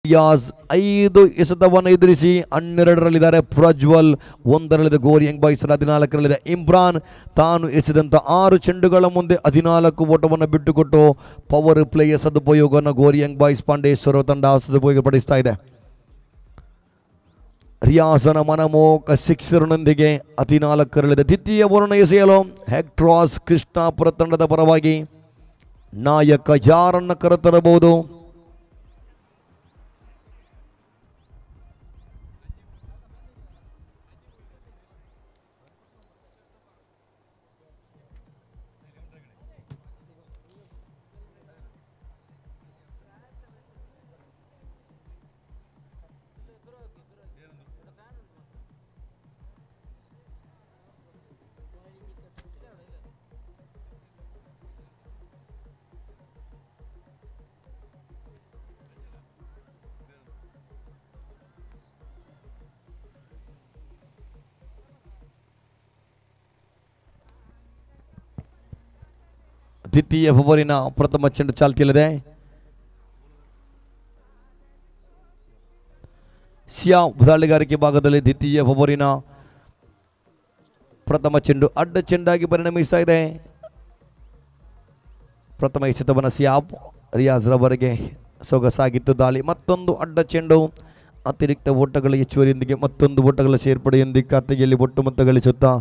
ರಿಯಾಜ್ ಐದು ಎಸೆತವನ್ನು ಎದುರಿಸಿ ಹನ್ನೆರಡರಲ್ಲಿದ್ದಾರೆ ಪ್ರಜ್ವಲ್ ಒಂದರಲ್ಲಿದೆ ಗೋರಿ ಯಂಗ್ ಬಾಯ್ಸ್ ಹದಿನಾಲ್ಕರಲ್ಲಿದೆ ಇಮ್ರಾನ್ ತಾನು ಎಸೆದಂಥ ಆರು ಚೆಂಡುಗಳ ಮುಂದೆ ಹದಿನಾಲ್ಕು ಓಟವನ್ನು ಬಿಟ್ಟುಕೊಟ್ಟು ಪವರ್ ಪ್ಲೇಯ ಸದುಪಯೋಗವನ್ನು ಗೋರಿ ಯಂಗ್ ಬಾಯ್ಸ್ ಪಾಂಡೇಶ್ವರ ತಂಡ ಸದುಪಯೋಗಪಡಿಸ್ತಾ ಇದೆ ರಿಯಾಸನ ಮನಮೋಕ ಸಿಕ್ಸರ್ನೊಂದಿಗೆ ಹದಿನಾಲ್ಕರಲ್ಲಿದೆ ದ್ವಿತೀಯ ವರ್ಣ ಎಸೆಯಲು ಹೆಕ್ಟ್ರಾಸ್ ಕೃಷ್ಣಾಪುರ ತಂಡದ ಪರವಾಗಿ ನಾಯಕ ಯಾರನ್ನು ಕರೆತರಬಹುದು ದ್ವಿತೀಯ ಓವರಿನ ಪ್ರಥಮ ಚೆಂಡು ಚಾಲ್ತಿಯಲ್ಲಿದೆ ಸಿಯಾ ದಾಳಿಗಾರಿಕೆ ಭಾಗದಲ್ಲಿ ದ್ವಿತೀಯ ಓವರಿನ ಪ್ರಥಮ ಚೆಂಡು ಅಡ್ಡ ಚೆಂಡಾಗಿ ಪರಿಣಮಿಸ್ತಾ ಇದೆ ಪ್ರಥಮ ಎಸೆತವನ್ನು ಸಿಯಾಬ್ ರಿಯಾಜ್ ರವರೆಗೆ ಸೊಗಸಾಗಿತ್ತು ದಾಳಿ ಮತ್ತೊಂದು ಅಡ್ಡ ಚೆಂಡು ಅತಿರಿಕ್ತ ಓಟಗಳ ಹೆಚ್ಚುವರಿಯೊಂದಿಗೆ ಮತ್ತೊಂದು ಓಟಗಳ ಸೇರ್ಪಡೆಯೊಂದಿಗೆ ಖಾತೆಯಲ್ಲಿ ಒಟ್ಟು ಮೊತ್ತ ಗಳಿಸುತ್ತಾ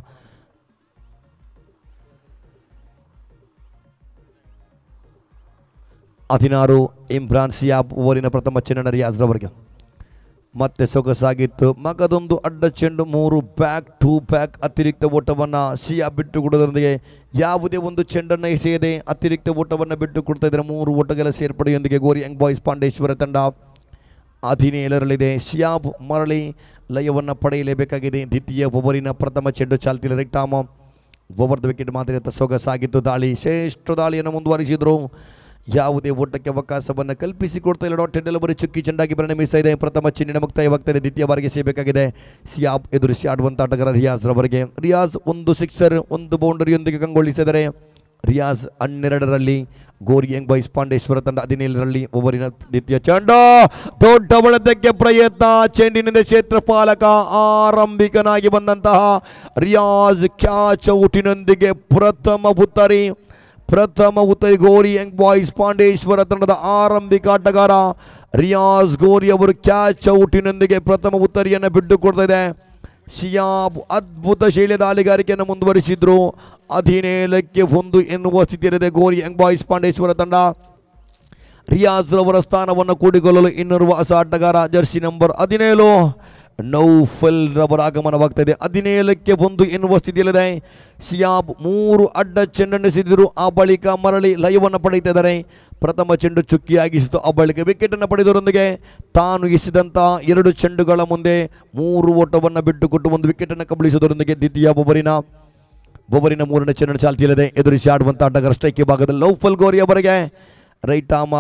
ಹದಿನಾರು ಇಮ್ರಾನ್ ಸಿಯಾಬ್ ಓವರಿನ ಪ್ರಥಮ ಚೆಂಡನ ರಿಯಾಜ್ ರವರೆಗೆ ಮತ್ತೆ ಸೊಗಸಾಗಿತ್ತು ಮಗದೊಂದು ಅಡ್ಡ ಚೆಂಡು ಮೂರು ಬ್ಯಾಕ್ ಟೂ ಬ್ಯಾಕ್ ಅತಿರಿಕ್ತ ಓಟವನ್ನು ಸಿಯಾ ಬಿಟ್ಟು ಕೊಡೋದರೊಂದಿಗೆ ಯಾವುದೇ ಒಂದು ಚೆಂಡನ್ನು ಎಸೆಯದೆ ಅತಿರಿಕ್ತ ಓಟವನ್ನು ಬಿಟ್ಟು ಕೊಡ್ತಾ ಇದ್ದಾರೆ ಮೂರು ಓಟಗಳ ಸೇರ್ಪಡೆಯೊಂದಿಗೆ ಗೋರಿ ಯಂಗ್ ಬಾಯ್ಸ್ ಪಾಂಡೇಶ್ವರ ತಂಡ ಹದಿನೇಳರಲ್ಲಿದೆ ಶಿಯಾಬ್ ಮರಳಿ ಲಯವನ್ನು ಪಡೆಯಲೇಬೇಕಾಗಿದೆ ದ್ವಿತೀಯ ಓವರಿನ ಪ್ರಥಮ ಚೆಂಡು ಚಾಲ್ತಿಯಲ್ಲಿ ರೆಕ್ಟಾಮ ಓವರ್ದ ವಿಕೆಟ್ ಮಾದರಿ ಅಂತ ಸೊಗಸಾಗಿತ್ತು ದಾಳಿ ಶ್ರೇಷ್ಠ ದಾಳಿಯನ್ನು ಮುಂದುವರಿಸಿದರು ಯಾವುದೇ ಓಟಕ್ಕೆ ಅವಕಾಶವನ್ನು ಕಲ್ಪಿಸಿಕೊಡ್ತಾ ಇಲ್ಲ ಡಾಟ್ ಡೆಲಿವರಿ ಚುಕ್ಕಿ ಚೆಂಡಾಗಿ ಪರಿಣಮಿಸ್ತಾ ಇದೆ ಪ್ರಥಮ ಚಿನ್ನಿನ ಮುಕ್ತಾಯವಾಗ್ತಾ ಇದೆ ದ್ವಿತೀಯ ಬಾರಿಗೆ ಸೇಬೇಕಾಗಿದೆ ಸಿಯಾಬ್ ಎದುರಿಸಿ ಆಡುವಂಥ ಆಟಗಾರ ರಿಯಾಜ್ ರವರಿಗೆ ರಿಯಾಜ್ ಒಂದು ಸಿಕ್ಸರ್ ಒಂದು ಬೌಂಡರಿಯೊಂದಿಗೆ ಕಂಗೊಳಿಸಿದರೆ ರಿಯಾಜ್ ಹನ್ನೆರಡರಲ್ಲಿ ಗೋರಿ ಯಂಗ್ ಬಾಯ್ಸ್ ಪಾಂಡೇಶ್ವರ ತಂಡ ಹದಿನೇಳರಲ್ಲಿ ಓವರಿನ ದ್ವಿತೀಯ ಚೆಂಡ ದೊಡ್ಡ ಒಳದಕ್ಕೆ ಪ್ರಯತ್ನ ಚೆಂಡಿನಿಂದ ಕ್ಷೇತ್ರಪಾಲಕ ಆರಂಭಿಕನಾಗಿ ಬಂದಂತಹ ರಿಯಾಜ್ ಕ್ಯಾಚ್ ಔಟಿನೊಂದಿಗೆ ಪ್ರಥಮ ಉತ್ತರಿ ಪ್ರಥಮ ಉತ್ತರಿ ಗೋರಿ ಯಂಗ್ ಬಾಯ್ಸ್ ಪಾಂಡೇಶ್ವರ ತಂಡದ ಆರಂಭಿಕ ಆಟಗಾರ ರಿಯಾಜ್ ಗೋರಿ ಅವರು ಕ್ಯಾಚ್ ಔಟಿನೊಂದಿಗೆ ಪ್ರಥಮ ಉತ್ತರಿಯನ್ನು ಬಿಟ್ಟುಕೊಡ್ತಾ ಇದೆ ಶಿಯಾಬ್ ಅದ್ಭುತ ಶೈಲಿಯ ದಾಳಿಗಾರಿಕೆಯನ್ನು ಮುಂದುವರಿಸಿದ್ರು ಹದಿನೇಳಕ್ಕೆ ಒಂದು ಎನ್ನುವ ಸ್ಥಿತಿಯಲ್ಲಿದೆ ಗೋರಿ ಯಂಗ್ ಬಾಯ್ಸ್ ಪಾಂಡೇಶ್ವರ ತಂಡ ರಿಯಾಜ್ ರವರ ಸ್ಥಾನವನ್ನು ಕೂಡಿಕೊಳ್ಳಲು ಇನ್ನೋರ್ವ ಹೊಸ ಆಟಗಾರ ಜರ್ಸಿ ನಂಬರ್ ಹದಿನೇಳು ನೌಫಲ್ ರವರ ಆಗಮನವಾಗ್ತಾ ಇದೆ ಹದಿನೇಳಕ್ಕೆ ಒಂದು ಎನ್ನುವ ಸ್ಥಿತಿಯಲ್ಲಿದೆ ಸಿಯಾಬ್ ಮೂರು ಅಡ್ಡ ಚೆಂಡನ್ನು ಎಸೆದಿದ್ರು ಆ ಬಳಿಕ ಮರಳಿ ಲಯವನ್ನು ಪಡೆಯುತ್ತಾ ಇದ್ದಾರೆ ಪ್ರಥಮ ಚೆಂಡು ಚುಕ್ಕಿಯಾಗಿಸಿತು ಆ ಬಳಿಕ ವಿಕೆಟನ್ನು ಪಡೆದವರೊಂದಿಗೆ ತಾನು ಎಸೆದಂಥ ಎರಡು ಚೆಂಡುಗಳ ಮುಂದೆ ಮೂರು ಓಟವನ್ನು ಬಿಟ್ಟುಕೊಟ್ಟು ಒಂದು ವಿಕೆಟನ್ನು ಕಬಳಿಸುವುದರೊಂದಿಗೆ ದ್ವಿತೀಯ ಒಬ್ಬರಿನ ಒಬ್ಬರಿನ ಮೂರನೇ ಚೆಂಡನ್ನು ಚಾಲ್ತಿಯಲ್ಲಿದೆ ಎದುರಿಸಿ ಆಡುವಂಥ ಆಟಗಾರ ಸ್ಟ್ರೈಕ್ ಭಾಗದಲ್ಲಿ ಲೌಫಲ್ ಗೋರಿ ಅವರಿಗೆ ರೈಟ್ ಆಮ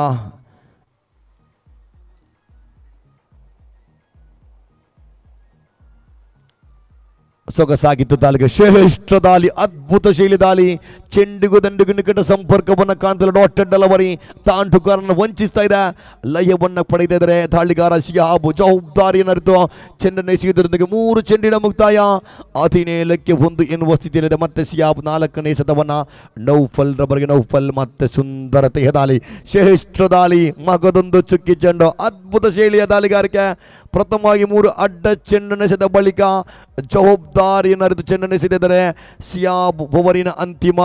ಸೊಗಸಾಗಿತ್ತು ದಾಳಿಗೆ ಶ್ರೇಷ್ಠ ದಾಳಿ ಅದ್ಭುತ ಶೈಲಿ ದಾಳಿ ಚೆಂಡಿಗೂ ದಂಡಿಗೂ ನಿಕಟ ಸಂಪರ್ಕವನ್ನು ಕಾಣ್ತಿಲ್ಲ ಡಾಟೆಡ್ ಅಲವರಿ ತಾಂಟುಗಾರನ್ನು ವಂಚಿಸ್ತಾ ಇದೆ ಲಯವನ್ನು ಪಡೆದಿದ್ದಾರೆ ಇದ್ದಾರೆ ದಾಳಿಗಾರ ಶಿಯಾಬು ಜವಾಬ್ದಾರಿಯನ್ನು ಅರಿತು ಚೆಂಡನ್ನು ಎಸೆಯುವುದರೊಂದಿಗೆ ಮೂರು ಚೆಂಡಿನ ಮುಕ್ತಾಯ ಹದಿನೇಳಕ್ಕೆ ಒಂದು ಎನ್ನುವ ಸ್ಥಿತಿಯಲ್ಲಿದೆ ಮತ್ತೆ ಸಿಯಾಬ್ ನಾಲ್ಕನೇ ಸತವನ್ನು ನೌಫಲ್ ರವರಿಗೆ ನೌಫಲ್ ಮತ್ತೆ ಸುಂದರತೆಯ ದಾಳಿ ಶ್ರೇಷ್ಠ ದಾಳಿ ಮಗದೊಂದು ಚುಕ್ಕಿ ಚೆಂಡು ಅದ್ಭುತ ಶೈಲಿಯ ದಾಳಿಗಾರಿಕೆ ಪ್ರಥಮವಾಗಿ ಮೂರು ಅಡ್ಡ ಚೆಂಡನ್ನು ಎಸೆದ ಬಳಿಕ ಜವಾಬ್ದಾರಿಯನ್ನು ಅರಿತು ಚೆಂಡನ್ನು ಎಸೆದಿದ್ದಾರೆ ಸಿಯಾಬ್ ಓವರಿನ ಅಂತಿಮ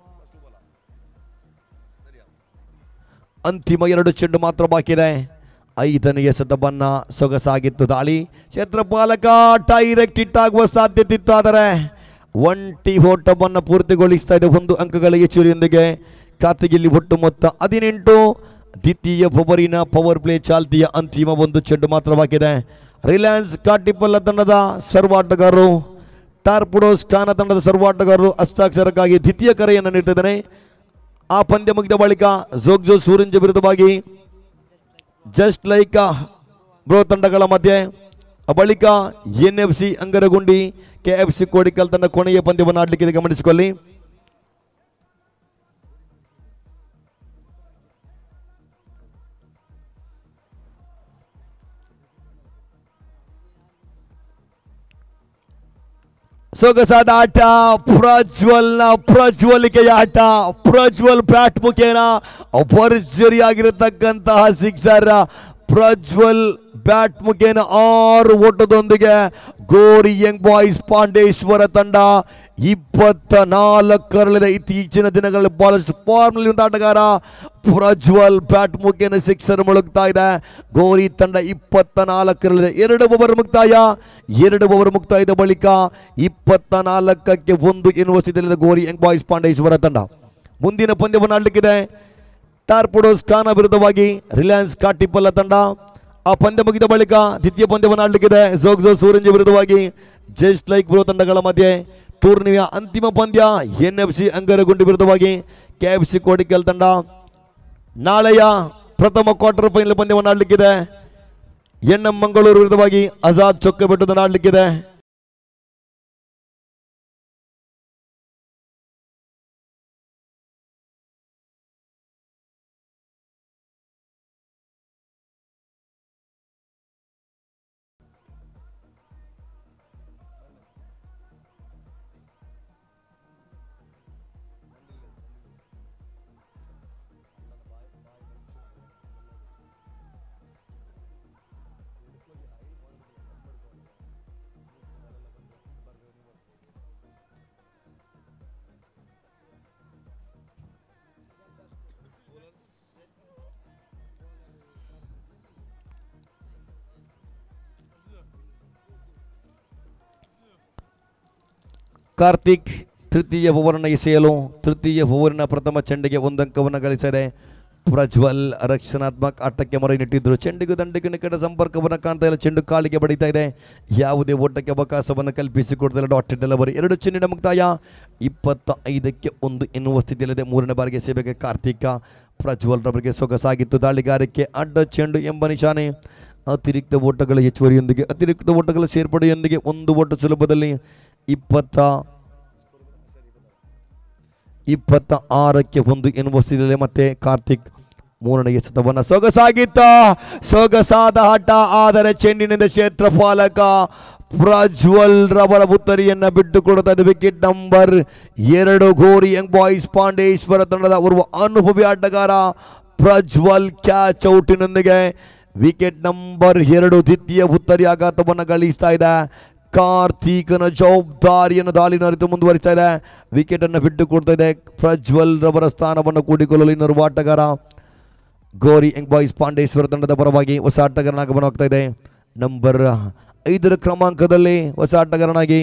ಅಂತಿಮ ಎರಡು ಚೆಂಡು ಮಾತ್ರ ಬಾಕಿ ಇದೆ ಐದನೇ ಎಸೆತವನ್ನ ಸೊಗಸಾಗಿತ್ತು ದಾಳಿ ಕ್ಷೇತ್ರಪಾಲಕ ಡೈರೆಕ್ಟ್ ಹಿಟ್ ಆಗುವ ಸಾಧ್ಯತೆ ಇತ್ತು ಆದರೆ ಒಂಟಿ ಓಟವನ್ನು ಪೂರ್ತಿಗೊಳಿಸ್ತಾ ಇದೆ ಒಂದು ಅಂಕಗಳ ಹೆಚ್ಚುವರಿಯೊಂದಿಗೆ ಖಾತೆಯಲ್ಲಿ ಒಟ್ಟು ಮೊತ್ತ ಹದಿನೆಂಟು ದ್ವಿತೀಯ ಓವರಿನ ಪವರ್ ಪ್ಲೇ ಚಾಲ್ತಿಯ ಅಂತಿಮ ಒಂದು ಚೆಂಡು ಮಾತ್ರ ಬಾಕಿ ಇದೆ ರಿಲಯನ್ಸ್ ಕಾಟಿಪಲ್ಲ ತಂಡದ ಸರ್ವಾಟಗಾರರು ಟಾರ್ಪುಡೋಸ್ ಖಾನ ತಂಡದ ಸರ್ವಾಟಗಾರರು ಹಸ್ತಾಕ್ಷರಕ್ಕಾಗಿ ದ್ವಿತೀಯ ಕರೆಯನ್ನು ನೀಡ್ತಿದ್ದಾನೆ ಆ ಪಂದ್ಯ ಮುಗಿದ ಬಳಿಕ ಜೋಗ್ಜೋ ಸೂರಿಂಜ ವಿರುದ್ಧವಾಗಿ ಜಸ್ಟ್ ಲೈಕ್ ಬ್ರೋ ತಂಡಗಳ ಮಧ್ಯೆ ಆ ಬಳಿಕ N F C Angaragundi K F C Kodikal ತಂಡ ಕೊನೆಯ ಪಂದ್ಯವನ್ನು ಆಡಲಿಕ್ಕೆ ಗಮನಿಸಿಕೊಳ್ಳಿ ಸೊಗಸಾದ ಆಟ ಪ್ರಜ್ವಲ್ನ ಪ್ರಜ್ವಲಿಕೆಯ ಆಟ ಪ್ರಜ್ವಲ್ ಬ್ಯಾಟ್ ಮುಖೇನ ಭರ್ಜರಿಯಾಗಿರತಕ್ಕಂತಹ ಸಿಕ್ಸರ್ ಪ್ರಜ್ವಲ್ ಬ್ಯಾಟ್ ಮುಖೇನ ಆರು ಓಟದೊಂದಿಗೆ ಗೋರಿ ಯಂಗ್ ಬಾಯ್ಸ್ ಪಾಂಡೇಶ್ವರ ತಂಡ ಇಪ್ಪತ್ತ ನಾಲ್ಕರಲ್ಲಿದೆ ಇತ್ತೀಚಿನ ದಿನಗಳಲ್ಲಿ ಬಹಳಷ್ಟು ಫಾರ್ಮ್ನಲ್ಲಿ ಒಂದು ಆಟಗಾರ ಪ್ರಜ್ವಲ್ ಬ್ಯಾಟ್ ಮುಖೇನ ಸಿಕ್ಸರ್ ಮುಳುಗ್ತಾ ಇದೆ ಗೋರಿ ತಂಡ ಇಪ್ಪತ್ತ ನಾಲ್ಕರಲ್ಲಿದೆ ಎರಡು ಓವರ್ ಮುಕ್ತಾಯ ಎರಡು ಓವರ್ ಮುಕ್ತಾಯದ ಬಳಿಕ ಇಪ್ಪತ್ತ ನಾಲ್ಕಕ್ಕೆ ಒಂದು ಎನ್ನುವ ಸ್ಥಿತಿಯಲ್ಲಿದೆ ಗೋರಿ ಯಂಗ್ ಬಾಯ್ಸ್ ಪಾಂಡೇಶ್ವರ ತಂಡ ಮುಂದಿನ ಪಂದ್ಯವನ್ನು ಆಡಲಿಕ್ಕಿದೆ ಟಾರ್ಪುಡೋಸ್ ಖಾನ ವಿರುದ್ಧವಾಗಿ ರಿಲಯನ್ಸ್ ಕಾಟಿಪಲ್ಲ ತಂಡ ಆ ಪಂದ್ಯ ಮುಗಿದ ಬಳಿಕ ದ್ವಿತೀಯ ಪಂದ್ಯವನ್ನು ಆಡಲಿಕ್ಕಿದೆ ಜೋಗ್ಜೋ ಸೂರಂಜ್ ವಿರುದ್ಧವಾಗಿ ಜಸ್ಟ್ ಲೈಕ್ ಬ್ರೋ ತಂಡಗಳ ಮಧ್ಯೆ ಟೂರ್ನಿಯ ಅಂತಿಮ ಪಂದ್ಯ ಎನ್ ಎಫ್ ಸಿ ಅಂಗರಗುಂಡಿ ವಿರುದ್ಧವಾಗಿ ಕೆ ಎಫ್ ಸಿ ಕೋಡಿಕಲ್ ತಂಡ ನಾಳೆಯ ಪ್ರಥಮ ಕ್ವಾರ್ಟರ್ ಫೈನಲ್ ಪಂದ್ಯವನ್ನು ಆಡಲಿಕ್ಕಿದೆ ಎನ್ ಎಂ ಮಂಗಳೂರು ವಿರುದ್ಧವಾಗಿ ಆಜಾದ್ ಚೊಕ್ಕ ಬೆಟ್ಟದನ್ನು ಆಡಲಿಕ್ಕಿದೆ ಕಾರ್ತಿಕ್ ತೃತೀಯ ಓವರನ್ನು ಎಸೆಯಲು ತೃತೀಯ ಓವರಿನ ಪ್ರಥಮ ಚೆಂಡಿಗೆ ಒಂದು ಅಂಕವನ್ನು ಗಳಿಸಿದೆ ಪ್ರಜ್ವಲ್ ರಕ್ಷಣಾತ್ಮಕ ಆಟಕ್ಕೆ ಮೊರೆ ನೆಟ್ಟಿದ್ರು ಚೆಂಡಿಗೂ ದಂಡಿಗೂ ನಿಕಟ ಸಂಪರ್ಕವನ್ನು ಕಾಣ್ತಾ ಇಲ್ಲ ಚೆಂಡು ಕಾಲಿಗೆ ಬಡಿತಾ ಇದೆ ಯಾವುದೇ ಓಟಕ್ಕೆ ಅವಕಾಶವನ್ನು ಕಲ್ಪಿಸಿಕೊಡ್ತಿಲ್ಲ ಡಾಟ್ ಡೆಲಿವರಿ ಎರಡು ಚೆಂಡಿನ ಮುಕ್ತಾಯ ಇಪ್ಪತ್ತ ಐದಕ್ಕೆ ಒಂದು ಎನ್ನುವ ಸ್ಥಿತಿಯಲ್ಲಿದೆ ಮೂರನೇ ಬಾರಿಗೆ ಸೇವೆಗೆ ಕಾರ್ತಿಕ ಪ್ರಜ್ವಲ್ ರವರಿಗೆ ಸೊಗಸಾಗಿತ್ತು ದಾಳಿಗಾರಿಕೆ ಅಡ್ಡ ಚೆಂಡು ಎಂಬ ನಿಶಾನೆ ಅತಿರಿಕ್ತ ಓಟಗಳ ಹೆಚ್ಚುವರಿಯೊಂದಿಗೆ ಅತಿರಿಕ್ತ ಓಟಗಳ ಸೇರ್ಪಡೆಯೊಂದಿಗೆ ಒಂದು ಓಟ ಸುಲಭದಲ್ಲಿ ಇಪ್ಪತ್ತ ಇಪ್ಪತ್ತ ಆರಕ್ಕೆ ಒಂದು ಎನ್ನುವ ಸ್ಥಿತಿಯಲ್ಲಿ ಮತ್ತೆ ಕಾರ್ತಿಕ್ ಮೂರನೇ ಎಸೆತವನ್ನ ಸೊಗಸಾಗಿತ್ತ ಸೊಗಸಾದ ಆಟ ಆದರೆ ಚೆಂಡಿನಿಂದ ಕ್ಷೇತ್ರ ಪಾಲಕ ಪ್ರಜ್ವಲ್ ರವರ ಉತ್ತರಿಯನ್ನ ಬಿಟ್ಟು ಕೊಡುತ್ತಾ ಇದೆ ವಿಕೆಟ್ ನಂಬರ್ ಎರಡು ಗೋರಿ ಯಂಗ್ ಬಾಯ್ಸ್ ಪಾಂಡೇಶ್ವರ ತಂಡದ ಓರ್ವ ಅನುಭವಿ ಆಟಗಾರ ಪ್ರಜ್ವಲ್ ಕ್ಯಾಚ್ ಔಟಿನೊಂದಿಗೆ ವಿಕೆಟ್ ನಂಬರ್ ಎರಡು ದ್ವಿತೀಯ ಉತ್ತರಿ ಆಘಾತವನ್ನು ಗಳಿಸ್ತಾ ಇದೆ ಕಾರ್ತಿಕನ ಜವಾಬ್ದಾರಿಯನ್ನು ದಾಳಿನ ಅರಿತು ಮುಂದುವರಿಸ್ತಾ ಇದೆ ವಿಕೆಟ್ ಅನ್ನು ಬಿಟ್ಟು ಕೊಡ್ತಾ ಇದೆ ಪ್ರಜ್ವಲ್ ರವರ ಸ್ಥಾನವನ್ನು ಕೂಡಿಕೊಳ್ಳಲು ಇನ್ನೋರ್ವ ಆಟಗಾರ ಗೋರಿ ಯಂಗ್ ಬಾಯ್ಸ್ ಪಾಂಡೇಶ್ವರ ತಂಡದ ಪರವಾಗಿ ಹೊಸ ಆಟಗಾರನ ಆಗಮನವಾಗ್ತಾ ಇದೆ ನಂಬರ್ ಐದರ ಕ್ರಮಾಂಕದಲ್ಲಿ ಹೊಸ ಆಟಗಾರನಾಗಿ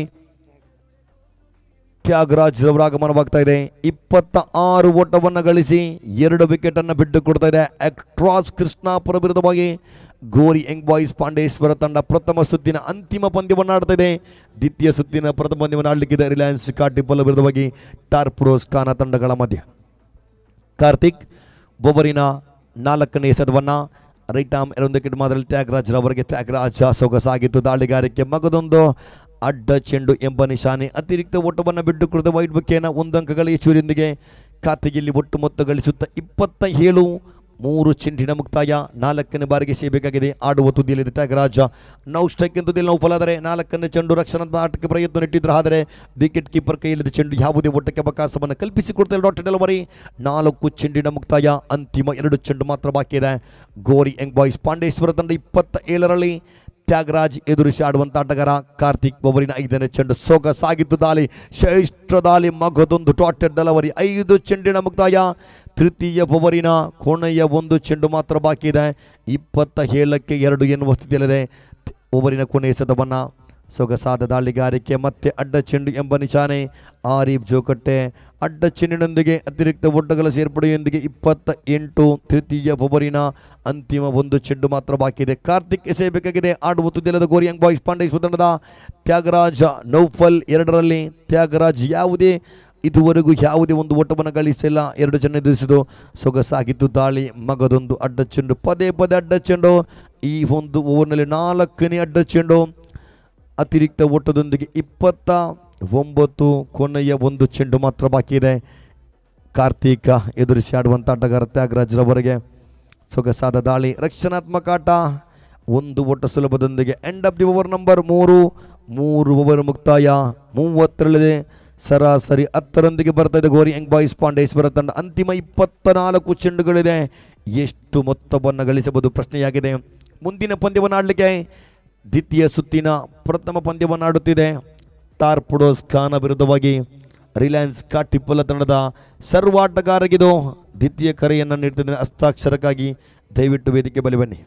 ತ್ಯಾಗರಾಜ್ ರವರ ಆಗಮನವಾಗ್ತಾ ಇದೆ ಇಪ್ಪತ್ತ ಆರು ಓಟವನ್ನು ಗಳಿಸಿ ಎರಡು ವಿಕೆಟ್ ಅನ್ನು ಬಿಟ್ಟು ಕೊಡ್ತಾ ಇದೆ ಅಕ್ರಾಸ್ ಕೃಷ್ಣಾಪುರ ವಿರುದ್ಧವಾಗಿ ಗೋರಿ ಯಂಗ್ ಬಾಯ್ಸ್ ಪಾಂಡೇಶ್ವರ ತಂಡ ಪ್ರಥಮ ಸುತ್ತಿನ ಅಂತಿಮ ಪಂದ್ಯವನ್ನು ಆಡ್ತಾ ಇದೆ ದ್ವಿತೀಯ ಸುತ್ತಿನ ಪ್ರಥಮ ಪಂದ್ಯವನ್ನು ಆಡಲಿಕ್ಕಿದೆ ರಿಲಯನ್ಸ್ ಕಾಟಿಪಲ್ಲ ವಿರುದ್ಧವಾಗಿ ಟಾರ್ಪುರೋಸ್ ಖಾನ ತಂಡಗಳ ಮಧ್ಯ ಕಾರ್ತಿಕ್ ಬೊಬರಿನ ನಾಲ್ಕನೇ ಎಸೆತವನ್ನು ರೈಟ್ ಆರ್ಮ್ ಎರಡು ವಿಕೆಟ್ ಮಾದರಲ್ಲಿ ತ್ಯಾಗರಾಜ್ ರವರಿಗೆ ತ್ಯಾಗರಾಜ್ ಸೊಗಸಾಗಿತ್ತು ದಾಳಿಗಾರಿಕೆ ಮಗದೊಂದು ಅಡ್ಡ ಚೆಂಡು ಎಂಬ ನಿಶಾನೆ ಅತಿರಿಕ್ತ ಓಟವನ್ನು ಬಿಟ್ಟು ಕುಡಿದ ವೈಟ್ ಬುಕ್ಕೇನ ಒಂದು ಅಂಕಗಳ ಯಶಸ್ವಿಯೊಂದಿಗೆ ಖಾತೆಯಲ್ಲಿ ಒಟ್ಟು ಮೊತ್ತ ಗಳಿಸುತ್ತಾ ಇಪ್ಪತ್ತ ಏಳು ಮೂರು ಚೆಂಡಿನ ಮುಕ್ತಾಯ ನಾಲ್ಕನೇ ಬಾರಿಗೆ ಸೇಬೇಕಾಗಿದೆ ಆಡುವ ತುದಿಯಲ್ಲಿದೆ ತ್ಯಾಗರಾಜ ನೌ ಸ್ಟ್ರೈಕ್ ತುದಿಯಲ್ಲಿ ನಾವು ಫಲಾದರೆ ನಾಲ್ಕನೇ ಚೆಂಡು ರಕ್ಷಣಾತ್ಮಕ ಆಟಕ್ಕೆ ಪ್ರಯತ್ನ ನೆಟ್ಟಿದ್ರು ಆದರೆ ವಿಕೆಟ್ ಕೀಪರ್ ಕೈಯಲ್ಲಿದ್ದ ಚೆಂಡು ಯಾವುದೇ ಒಟ್ಟಕ್ಕೆ ಅವಕಾಶವನ್ನು ಕಲ್ಪಿಸಿಕೊಡ್ತಾರೆ ಡಾಕ್ಟರ್ ಡೆಲವರಿ ನಾಲ್ಕು ಚೆಂಡಿನ ಮುಕ್ತಾಯ ಅಂತಿಮ ಎರಡು ಚೆಂಡು ಮಾತ್ರ ಬಾಕಿ ಇದೆ ಗೋರಿ ಯಂಗ್ ಬಾಯ್ಸ್ ಪಾಂಡೇಶ್ವರ ತಂಡ ಇಪ್ಪತ್ತ ಏಳರಲ್ಲಿ ತ್ಯಾಗರಾಜ್ ಎದುರಿಸಿ ಆಡುವಂಥ ಆಟಗಾರ ಕಾರ್ತಿಕ್ ಬೊಬರಿನ ಐದನೇ ಚೆಂಡು ಸೊಗಸಾಗಿದ್ದು ದಾಳಿ ಶ್ರೇಷ್ಠ ದಾಳಿ ಮಗದೊಂದು ಟಾಟೆಡ್ ಡೆಲವರಿ ಐದು ಚೆಂಡಿನ ಮುಕ್ತಾಯ ತೃತೀಯ ಬೊಬರಿನ ಕೊನೆಯ ಒಂದು ಚೆಂಡು ಮಾತ್ರ ಬಾಕಿ ಇದೆ ಇಪ್ಪತ್ತ ಏಳಕ್ಕೆ ಎರಡು ಎನ್ನುವ ಸ್ಥಿತಿಯಲ್ಲಿದೆ ಓವರಿನ ಕೊನೆಯ ಸದವನ್ನು ಸೊಗಸಾದ ದಾಳಿಗಾರಿಕೆ ಮತ್ತೆ ಅಡ್ಡ ಚೆಂಡು ಎಂಬ ನಿಶಾನೆ ಆರೀಫ್ ಜೋಕಟ್ಟೆ ಅಡ್ಡ ಚೆಂಡಿನೊಂದಿಗೆ ಅತಿರಿಕ್ತ ಒಡ್ಡಗಳ ಸೇರ್ಪಡೆಯೊಂದಿಗೆ ಇಪ್ಪತ್ತ ಎಂಟು ತೃತೀಯ ಬೊಬರಿನ ಅಂತಿಮ ಒಂದು ಚೆಂಡು ಮಾತ್ರ ಬಾಕಿ ಇದೆ ಕಾರ್ತಿಕ್ ಎಸೆಯಬೇಕಾಗಿದೆ ಆಡುವ ತುದಿಯಲ್ಲದ ಗೋರಿ ಯಂಗ್ ಬಾಯ್ಸ್ ಪಾಂಡೇಶ್ವರ ತಂಡದ ತ್ಯಾಗರಾಜ ನೌಫಲ್ ಎರಡರಲ್ಲಿ ತ್ಯಾಗರಾಜ್ ಯಾವುದೇ ಇದುವರೆಗೂ ಯಾವುದೇ ಒಂದು ಓಟವನ್ನು ಗಳಿಸಿಲ್ಲ ಎರಡು ಚೆಂಡು ಎದುರಿಸಿದ್ದು ಸೊಗಸಾಗಿದ್ದು ದಾಳಿ ಮಗದೊಂದು ಅಡ್ಡ ಚೆಂಡು ಪದೇ ಪದೇ ಅಡ್ಡ ಚೆಂಡು ಈ ಒಂದು ಓವರ್ನಲ್ಲಿ ನಾಲ್ಕನೇ ಅಡ್ಡ ಚೆಂಡು ಅತಿರಿಕ್ತ ಓಟದೊಂದಿಗೆ ಇಪ್ಪತ್ತ ಒಂಬತ್ತು ಕೊನೆಯ ಒಂದು ಚೆಂಡು ಮಾತ್ರ ಬಾಕಿ ಇದೆ ಕಾರ್ತಿಕ ಎದುರಿಸಿ ಆಡುವಂಥ ಆಟಗಾರ ತ್ಯಾಗರಾಜ್ರವರೆಗೆ ಸೊಗಸಾದ ದಾಳಿ ರಕ್ಷಣಾತ್ಮಕ ಆಟ ಒಂದು ಓಟ ಸುಲಭದೊಂದಿಗೆ end of the over number ಮೂರು ಮೂರು ಓವರ್ ಮುಕ್ತಾಯ ಮೂವತ್ತರಲ್ಲಿದೆ ಸರಾಸರಿ ಹತ್ತರೊಂದಿಗೆ ಬರ್ತಾ ಇದೆ ಗೋರಿ ಯಂಗ್ ಬಾಯ್ಸ್ ಪಾಂಡೇಶ್ವರ ತಂಡ ಅಂತಿಮ ಇಪ್ಪತ್ತ ನಾಲ್ಕು ಚೆಂಡುಗಳಿದೆ ಎಷ್ಟು ಮೊತ್ತವನ್ನು ಗಳಿಸಬಹುದು ಪ್ರಶ್ನೆಯಾಗಿದೆ ಮುಂದಿನ ಪಂದ್ಯವನ್ನು ಆಡಲಿಕ್ಕೆ ದ್ವಿತೀಯ ಸುತ್ತಿನ ಪ್ರಥಮ ಪಂದ್ಯವನ್ನು ಆಡುತ್ತಿದೆ ಟಾರ್ಪುಡೋಸ್ ಖಾನ ವಿರುದ್ಧವಾಗಿ ರಿಲಯನ್ಸ್ ಕಾಟಿಪ್ಪಲ ತಂಡದ ಸರ್ವಾಟಗಾರಗಿದು ದ್ವಿತೀಯ ಕರೆಯನ್ನು ನೀಡ್ತಿದ್ದೇನೆ ಹಸ್ತಾಕ್ಷರಕ್ಕಾಗಿ ದಯವಿಟ್ಟು ವೇದಿಕೆ ಬಲಿ ಬನ್ನಿ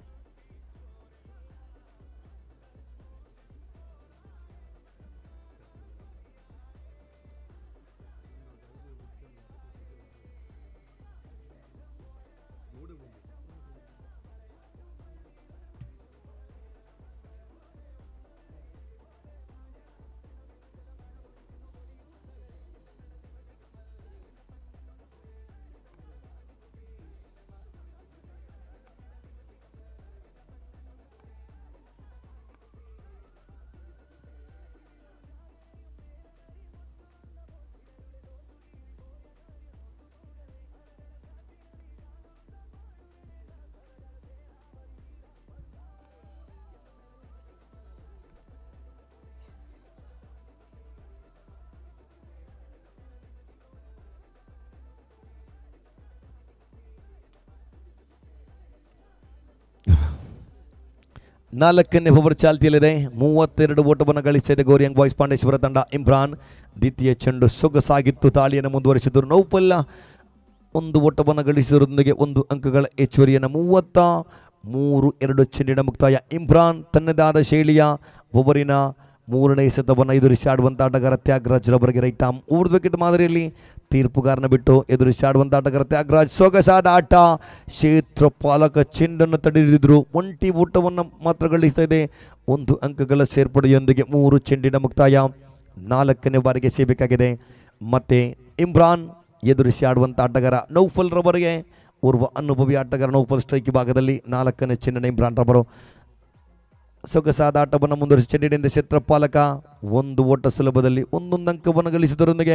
ನಾಲ್ಕನೇ ಓವರ್ ಚಾಲ್ತಿಯಲ್ಲಿದೆ ಮೂವತ್ತೆರಡು ಓಟವನ್ನು ಗಳಿಸಿದೆ ಗೋರಿಯಂಗ್ ಬಾಯ್ಸ್ ಪಾಂಡೇಶ್ವರ ತಂಡ ಇಮ್ರಾನ್ ದ್ವಿತೀಯ ಚೆಂಡು ಸೊಗಸಾಗಿತ್ತು ತಾಳಿಯನ್ನು ಮುಂದುವರಿಸಿದರು ನೌಫಲ್ಲ ಒಂದು ಓಟವನ್ನು ಗಳಿಸಿದರೊಂದಿಗೆ ಒಂದು ಅಂಕಗಳ ಹೆಚ್ಚುವರಿಯನ್ನು ಮೂವತ್ತ ಮೂರು ಎರಡು ಚೆಂಡಿನ ಮುಕ್ತಾಯ ಇಮ್ರಾನ್ ತನ್ನದಾದ ಶೈಲಿಯ ಓವರಿನ ಮೂರನೇ ಎಸೆತವನ್ನು ಎದುರಿಸಿ ಆಡುವಂಥ ಆಟಗಾರ ತ್ಯಾಗರಾಜ್ ರವರಿಗೆ ರೈಟ್ ಆಮ್ ಊರ್ದ್ ವಿಕೆಟ್ ಮಾದರಿಯಲ್ಲಿ ತೀರ್ಪುಗಾರನ ಬಿಟ್ಟು ಎದುರಿಸಿ ಆಡುವಂಥ ಆಟಗಾರ ತ್ಯಾಗರಾಜ್ ಸೊಗಸಾದ ಆಟ ಕ್ಷೇತ್ರ ಪಾಲಕ ಚೆಂಡನ್ನು ತಡೆದಿದ್ರು ಒಂಟಿ ಊಟವನ್ನು ಮಾತ್ರ ಗಳಿಸ್ತಾ ಇದೆ ಒಂದು ಅಂಕಗಳ ಸೇರ್ಪಡೆಯೊಂದಿಗೆ ಮೂರು ಚೆಂಡಿನ ಮುಕ್ತಾಯ ನಾಲ್ಕನೇ ಬಾರಿಗೆ ಸೇಬೇಕಾಗಿದೆ ಮತ್ತೆ ಇಮ್ರಾನ್ ಎದುರಿಸಿ ಆಡುವಂಥ ಆಟಗಾರ ನೌಫಲ್ ರವರಿಗೆ ಓರ್ವ ಅನುಭವಿ ಆಟಗಾರ ನೌಫಲ್ ಸ್ಟ್ರೈಕ್ ಭಾಗದಲ್ಲಿ ನಾಲ್ಕನೇ ಚೆಂಡಿನ ಇಮ್ರಾನ್ ರವರು ಸೊಗಸಾದ ಆಟವನ್ನು ಮುಂದುವರಿಸಿ ಚೆಂಡಿನಿಂದ ಕ್ಷೇತ್ರಪಾಲಕ ಒಂದು ಓಟ ಸುಲಭದಲ್ಲಿ ಒಂದೊಂದು ಅಂಕವನ್ನು ಗಳಿಸಿದರೊಂದಿಗೆ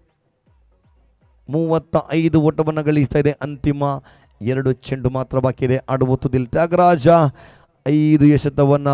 ಮೂವತ್ತ ಐದು ಓಟವನ್ನು ಗಳಿಸ್ತಾ ಇದೆ ಅಂತಿಮ ಎರಡು ಚೆಂಡು ಮಾತ್ರ ಬಾಕಿ ಇದೆ ಆಡುವ ತುದಿಲ್ ತ್ಯಾಗರಾಜ ಐದು ಎಸೆತವನ್ನು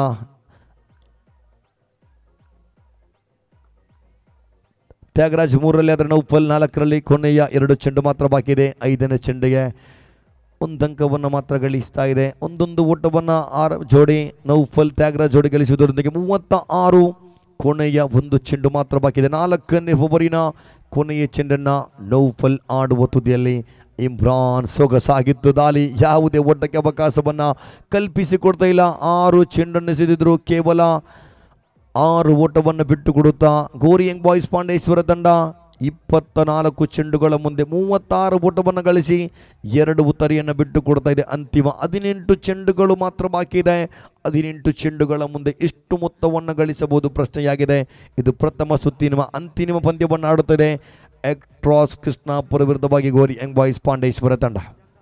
ತ್ಯಾಗರಾಜ್ ಮೂರರಲ್ಲಿ ಅದರ ನೌಫಲ್ ನಾಲ್ಕರಲ್ಲಿ ಕೊನೆಯ ಎರಡು ಚೆಂಡು ಮಾತ್ರ ಬಾಕಿ ಇದೆ ಐದನೇ ಚೆಂಡಿಗೆ ಒಂದು ಅಂಕವನ್ನು ಮಾತ್ರ ಗಳಿಸ್ತಾ ಇದೆ ಒಂದೊಂದು ಓಟವನ್ನು ಆರು ಜೋಡಿ ನೌಫಲ್ ತ್ಯಾಗರಾಜ್ ಜೋಡಿ ಗಳಿಸುವುದರೊಂದಿಗೆ ಮೂವತ್ತ ಆರು ಕೊನೆಯ ಒಂದು ಚೆಂಡು ಮಾತ್ರ ಬಾಕಿ ಇದೆ ನಾಲ್ಕನೇ ಓವರಿನ ಕೊನೆಯ ಚೆಂಡನ್ನು ನೌಫಲ್ ಆಡುವ ತುದಿಯಲ್ಲಿ ಇಮ್ರಾನ್ ಸೊಗಸಾಗಿತ್ತು ದಾಳಿ ಯಾವುದೇ ಓಟಕ್ಕೆ ಅವಕಾಶವನ್ನು ಕಲ್ಪಿಸಿಕೊಡ್ತಾ ಇಲ್ಲ ಆರು ಚೆಂಡನ್ನು ಎಸೆದಿದ್ರು ಕೇವಲ ಆರು ಓಟವನ್ನು ಬಿಟ್ಟು ಕೊಡುತ್ತಾ ಗೋರಿಯಂಗ್ ಬಾಯ್ಸ್ ಪಾಂಡೇಶ್ವರ ತಂಡ ಇಪ್ಪತ್ತ ನಾಲ್ಕು ಚೆಂಡುಗಳ ಮುಂದೆ ಮೂವತ್ತಾರು ಓಟವನ್ನು ಗಳಿಸಿ ಎರಡು ಉತ್ತರಿಯನ್ನು ಬಿಟ್ಟು ಕೊಡ್ತಾ ಇದೆ ಅಂತಿಮ ಹದಿನೆಂಟು ಚೆಂಡುಗಳು ಮಾತ್ರ ಬಾಕಿ ಇದೆ ಹದಿನೆಂಟು ಚೆಂಡುಗಳ ಮುಂದೆ ಎಷ್ಟು ಮೊತ್ತವನ್ನು ಗಳಿಸಬಹುದು ಪ್ರಶ್ನೆಯಾಗಿದೆ ಇದು ಪ್ರಥಮ ಸುತ್ತಿನ ಅಂತಿಮ ಪಂದ್ಯವನ್ನು ಆಡುತ್ತದೆ ಎಕ್ಟ್ರಾಸ್ ಕೃಷ್ಣಾಪುರ ವಿರುದ್ಧವಾಗಿ ಗೋರಿ ಯಂಗ್ ಬಾಯ್ಸ್ ಪಾಂಡೇಶ್ವರ ತಂಡ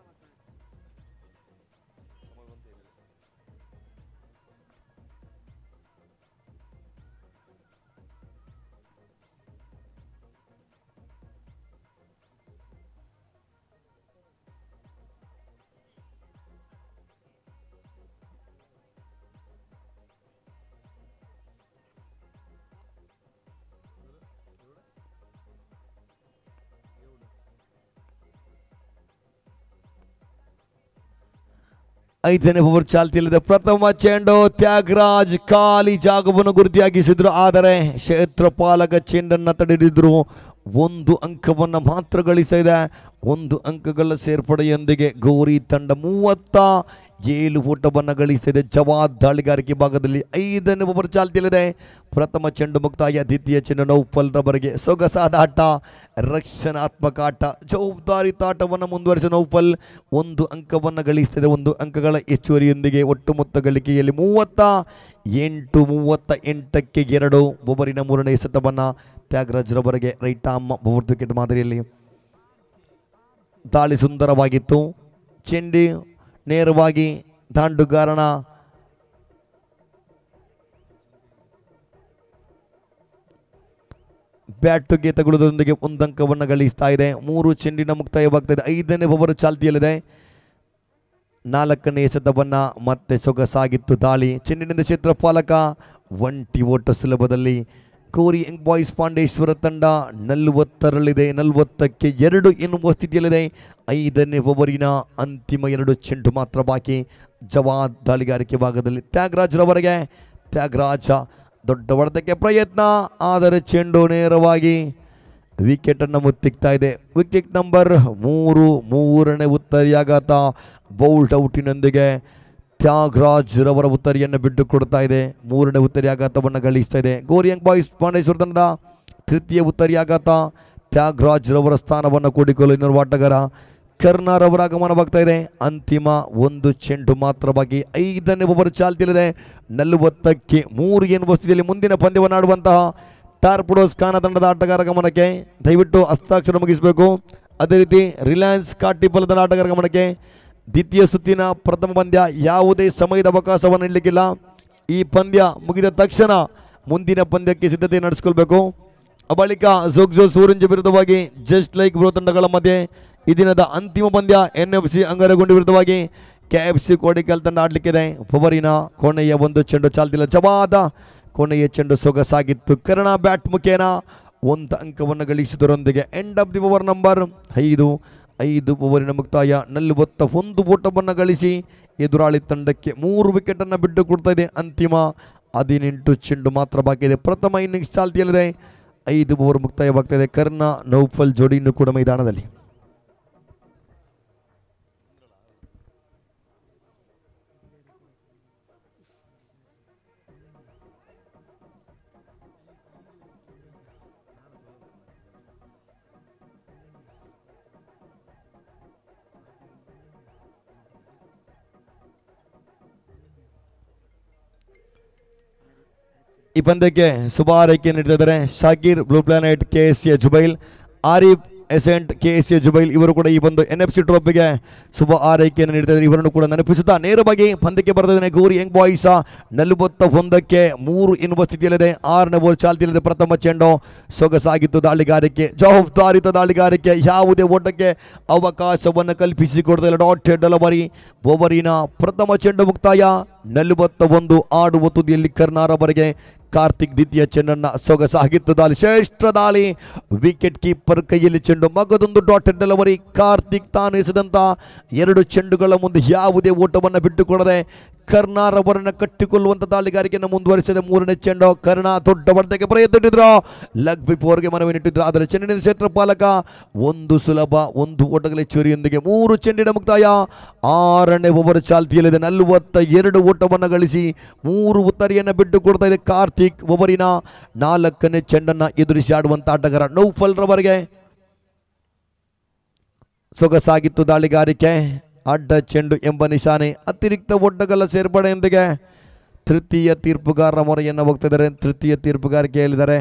ಐದನೇ ಓವರ್ ಚಾಲ್ತಿಯಲ್ಲಿದೆ ಪ್ರಥಮ ಚೆಂಡು ತ್ಯಾಗರಾಜ್ ಖಾಲಿ ಜಾಗವನ್ನು ಗುರುತಿಯಾಗಿಸಿದ್ರು ಆದರೆ ಕ್ಷೇತ್ರಪಾಲಕ ಚೆಂಡನ್ನು ತಡೆದಿದ್ರು ಒಂದು ಅಂಕವನ್ನು ಮಾತ್ರ ಗಳಿಸಿದೆ ಒಂದು ಅಂಕಗಳ ಸೇರ್ಪಡೆಯೊಂದಿಗೆ ಗೌರಿ ತಂಡ ಮೂವತ್ತ ಏಳು ಓಟವನ್ನು ಗಳಿಸಿದೆ ಜವಾದ್ ದಾಳಿಗಾರಿಕೆ ಭಾಗದಲ್ಲಿ ಐದನೇ ಓವರ್ ಚಾಲ್ತಿಯಲ್ಲಿದೆ ಪ್ರಥಮ ಚೆಂಡು ಮುಕ್ತಾಯ ದ್ವಿತೀಯ ಚೆಂಡು ನೌಫಲ್ ರವರಿಗೆ ಸೊಗಸಾದ ಆಟ ರಕ್ಷಣಾತ್ಮಕ ಆಟ ಜವಾಬ್ದಾರಿತ ಆಟವನ್ನು ಮುಂದುವರಿಸಿದ ನೌಫಲ್ ಒಂದು ಅಂಕವನ್ನು ಗಳಿಸ್ತಿದೆ ಒಂದು ಅಂಕಗಳ ಹೆಚ್ಚುವರಿಯೊಂದಿಗೆ ಒಟ್ಟು ಮೊತ್ತ ಗಳಿಕೆಯಲ್ಲಿ ಮೂವತ್ತ ಎಂಟು ಮೂವತ್ತ ಎಂಟಕ್ಕೆ ಎರಡು ಒಬ್ಬರಿನ ಮೂರನೇ ಎಸೆತವನ್ನು ತ್ಯಾಗರಾಜ್ ರವರಿಗೆ ರೈಟ್ ಆಮ್ ಓವರ್ ವಿಕೆಟ್ ಮಾದರಿಯಲ್ಲಿ ದಾಳಿ ಸುಂದರವಾಗಿತ್ತು ಚೆಂಡಿ ನೇರವಾಗಿ ದಾಂಡುಗಾರನ ಬ್ಯಾಟ್ಗೆ ತಗುಲುವುದರೊಂದಿಗೆ ಒಂದು ಅಂಕವನ್ನು ಗಳಿಸ್ತಾ ಇದೆ ಮೂರು ಚೆಂಡಿನ ಮುಕ್ತಾಯವಾಗ್ತಾ ಇದೆ ಐದನೇ ಓವರ್ ಚಾಲ್ತಿಯಲ್ಲಿದೆ ನಾಲ್ಕನೇ ಎಸೆತವನ್ನು ಮತ್ತೆ ಸೊಗಸಾಗಿತ್ತು ದಾಳಿ ಚೆಂಡಿನಿಂದ ಕ್ಷೇತ್ರಪಾಲಕ ಒಂಟಿ ಓಟ ಸುಲಭದಲ್ಲಿ ಕೋರಿ ಯಂಗ್ ಬಾಯ್ಸ್ ಪಾಂಡೇಶ್ವರ ತಂಡ ನಲವತ್ತರಲ್ಲಿದೆ ನಲವತ್ತಕ್ಕೆ ಎರಡು ಎನ್ನುವ ಸ್ಥಿತಿಯಲ್ಲಿದೆ ಐದನೇ ಓವರಿನ ಅಂತಿಮ ಎರಡು ಚೆಂಡು ಮಾತ್ರ ಬಾಕಿ ಜವಾದ್ ದಾಳಿಗಾರಿಕೆ ಭಾಗದಲ್ಲಿ ತ್ಯಾಗರಾಜ್ರವರೆಗೆ ತ್ಯಾಗರಾಜ ದೊಡ್ಡ ಹೊಡೆತಕ್ಕೆ ಪ್ರಯತ್ನ ಆದರೆ ಚೆಂಡು ನೇರವಾಗಿ ವಿಕೆಟನ್ನು ಮುತ್ತಿಕ್ತಾ ಇದೆ ವಿಕೆಟ್ ನಂಬರ್ ಮೂರು ಮೂರನೇ ಉತ್ತರಿಯಾಘಾತ ಬೌಲ್ಡ್ ಔಟಿನೊಂದಿಗೆ ತ್ಯಾಗರಾಜ್ ರವರ ಉತ್ತರಿಯನ್ನು ಬಿಟ್ಟು ಕೊಡ್ತಾ ಇದೆ ಮೂರನೇ ಉತ್ತರಿಯಾಘಾತವನ್ನು ಗಳಿಸ್ತಾ ಇದೆ ಗೋರಿಯಂಗ್ ಬಾಯ್ಸ್ ಪಾಂಡೇಶ್ವರ ತಂಡದ ತೃತೀಯ ಉತ್ತರಿಯಾಘಾತ ತ್ಯಾಗರಾಜ್ ರವರ ಸ್ಥಾನವನ್ನು ಕೂಡಿಕೊಳ್ಳಲು ಇನ್ನೊಂದು ಆಟಗಾರ ಕರ್ನಾರ್ ಅವರ ಆಗಮನವಾಗ್ತಾ ಇದೆ ಅಂತಿಮ ಒಂದು ಚೆಂಡು ಮಾತ್ರ ಬಾಕಿ ಐದನೇ ಓವರ್ ಚಾಲ್ತಿಯಲ್ಲಿದೆ ನಲವತ್ತಕ್ಕೆ ಮೂರು ಎನ್ನುವ ಸ್ಥಿತಿಯಲ್ಲಿ ಮುಂದಿನ ಪಂದ್ಯವನ್ನು ಆಡುವಂತಹ ಟಾರ್ಪುಡೋಸ್ ಖಾನ ತಂಡದ ಆಟಗಾರ ಗಮನಕ್ಕೆ ದಯವಿಟ್ಟು ಹಸ್ತಾಕ್ಷರ ಮುಗಿಸಬೇಕು ಅದೇ ರೀತಿ ರಿಲಯನ್ಸ್ ಕಾಟಿಪಲದ ಆಟಗಾರ ಗಮನಕ್ಕೆ ದ್ವಿತೀಯ ಸುತ್ತಿನ ಪ್ರಥಮ ಪಂದ್ಯ ಯಾವುದೇ ಸಮಯದ ಅವಕಾಶವನ್ನು ನೀಡಲಿಕ್ಕಿಲ್ಲ ಈ ಪಂದ್ಯ ಮುಗಿದ ತಕ್ಷಣ ಮುಂದಿನ ಪಂದ್ಯಕ್ಕೆ ಸಿದ್ಧತೆ ನಡೆಸಿಕೊಳ್ಬೇಕು ಆ ಬಳಿಕ ಜೋಗ್ಜೋ ಸೂರಂಜ್ ವಿರುದ್ಧವಾಗಿ ಜಸ್ಟ್ ಲೈಕ್ ಬ್ರೋ ತಂಡಗಳ ಮಧ್ಯೆ ಈ ದಿನದ ಅಂತಿಮ ಪಂದ್ಯ ಎನ್ ಎಫ್ ಸಿ ಅಂಗರಗುಂಡಿ ವಿರುದ್ಧವಾಗಿ ಕೆ ಎಫ್ ಸಿ ಕೋಡಿಕಲ್ ತಂಡ ಆಡಲಿಕ್ಕಿದೆ ಫವರಿನ ಕೊನೆಯ ಒಂದು ಚೆಂಡು ಚಾಲ್ತಿಲ್ಲ ಜವಾದ ಕೊನೆಯ ಚೆಂಡು ಸೊಗಸಾಗಿತ್ತು ಕರ್ಣ ಬ್ಯಾಟ್ ಮುಖೇನ ಒಂದು ಅಂಕವನ್ನು ಗಳಿಸಿದರೊಂದಿಗೆ end of the over number ಐದು ಐದು ಓವರಿನ ಮುಕ್ತಾಯ ನಲವತ್ತ ಒಂದು ಓಟವನ್ನು ಗಳಿಸಿ ಎದುರಾಳಿ ತಂಡಕ್ಕೆ ಮೂರು ವಿಕೆಟನ್ನು ಬಿಟ್ಟು ಕೊಡ್ತಾ ಇದೆ ಅಂತಿಮ ಹದಿನೆಂಟು ಚೆಂಡು ಮಾತ್ರ ಬಾಕಿ ಇದೆ ಪ್ರಥಮ ಇನ್ನಿಂಗ್ಸ್ ಚಾಲ್ತಿಯಲ್ಲಿದೆ ಐದು ಓವರ್ ಮುಕ್ತಾಯವಾಗ್ತಾ ಇದೆ ಕರ್ಣ ನೌಫಲ್ ಜೋಡಿ ಇನ್ನೂ ಕೂಡ ಮೈದಾನದಲ್ಲಿ ಈ ಪಂದ್ಯಕ್ಕೆ ಶುಭ ಆರೈಕೆ ನೀಡ್ತಿದ್ದಾರೆ Shakir Blue Planet K S A Jubail Arif ಎಸೆಂಟ್ ಕೆ ಎಸ್ ಎ ಜುಬೈಲ್ ಇವರು ಕೂಡ ಈ ಒಂದು ಎನ್ ಎಫ್ ಸಿ ಟ್ರೋಫಿಗೆ ಶುಭ ಆರೈಕೆಯನ್ನು ನೀಡ್ತಿದ್ದಾರೆ ಇವರನ್ನು ಕೂಡ ನೆನಪಿಸುತ್ತಾ ನೇರವಾಗಿ ಪಂದ್ಯಕ್ಕೆ ಬರ್ತಿದ್ದಾನೆ ಗೌರಿ ಯಂಗ್ ಬಾಯ್ಸ ನಲವತ್ತ ಒಂದಕ್ಕೆ ಮೂರು ಎನ್ನುವ ಸ್ಥಿತಿಯಲ್ಲಿದೆ ಆರನೇ ಓವರ್ ಚಾಲ್ತಿಯಲ್ಲಿದೆ ಪ್ರಥಮ ಚೆಂಡು ಸೊಗಸಾಗಿತ್ತು ದಾಳಿಗಾರಿಕೆ ಜವಾಬ್ದಾರಿತ ದಾಳಿಗಾರಿಕೆ ಯಾವುದೇ ಓಟಕ್ಕೆ ಅವಕಾಶವನ್ನು ಕಲ್ಪಿಸಿಕೊಡ್ತಿಲ್ಲ ಡಾಟ್ ಡೆಲವರಿ ಓವರಿನ ಪ್ರಥಮ ಚೆಂಡು ಮುಕ್ತಾಯ ನಲವತ್ತ ಒಂದು ಆಡುವ ತುದಿಯಲ್ಲಿ ಕರ್ನಾರವರೆಗೆ ಕಾರ್ತಿಕ್ ದ್ವಿತೀಯ ಚೆಂಡನ್ನ ಸೊಗಸಾಗಿತ್ತು ದಾಳಿ ಶ್ರೇಷ್ಠ ದಾಳಿ ವಿಕೆಟ್ ಕೀಪರ್ ಕೈಯಲ್ಲಿ ಚೆಂಡು ಮಗದೊಂದು ಡಾಟೆಡ್ ಡೆಲವರಿ ಕಾರ್ತಿಕ್ ತಾನು ಎಸೆದಂತ ಎರಡು ಚೆಂಡುಗಳ ಮುಂದೆ ಯಾವುದೇ ಓಟವನ್ನು ಬಿಟ್ಟುಕೊಡದೆ ಕರ್ನಾರ್ ಅವರನ್ನ ಕಟ್ಟಿಕೊಳ್ಳುವಂತ ದಾಳಿಗಾರಿಕೆಯನ್ನು ಮುಂದುವರಿಸಿದೆ ಮೂರನೇ ಚೆಂಡು ಕರ್ಣ ದೊಡ್ಡ ಹೊಡೆತಕ್ಕೆ ಪ್ರಯತ್ನಿಟ್ಟಿದ್ರು ಲಗ್ ಬಿಫೋರ್ಗೆ ಮನವಿ ನೀಟ್ಟಿದ್ರು ಆದರೆ ಚೆಂಡಿನ ಕ್ಷೇತ್ರ ಪಾಲಕ ಒಂದು ಸುಲಭ ಒಂದು ಓಟಗಳ ಹೆಚ್ಚುವರಿಯೊಂದಿಗೆ ಮೂರು ಚೆಂಡಿನ ಮುಕ್ತಾಯ ಆರನೇ ಓವರ್ ಚಾಲ್ತಿಯಲ್ಲಿದೆ ನಲವತ್ತ ಎರಡು ಓಟವನ್ನು ಗಳಿಸಿ ಮೂರು ಉತ್ತರಿಯನ್ನು ಬಿಟ್ಟು ಕೊಡ್ತಾ ಇದೆ ಕಾರ್ತಿಕ್ ಓವರಿನ ನಾಲ್ಕನೇ ಚೆಂಡನ್ನು ಎದುರಿಸಿ ಆಡುವಂತ ಆಟಗಾರ ನೌಫಲ್ ರವರಿಗೆ ಸೊಗಸಾಗಿತ್ತು ದಾಳಿಗಾರಿಕೆ ಅಡ್ಡ ಚೆಂಡು ಎಂಬ ನಿಶಾನೆ ಅತಿರಿಕ್ತ ಒಡ್ಡಗಲ ಸೇರ್ಪಡೆಯೊಂದಿಗೆ ತೃತೀಯ ತೀರ್ಪುಗಾರರ ಮೊರೆಯನ್ನು ಹೋಗ್ತಿದ್ದಾರೆ ತೃತೀಯ ತೀರ್ಪುಗಾರಿಕೆ ಹೇಳಿದ್ದಾರೆ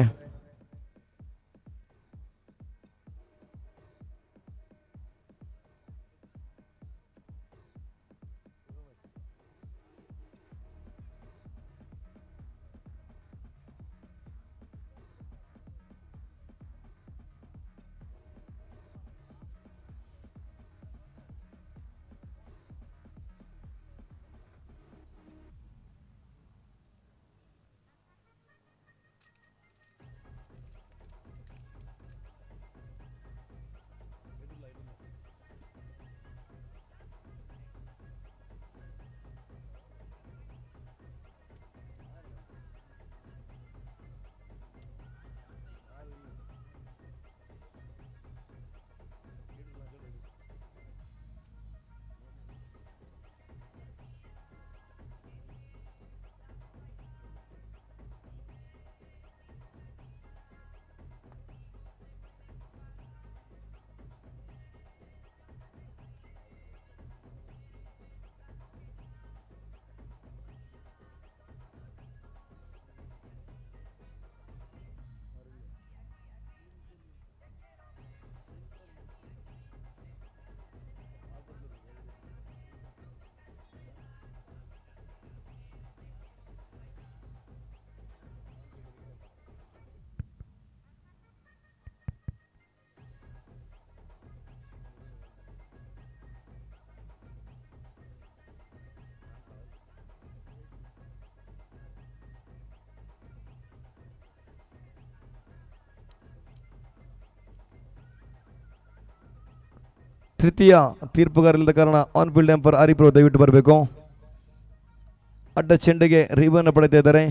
ತೃತೀಯ ತೀರ್ಪುಗಾರರಿಲ್ಲದ ಕಾರಣ ಆನ್ ಫೀಲ್ಡ್ ಎಂಪರ್ ಹರಿಪ್ರಭು ದಯವಿಟ್ಟು ಬರಬೇಕು ಅಡ್ಡ ಚೆಂಡೆಗೆ ರಿವನ್ ಪಡೆತಾ ಇದ್ದಾರೆ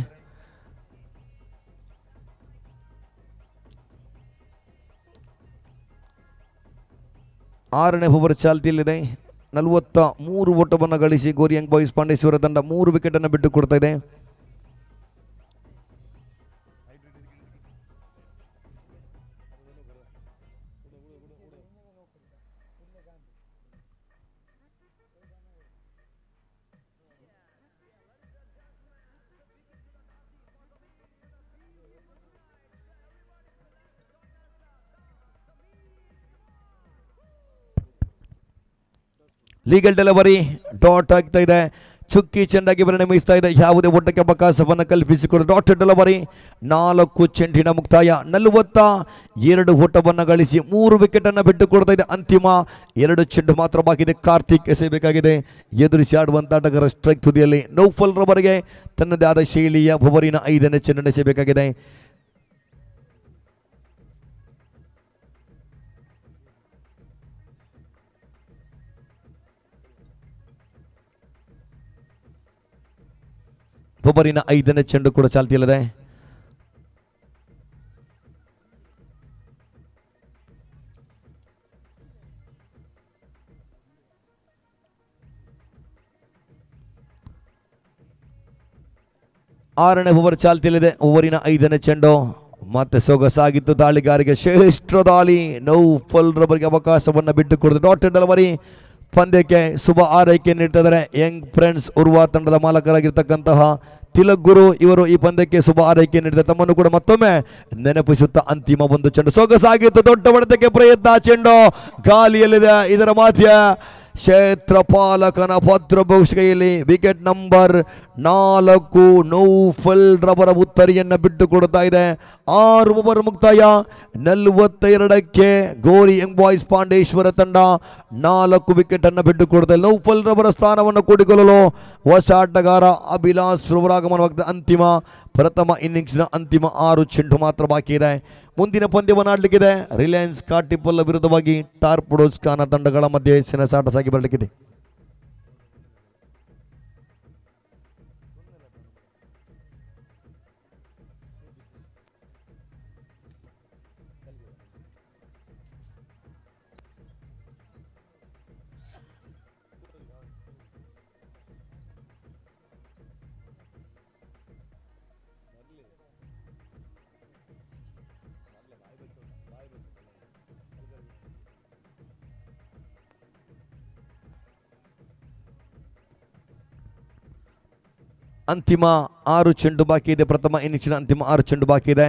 ಆರನೇ ಓವರ್ ಚಾಲ್ತಿಯಲ್ಲಿದೆ ನಲವತ್ತ ಮೂರು ಓಟವನ್ನು ಗಳಿಸಿ ಗೋರಿಯಂಗ್ ಬಾಯ್ಸ್ ಪಾಂಡೇಶ್ವರ ತಂಡ ಮೂರು ವಿಕೆಟನ್ನು ಬಿಟ್ಟು ಕೊಡ್ತಾ ಇದೆ ಲೀಗಲ್ ಡೆಲಿವರಿ ಡಾಟ್ ಆಗ್ತಾ ಇದೆ ಚುಕ್ಕಿ ಚೆಂಡಾಗಿ ಪರಿಣಮಿಸ್ತಾ ಇದೆ ಯಾವುದೇ ಒಟ್ಟಕ್ಕೆ ಅವಕಾಶವನ್ನು ಕಲ್ಪಿಸಿಕೊಂಡು ಡಾಟ್ ಡೆಲಿವರಿ ನಾಲ್ಕು ಚೆಂಡಿನ ಮುಕ್ತಾಯ ನಲವತ್ತ ಎರಡು ಓಟವನ್ನು ಗಳಿಸಿ ಮೂರು ವಿಕೆಟನ್ನು ಬಿಟ್ಟು ಕೊಡ್ತಾ ಇದೆ ಅಂತಿಮ ಎರಡು ಚೆಂಡು ಮಾತ್ರ ಬಾಕಿ ಇದೆ ಕಾರ್ತಿಕ್ ಎಸೆಯಬೇಕಾಗಿದೆ ಎದುರಿಸಿ ಆಡುವಂತ ಆಟಗಾರ ಸ್ಟ್ರೈಕ್ ತುದಿಯಲ್ಲಿ ನೌಫಲ್ ರವರಿಗೆ ತನ್ನದೇ ಆದ ಶೈಲಿಯ ಬೊಬರಿನ ಐದನೇ ಚೆಂಡನ್ನು ಎಸೆಯಬೇಕಾಗಿದೆ ಬೊಬರಿನ ಐದನೇ ಚೆಂಡು ಕೂಡ ಚಾಲ್ತಿಯಲ್ಲಿದೆ ಆರನೇ ಓವರ್ ಚಾಲ್ತಿಯಲ್ಲಿದೆ ಓವರಿನ ಐದನೇ ಚೆಂಡು ಮತ್ತೆ ಸೊಗಸಾಗಿತ್ತು ದಾಳಿಗಾರಿಗೆ ಶ್ರೇಷ್ಠ ದಾಳಿ ನೌಫಲ್ ರವರಿಗೆ ಅವಕಾಶವನ್ನು ಬಿಟ್ಟು ಕೊಡಿದ ಡಾಟ್ ಡೆಲಿವರಿ ಪಂದ್ಯಕ್ಕೆ ಶುಭ ಆರೈಕೆ ನೀಡ್ತಿದ್ದಾರೆ ಯಂಗ್ ಫ್ರೆಂಡ್ಸ್ ಉರ್ವ ತಂಡದ ಮಾಲಕರಾಗಿರ್ತಕ್ಕಂತಹ ತಿಲಕ್ ಗುರು ಇವರು ಈ ಪಂದ್ಯಕ್ಕೆ ಶುಭ ಆರೈಕೆ ನೀಡಿದ ತಮ್ಮನ್ನು ಕೂಡ ಮತ್ತೊಮ್ಮೆ ನೆನಪಿಸುತ್ತಾ ಅಂತಿಮ ಒಂದು ಚೆಂಡು ಸೊಗಸಾಗಿತ್ತು ದೊಡ್ಡ ಹೊಡೆತಕ್ಕೆ ಪ್ರಯತ್ನ ಚೆಂಡು ಗಾಲಿಯಲ್ಲಿದೆ ಇದರ ಮಧ್ಯ ಕ್ಷೇತ್ರಪಾಲಕನ ಭದ್ರ ಬಹುಶಿಕೆಯಲ್ಲಿ ವಿಕೆಟ್ ನಂಬರ್ ನಾಲ್ಕು ನೌಫಲ್ ರವರ ಉತ್ತರಿಯನ್ನು ಬಿಟ್ಟು ಕೊಡ್ತಾ ಇದೆ ಆರು ಓವರ್ ಮುಕ್ತಾಯ ನಲವತ್ತೆರಡಕ್ಕೆ ಗೋರಿ ಯಂಗ್ ಬಾಯ್ಸ್ ಪಾಂಡೇಶ್ವರ ತಂಡ ನಾಲ್ಕು ವಿಕೆಟ್ ಅನ್ನು ಬಿಟ್ಟು ಕೊಡ್ತಾ ಇದೆ ನೌಫಲ್ ರವರ ಸ್ಥಾನವನ್ನು ಕೂಡಿಕೊಳ್ಳಲು ಹೊಸ ಆಟಗಾರ ಅಭಿಲಾಷ್ ರವರ ಆಗಮನವಾಗ್ತದೆ ಅಂತಿಮ ಪ್ರಥಮ ಇನ್ನಿಂಗ್ಸ್ನ ಅಂತಿಮ ಆರು ಚೆಂಡು ಮಾತ್ರ ಬಾಕಿ ಇದೆ ಮುಂದಿನ ಪಂದ್ಯವನ್ನು ಆಡಲಿಕ್ಕಿದೆ ರಿಲಯನ್ಸ್ ಕಾಟಿಪಲ್ಲ ವಿರುದ್ಧವಾಗಿ ಟಾರ್ಪುಡೋಸ್ ಖಾನ ತಂಡಗಳ ಮಧ್ಯೆ ಸೆಣಸಾಟ ಸಾಗಿ ಬರಲಿಕ್ಕಿದೆ ಅಂತಿಮ ಆರು ಚೆಂಡು ಬಾಕಿ ಇದೆ ಪ್ರಥಮ ಇನ್ನಿಂಗ್ಸಿನ ಅಂತಿಮ ಆರು ಚೆಂಡು ಬಾಕಿ ಇದೆ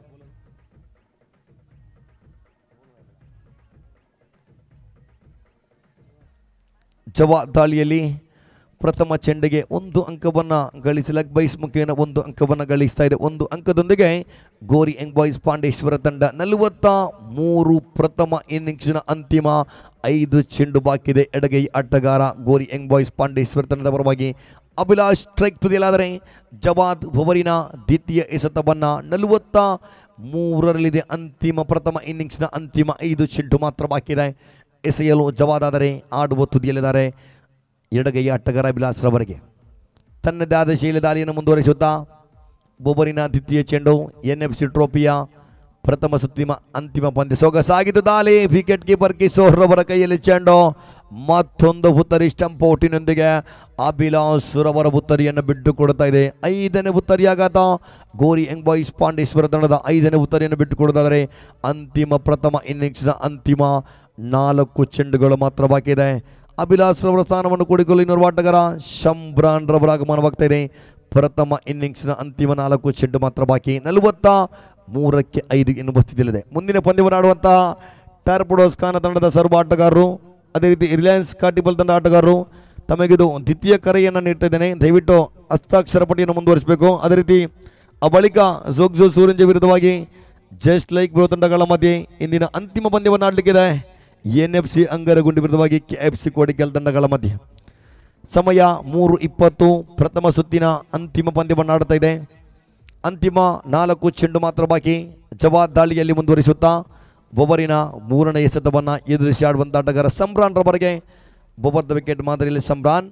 ಜವಾ ದಾಳಿಯಲ್ಲಿ ಪ್ರಥಮ ಚೆಂಡಿಗೆ ಒಂದು ಅಂಕವನ್ನು ಗಳಿಸಿ ಲಗ್ ಬೈಸ್ ಮುಖೇನ ಒಂದು ಅಂಕವನ್ನು ಗಳಿಸ್ತಾ ಇದೆ ಒಂದು ಅಂಕದೊಂದಿಗೆ ಗೋರಿ ಯಂಗ್ ಬಾಯ್ಸ್ ಪಾಂಡೇಶ್ವರ ತಂಡ ನಲವತ್ತ ಮೂರು ಪ್ರಥಮ ಇನ್ನಿಂಗ್ಸಿನ ಅಂತಿಮ ಐದು ಚೆಂಡು ಬಾಕಿದೆ ಎಡಗೈ ಆಟಗಾರ ಗೋರಿ ಯಂಗ್ ಬಾಯ್ಸ್ ಪಾಂಡೇಶ್ವರ ತಂಡದ ಪರವಾಗಿ ಅಭಿಲಾಷ್ ಸ್ಟ್ರೈಕ್ ತುದಿಯಲಾದರೆ ಜವಾದ್ ಭವರಿನ ದ್ವಿತೀಯ ಎಸೆತವನ್ನು ನಲವತ್ತ ಮೂರರಲ್ಲಿದೆ ಅಂತಿಮ ಪ್ರಥಮ ಇನ್ನಿಂಗ್ಸ್ನ ಅಂತಿಮ ಐದು ಚೆಂಡು ಮಾತ್ರ ಬಾಕಿ ಇದೆ ಎಸೆಯಲು ಜವಾದಾದರೆ ಆಡುವ ತುದಿಯಲ್ಲಿದ್ದಾರೆ ಎಡಗೈ ಆಟಗಾರ ಅಭಿಲಾಷ್ ರವರಿಗೆ ತನ್ನದೇ ಆದ ಶೈಲಿ ದಾಳಿಯನ್ನು ಮುಂದುವರಿಸುತ್ತಾ ಬೊಬರಿನ ದ್ವಿತೀಯ ಚೆಂಡು ಎನ್ ಎಫ್ ಸಿ ಟ್ರೋಫಿಯ ಪ್ರಥಮ ಸುತ್ತಿಮ ಅಂತಿಮ ಪಂದ್ಯ ಸೊಗಸಾಗಿದ್ದು ದಾಳಿ ವಿಕೆಟ್ ಕೀಪರ್ ಕಿಶೋರ್ ರವರ ಕೈಯಲ್ಲಿ ಚೆಂಡು ಮತ್ತೊಂದು ಹುತ್ತರಿ ಸ್ಟಂಪ್ ಔಟಿನೊಂದಿಗೆ ಅಭಿಲಾಷ್ ರವರ ಹುತ್ತರಿಯನ್ನು ಬಿಟ್ಟು ಕೊಡ್ತಾ ಇದೆ ಐದನೇ ಹುತ್ತರಿಯಾಗಾತ ಗೋರಿ ಯಂಗ್ ಬಾಯ್ಸ್ ಪಾಂಡೇಶ್ವರ ತಂಡದ ಐದನೇ ಹುತ್ತರಿಯನ್ನು ಬಿಟ್ಟು ಕೊಡೋದಾದರೆ ಅಂತಿಮ ಪ್ರಥಮ ಇನ್ನಿಂಗ್ಸ್ನ ಅಂತಿಮ ನಾಲ್ಕು ಚೆಂಡುಗಳು ಮಾತ್ರ ಬಾಕಿ ಇದೆ ಅಭಿಲಾಷ್ ರವರ ಸ್ಥಾನವನ್ನು ಕೂಡಿಕೊಳ್ಳಿ ಇನ್ನೋರ್ವ ಆಟಗಾರ ಶಂಬ್ರಾನ್ ರವರ ಆಗಮನವಾಗ್ತಾ ಇದೆ ಪ್ರಥಮ ಇನ್ನಿಂಗ್ಸ್ನ ಅಂತಿಮ ನಾಲ್ಕು ಚೆಂಡು ಮಾತ್ರ ಬಾಕಿ ನಲವತ್ತ ಮೂರಕ್ಕೆ ಐದು ಎನ್ನುವ ಸ್ಥಿತಿಯಲ್ಲಿದೆ ಮುಂದಿನ ಪಂದ್ಯವನ್ನು ಆಡುವಂತಹ ಟಾರ್ಪುಡೋಸ್ ಖಾನ ತಂಡದ ಸರ್ವ ಆಟಗಾರರು ಅದೇ ರೀತಿ ರಿಲಯನ್ಸ್ ಕಾಟಿಬಲ್ ತಂಡ ಆಟಗಾರರು ತಮಗಿದು ದ್ವಿತೀಯ ಕರೆಯನ್ನು ನೀಡ್ತಾ ಇದ್ದೇನೆ ದಯವಿಟ್ಟು ಹಸ್ತಾಕ್ಷರ ಪಟ್ಟಿಯನ್ನು ಮುಂದುವರಿಸಬೇಕು ಅದೇ ರೀತಿ ಆ ಬಳಿಕ ಜೋಗ್ಜೋ ಸೂರಂಜ ವಿರುದ್ಧವಾಗಿ ಜಸ್ಟ್ ಲೈಕ್ ಬ್ರೋ ತಂಡಗಳ ಮಧ್ಯೆ ಇಂದಿನ ಅಂತಿಮ ಪಂದ್ಯವನ್ನು ಆಡಲಿಕ್ಕಿದೆ ಎನ್ ಎಫ್ ಸಿ ಅಂಗರಗುಂಡಿ ವಿರುದ್ಧವಾಗಿ ಕೆ ಎಫ್ ಸಿ ಕೋಡಿಕೆಲ್ ತಂಡಗಳ ಮಧ್ಯೆ ಸಮಯ ಮೂರು ಇಪ್ಪತ್ತು ಪ್ರಥಮ ಸುತ್ತಿನ ಅಂತಿಮ ಪಂದ್ಯವನ್ನು ಆಡ್ತಾ ಇದೆ ಅಂತಿಮ ನಾಲ್ಕು ಚೆಂಡು ಮಾತ್ರ ಬಾಕಿ ಜವಾದ್ ದಾಳಿಯಲ್ಲಿ ಮುಂದುವರಿಸುತ್ತಾ ಬೊಬರಿನ ಮೂರನೇ ಎಸೆತವನ್ನು ಎದುರಿಸಿ ಆಡುವಂಥ ಆಟಗಾರ ಸಮ್ರಾನ್ ರವರಿಗೆ ಬೊಬರ್ದ ವಿಕೆಟ್ ಮಾದರಿಯಲ್ಲಿ ಸಮ್ರಾನ್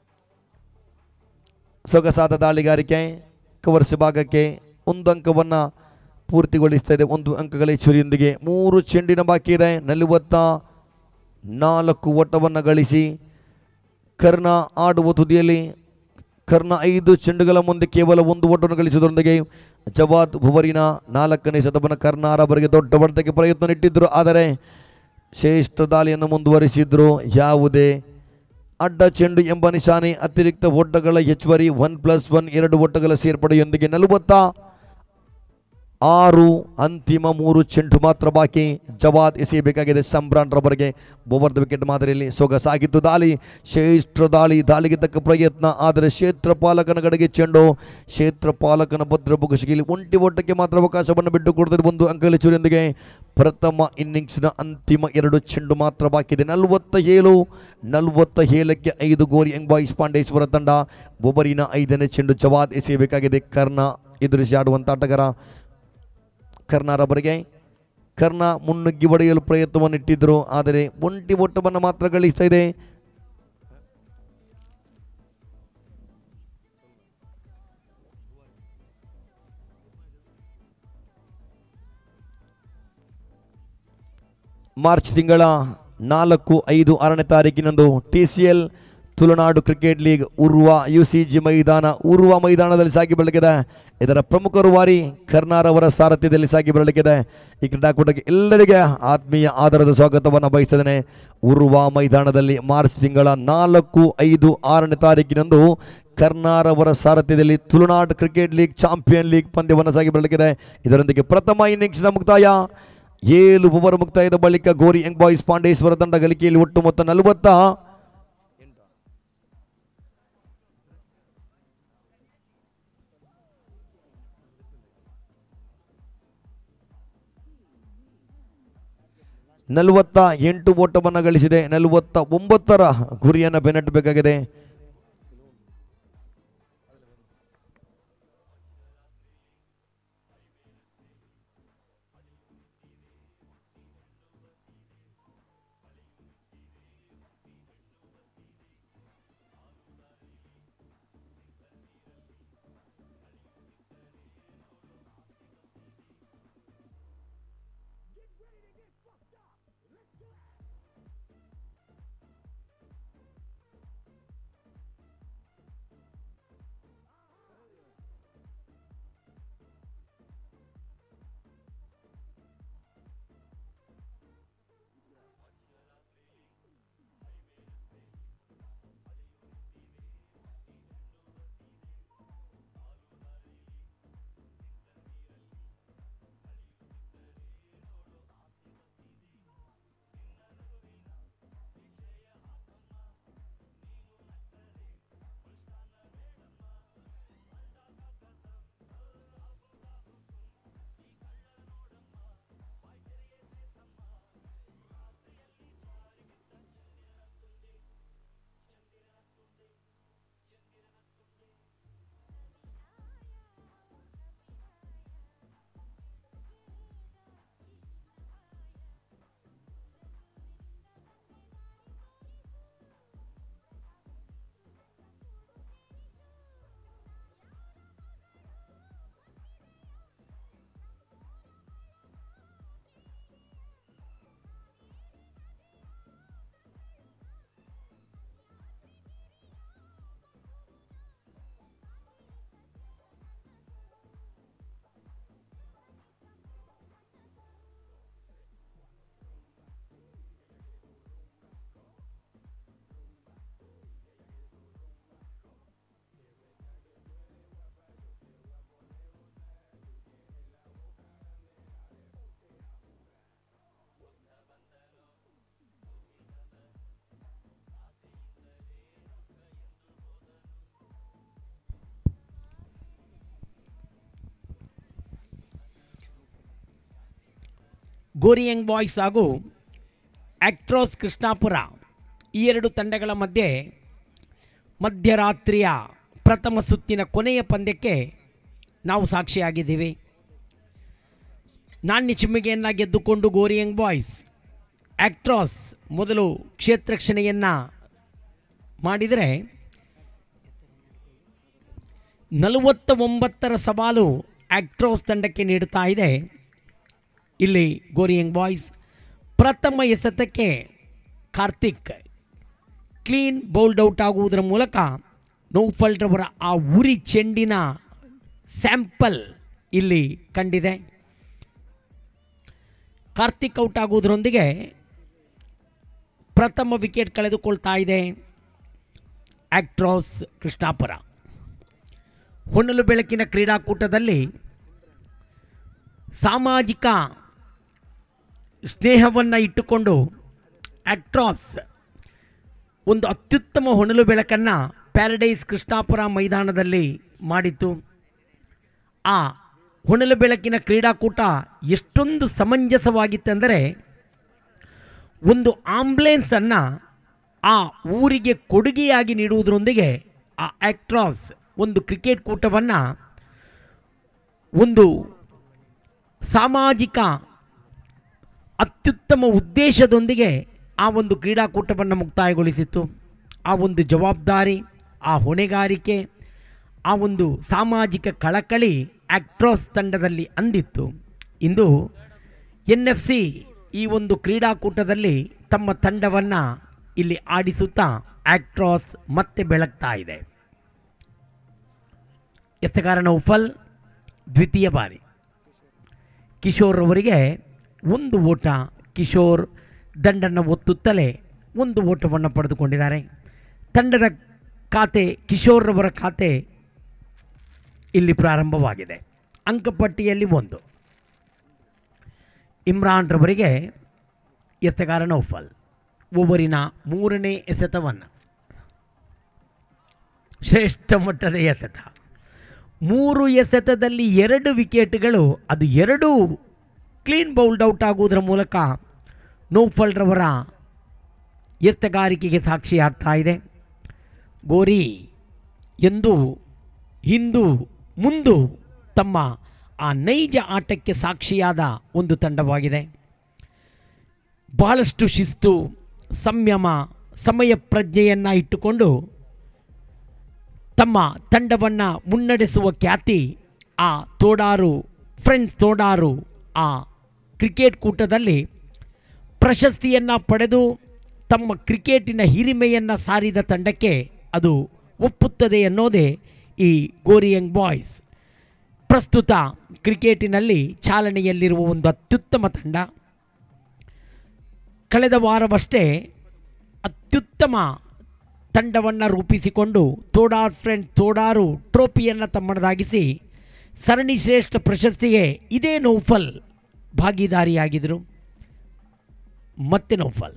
ಸೊಗಸಾದ ದಾಳಿಗಾರಿಕೆ ಕವರ್ಸ್ ಭಾಗಕ್ಕೆ ಒಂದು ಅಂಕವನ್ನು ಪೂರ್ತಿಗೊಳಿಸ್ತಾ ಇದೆ ಒಂದು ಅಂಕಗಳ ಹೆಚ್ಚುವರಿಯೊಂದಿಗೆ ಮೂರು ಚೆಂಡಿನ ಬಾಕಿ ಇದೆ ನಲವತ್ತ ನಾಲ್ಕು ಓಟವನ್ನು ಗಳಿಸಿ ಕರ್ಣ ಆಡುವ ತುದಿಯಲ್ಲಿ ಕರ್ಣ ಐದು ಚೆಂಡುಗಳ ಮುಂದೆ ಕೇವಲ ಒಂದು ಓಟವನ್ನು ಗಳಿಸುವುದರೊಂದಿಗೆ ಜವಾದ್ ಭುವರಿನ ನಾಲ್ಕನೇ ಶತವನ್ನು ಕರ್ಣ ಅರಬರಿಗೆ ದೊಡ್ಡ ಹೊಡೆತಕ್ಕೆ ಪ್ರಯತ್ನ ಇಟ್ಟಿದ್ದರು ಆದರೆ ಶ್ರೇಷ್ಠ ದಾಳಿಯನ್ನು ಮುಂದುವರಿಸಿದ್ರು ಯಾವುದೇ ಅಡ್ಡ ಚೆಂಡು ಎಂಬ ನಿಶಾನೆ ಅತಿರಿಕ್ತ ಓಟಗಳ ಹೆಚ್ಚುವರಿ ಒನ್ ಪ್ಲಸ್ ಒನ್ ಎರಡು ಓಟಗಳ ಸೇರ್ಪಡೆಯೊಂದಿಗೆ ನಲವತ್ತ ಆರು ಅಂತಿಮ ಮೂರು ಚೆಂಡು ಮಾತ್ರ ಬಾಕಿ ಜವಾದ್ ಎಸೆಯಬೇಕಾಗಿದೆ ಸಮ್ರಾನ್ ರಬ್ಬರ್ಗೆ ಬೋವರ್ದ ವಿಕೆಟ್ ಮಾದರಿಯಲ್ಲಿ ಸೊಗಸಾಗಿತ್ತು ದಾಳಿ ಶ್ರೇಷ್ಠ ದಾಳಿ ದಾಳಿಗೆ ತಕ್ಕ ಪ್ರಯತ್ನ ಆದರೆ ಕ್ಷೇತ್ರ ಪಾಲಕನ ಕಡೆಗೆ ಚೆಂಡು ಕ್ಷೇತ್ರ ಪಾಲಕನ ಭದ್ರ ಬುಗುಸಿಗೆ ಒಂಟಿ ಓಟಕ್ಕೆ ಮಾತ್ರ ಅವಕಾಶವನ್ನು ಬಿಟ್ಟು ಕೊಡ್ತದೆ ಒಂದು ಅಂಕಗಳ ಚುರಿಯೊಂದಿಗೆ ಪ್ರಥಮ ಇನ್ನಿಂಗ್ಸ್ನ ಅಂತಿಮ ಎರಡು ಚೆಂಡು ಮಾತ್ರ ಬಾಕಿ ಇದೆ ನಲವತ್ತ ಏಳು ನಲವತ್ತ ಏಳಕ್ಕೆ ಐದು ಗೋರಿ ಯಂಗ್ ಬಾಯ್ಸ್ ಪಾಂಡೇಶ್ವರ ತಂಡ ಬೊಬರಿನ ಐದನೇ ಚೆಂಡು ಜವಾದ್ ಎಸೆಯಬೇಕಾಗಿದೆ ಕರ್ಣ ಎದುರಿಸಿ ಆಡುವಂಥ ಆಟಗಾರ ಕರ್ನಾರವರಿಗೆ ಕರ್ಣ ಮುನ್ನುಗ್ಗಿ ಹೊಡೆಯಲು ಪ್ರಯತ್ನವನ್ನು ಇಟ್ಟಿದ್ದರು ಆದರೆ ಒಂಟಿ ಓಟವನ್ನು ಮಾತ್ರ ಗಳಿಸ್ತಾ ಇದೆ ಮಾರ್ಚ್ ತಿಂಗಳ ನಾಲ್ಕು ಐದು ಆರನೇ ತಾರೀಕಿನಂದು T C L Tulunadu cricket league Urva U C G ಮೈದಾನ ಉರ್ವ ಮೈದಾನದಲ್ಲಿ ಸಾಗಿ ಬರಲಿಕ್ಕಿದೆ ಇದರ ಪ್ರಮುಖ ರೂವಾರಿ ಕರ್ನಾರವರ ಸಾರಥ್ಯದಲ್ಲಿ ಸಾಗಿ ಬರಲಿಕ್ಕಿದೆ ಈ ಕ್ರೀಡಾಕೂಟಕ್ಕೆ ಎಲ್ಲರಿಗೆ ಆತ್ಮೀಯ ಆಧಾರದ ಸ್ವಾಗತವನ್ನು ಬಯಸಿದ್ದೇನೆ ಉರ್ವ ಮೈದಾನದಲ್ಲಿ ಮಾರ್ಚ್ ತಿಂಗಳ ನಾಲ್ಕು ಐದು ಆರನೇ ತಾರೀಕಿನಂದು ಕರ್ನಾರವರ ಸಾರಥ್ಯದಲ್ಲಿ Tulunadu cricket league champion league ಪಂದ್ಯವನ್ನು ಸಾಗಿ ಬರಲಿಕ್ಕಿದೆ ಇದರೊಂದಿಗೆ ಪ್ರಥಮ ಇನ್ನಿಂಗ್ಸ್ನ ಮುಕ್ತಾಯ ಏಳು ಓವರ್ ಮುಕ್ತಾಯದ ಬಳಿಕ ಗೋರಿ ಯಂಗ್ ಬಾಯ್ಸ್ ಪಾಂಡೇಶ್ವರ ತಂಡ ಗಳಿಕೆಯಲ್ಲಿ ಒಟ್ಟು ಮೊತ್ತ ನಲವತ್ತ ನಲವತ್ತ ಎಂಟು ಓಟವನ್ನು ಗಳಿಸಿದೆ ನಲವತ್ತ ಒಂಬತ್ತರ ಗುರಿಯನ್ನು ಬೆನ್ನಟ್ಟಬೇಕಾಗಿದೆ ಗೋರಿಯಂಗ್ ಬಾಯ್ಸ್ ಹಾಗೂ ಆಕ್ಟ್ರೋಸ್ ಕೃಷ್ಣಾಪುರ ಈ ಎರಡು ತಂಡಗಳ ಮಧ್ಯೆ ಮಧ್ಯರಾತ್ರಿಯ ಪ್ರಥಮ ಸುತ್ತಿನ ಕೊನೆಯ ಪಂದ್ಯಕ್ಕೆ ನಾವು ಸಾಕ್ಷಿಯಾಗಿದ್ದೀವಿ ನಾಣ್ಯ ಚಿಮ್ಮಿಗೆಯನ್ನು ಗೆದ್ದುಕೊಂಡು ಗೋರಿಯಂಗ್ ಬಾಯ್ಸ್ ಆ್ಯಕ್ಟ್ರಾಸ್ ಮೊದಲು ಕ್ಷೇತ್ರ ರಕ್ಷಣೆಯನ್ನು ಮಾಡಿದರೆ ನಲವತ್ತ ಒಂಬತ್ತರ ಸವಾಲು ಆ್ಯಕ್ಟ್ರೋಸ್ ತಂಡಕ್ಕೆ ನೀಡುತ್ತಾ ಇದೆ ಇಲ್ಲಿ ಗೋರಿಯಂಗ್ ಬಾಯ್ಸ್ ಪ್ರಥಮ ಎಸೆತಕ್ಕೆ ಕಾರ್ತಿಕ್ ಕ್ಲೀನ್ ಬೌಲ್ಡ್ ಔಟ್ ಆಗುವುದರ ಮೂಲಕ ನೌಫಲ್ರವರ ಆ ಉರಿ ಚೆಂಡಿನ ಸ್ಯಾಂಪಲ್ ಇಲ್ಲಿ ಕಂಡಿದೆ ಕಾರ್ತಿಕ್ ಔಟ್ ಆಗುವುದರೊಂದಿಗೆ ಪ್ರಥಮ ವಿಕೆಟ್ ಕಳೆದುಕೊಳ್ತಾ ಇದೆ ಆಕ್ಟ್ರಾಸ್ ಕೃಷ್ಣಾಪುರ ಹೊನಲು ಬೆಳಕಿನ ಕ್ರೀಡಾಕೂಟದಲ್ಲಿ ಸಾಮಾಜಿಕ ಸ್ನೇಹವನ್ನು ಇಟ್ಟುಕೊಂಡು ಆಕ್ಟ್ರಾಸ್ ಒಂದು ಅತ್ಯುತ್ತಮ ಹೊನಲು ಬೆಳಕನ್ನು ಪ್ಯಾರಡೈಸ್ ಕೃಷ್ಣಾಪುರ ಮೈದಾನದಲ್ಲಿ ಮಾಡಿತ್ತು ಆ ಹೊನಲು ಬೆಳಕಿನ ಕ್ರೀಡಾಕೂಟ ಎಷ್ಟೊಂದು ಸಮಂಜಸವಾಗಿತ್ತೆಂದರೆ ಒಂದು ಆಂಬ್ಯುಲೆನ್ಸನ್ನು ಆ ಊರಿಗೆ ಕೊಡುಗೆಯಾಗಿ ನೀಡುವುದರೊಂದಿಗೆ ಆ ಆ್ಯಕ್ಟ್ರಾಸ್ ಒಂದು ಕ್ರಿಕೆಟ್ ಕೂಟವನ್ನು ಒಂದು ಸಾಮಾಜಿಕ ಅತ್ಯುತ್ತಮ ಉದ್ದೇಶದೊಂದಿಗೆ ಆ ಒಂದು ಕ್ರೀಡಾಕೂಟವನ್ನು ಮುಕ್ತಾಯಗೊಳಿಸಿತ್ತು ಆ ಒಂದು ಜವಾಬ್ದಾರಿ ಆ ಹೊಣೆಗಾರಿಕೆ ಆ ಒಂದು ಸಾಮಾಜಿಕ ಕಳಕಳಿ ಆಕ್ಟ್ರಾಸ್ ತಂಡದಲ್ಲಿ ಅಂದಿತ್ತು ಇಂದು ಎನ್ ಎಫ್ ಸಿ ಈ ಒಂದು ಕ್ರೀಡಾಕೂಟದಲ್ಲಿ ತಮ್ಮ ತಂಡವನ್ನು ಇಲ್ಲಿ ಆಡಿಸುತ್ತಾ ಆಕ್ಟ್ರಾಸ್ ಮತ್ತೆ ಬೆಳಗ್ತಾ ಇದೆ ಎಸ್ತಗಾರ ನೌಫಲ್ ದ್ವಿತೀಯ ಬಾರಿ ಕಿಶೋರ್ ಅವರಿಗೆ ಒಂದು ಓಟ ಕಿಶೋರ್ ದಂಡನ್ನು ಒತ್ತುತ್ತಲೇ ಒಂದು ಓಟವನ್ನು ಪಡೆದುಕೊಂಡಿದ್ದಾರೆ ತಂಡದ ಖಾತೆ ಕಿಶೋರ್ ಅವರ ಖಾತೆ ಇಲ್ಲಿ ಪ್ರಾರಂಭವಾಗಿದೆ ಅಂಕಪಟ್ಟಿಯಲ್ಲಿ ಒಂದು ಇಮ್ರಾನ್ ರವರಿಗೆ ಎಸೆಗಾರ ನೌಫಲ್ ಒಬ್ಬರಿನ ಮೂರನೇ ಎಸೆತವನ್ನು ಶ್ರೇಷ್ಠ ಮಟ್ಟದ ಎಸೆತ ಮೂರು ಎಸೆತದಲ್ಲಿ ಎರಡು ವಿಕೆಟ್ಗಳು ಅದು ಎರಡೂ ಕ್ಲೀನ್ ಬೌಲ್ಡ್ ಔಟ್ ಆಗುವುದರ ಮೂಲಕ ನೌಫಲ್ರವರ ಎತ್ತಗಾರಿಕೆಗೆ ಸಾಕ್ಷಿಯಾಗ್ತಾ ಇದೆ ಗೋರಿ ಎಂದು ಹಿಂದು ಮುಂದು ತಮ್ಮ ಆ ನೈಜ ಆಟಕ್ಕೆ ಸಾಕ್ಷಿಯಾದ ಒಂದು ತಂಡವಾಗಿದೆ ಬಹಳಷ್ಟು ಶಿಸ್ತು ಸಂಯಮ ಸಮಯ ಪ್ರಜ್ಞೆಯನ್ನು ಇಟ್ಟುಕೊಂಡು ತಮ್ಮ ತಂಡವನ್ನು ಮುನ್ನಡೆಸುವ ಖ್ಯಾತಿ ಆ ತೋಡಾರು ಫ್ರೆಂಡ್ಸ್ ತೋಡಾರು ಆ ಕ್ರಿಕೆಟ್ ಕೂಟದಲ್ಲಿ ಪ್ರಶಸ್ತಿಯನ್ನು ಪಡೆದು ತಮ್ಮ ಕ್ರಿಕೆಟಿನ ಹಿರಿಮೆಯನ್ನು ಸಾರಿದ ತಂಡಕ್ಕೆ ಅದು ಒಪ್ಪುತ್ತದೆ ಅನ್ನೋದೇ ಈ ಗೋರಿಯಂಗ್ ಬಾಯ್ಸ್ ಪ್ರಸ್ತುತ ಕ್ರಿಕೆಟಿನಲ್ಲಿ ಚಾಲನೆಯಲ್ಲಿರುವ ಒಂದು ಅತ್ಯುತ್ತಮ ತಂಡ ಕಳೆದ ವಾರವಷ್ಟೇ ಅತ್ಯುತ್ತಮ ತಂಡವನ್ನು ರೂಪಿಸಿಕೊಂಡು ತೋಡಾರ್ ಫ್ರೆಂಡ್ ತೋಡಾರು ಟ್ರೋಫಿಯನ್ನು ತಮ್ಮದಾಗಿಸಿ ಸರಣಿ ಶ್ರೇಷ್ಠ ಪ್ರಶಸ್ತಿಗೆ ಇದೇ ನೌಫಲ್ ಭಾಗಿದಾರಿಯಾಗಿದ್ದರು ಮತ್ತೆ ನೌಫಲ್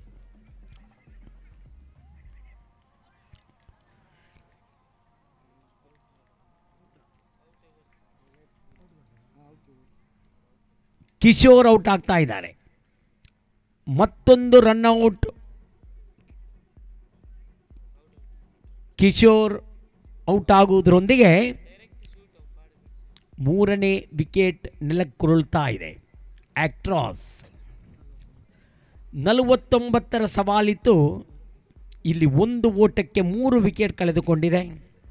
ಕಿಶೋರ್ ಔಟ್ ಆಗ್ತಾ ಇದ್ದಾರೆ ಮತ್ತೊಂದು ರನ್ಔಟ್ ಕಿಶೋರ್ ಔಟ್ ಆಗುವುದರೊಂದಿಗೆ ಮೂರನೇ ವಿಕೆಟ್ ನೆಲಕ್ಕುರುಳ್ತಾ ಇದೆ ಆಕ್ಟ್ರಾಸ್ ನಲವತ್ತೊಂಬತ್ತರ ಸವಾಲಿತ್ತು ಇಲ್ಲಿ ಒಂದು ಓಟಕ್ಕೆ ಮೂರು ವಿಕೆಟ್ ಕಳೆದುಕೊಂಡಿದೆ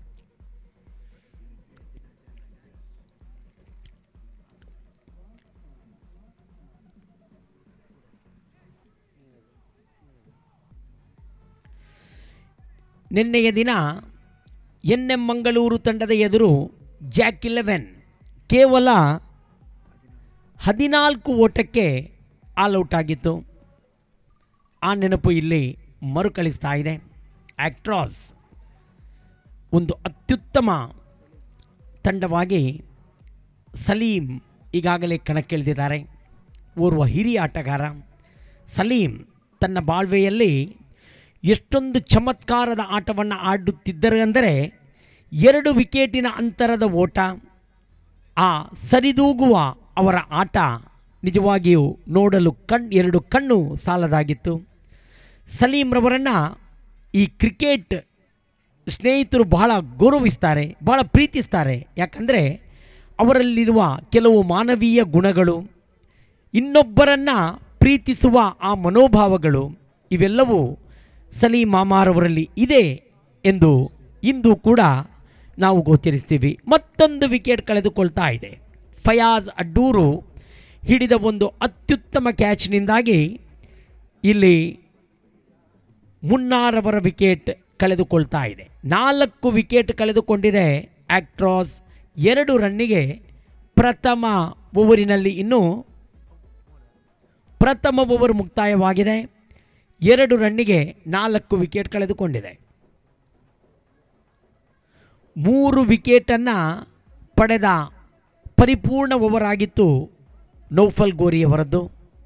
ನಿನ್ನೆಯ ದಿನ ಎನ್ ಎಂ ಮಂಗಳೂರು ತಂಡದ ಎದುರು ಜಾಕ್ ಇಲೆವೆನ್ ಕೇವಲ ಹದಿನಾಲ್ಕು ಓಟಕ್ಕೆ ಆಲ್ ಔಟ್ ಆಗಿತ್ತು ಆ ನೆನಪು ಇಲ್ಲಿ ಮರುಕಳಿಸ್ತಾ ಇದೆ ಆಕ್ಟ್ರಾಸ್ ಒಂದು ಅತ್ಯುತ್ತಮ ತಂಡವಾಗಿ ಸಲೀಂ ಈಗಾಗಲೇ ಕಣಕ್ಕಿಳಿದಿದ್ದಾರೆ ಓರ್ವ ಹಿರಿಯ ಆಟಗಾರ ಸಲೀಂ ತನ್ನ ಬಾಳ್ವೆಯಲ್ಲಿ ಎಷ್ಟೊಂದು ಚಮತ್ಕಾರದ ಆಟವನ್ನು ಆಡುತ್ತಿದ್ದರು ಅಂದರೆ ಎರಡು ವಿಕೆಟಿನ ಅಂತರದ ಓಟ ಆ ಸರಿದೂಗುವ ಅವರ ಆಟ ನಿಜವಾಗಿಯೂ ನೋಡಲು ಕಣ್ ಎರಡು ಕಣ್ಣು ಸಾಲದಾಗಿತ್ತು ಸಲೀಂರವರನ್ನು ಈ ಕ್ರಿಕೆಟ್ ಸ್ನೇಹಿತರು ಬಹಳ ಗೌರವಿಸ್ತಾರೆ ಬಹಳ ಪ್ರೀತಿಸ್ತಾರೆ ಯಾಕಂದರೆ ಅವರಲ್ಲಿರುವ ಕೆಲವು ಮಾನವೀಯ ಗುಣಗಳು ಇನ್ನೊಬ್ಬರನ್ನು ಪ್ರೀತಿಸುವ ಆ ಮನೋಭಾವಗಳು ಇವೆಲ್ಲವೂ ಸಲೀಂ ಮಾಮಾರವರಲ್ಲಿ ಇದೆ ಎಂದು ಇಂದು ಕೂಡ ನಾವು ಗೋಚರಿಸ್ತೀವಿ ಮತ್ತೊಂದು ವಿಕೆಟ್ ಕಳೆದುಕೊಳ್ತಾ ಇದೆ ಫಯಾಜ್ ಅಡ್ಡೂರು ಹಿಡಿದ ಒಂದು ಅತ್ಯುತ್ತಮ ಕ್ಯಾಚ್ನಿಂದಾಗಿ ಇಲ್ಲಿ ಮುನ್ನಾರವರ ವಿಕೆಟ್ ಕಳೆದುಕೊಳ್ತಾ ಇದೆ ನಾಲ್ಕು ವಿಕೆಟ್ ಕಳೆದುಕೊಂಡಿದೆ ಆಕ್ಟ್ರಾಸ್ ಎರಡು ರನ್ನಿಗೆ ಪ್ರಥಮ ಓವರಿನಲ್ಲಿ ಇನ್ನೂ ಪ್ರಥಮ ಓವರ್ ಮುಕ್ತಾಯವಾಗಿದೆ ಎರಡು ರನ್ನಿಗೆ ನಾಲ್ಕು ವಿಕೆಟ್ ಕಳೆದುಕೊಂಡಿದೆ ಮೂರು ವಿಕೆಟನ್ನು ಪಡೆದ ಪರಿಪೂರ್ಣ ಓವರ್ ಆಗಿತ್ತು ನೌಫಲ್ ಗೋರಿಯವರದ್ದು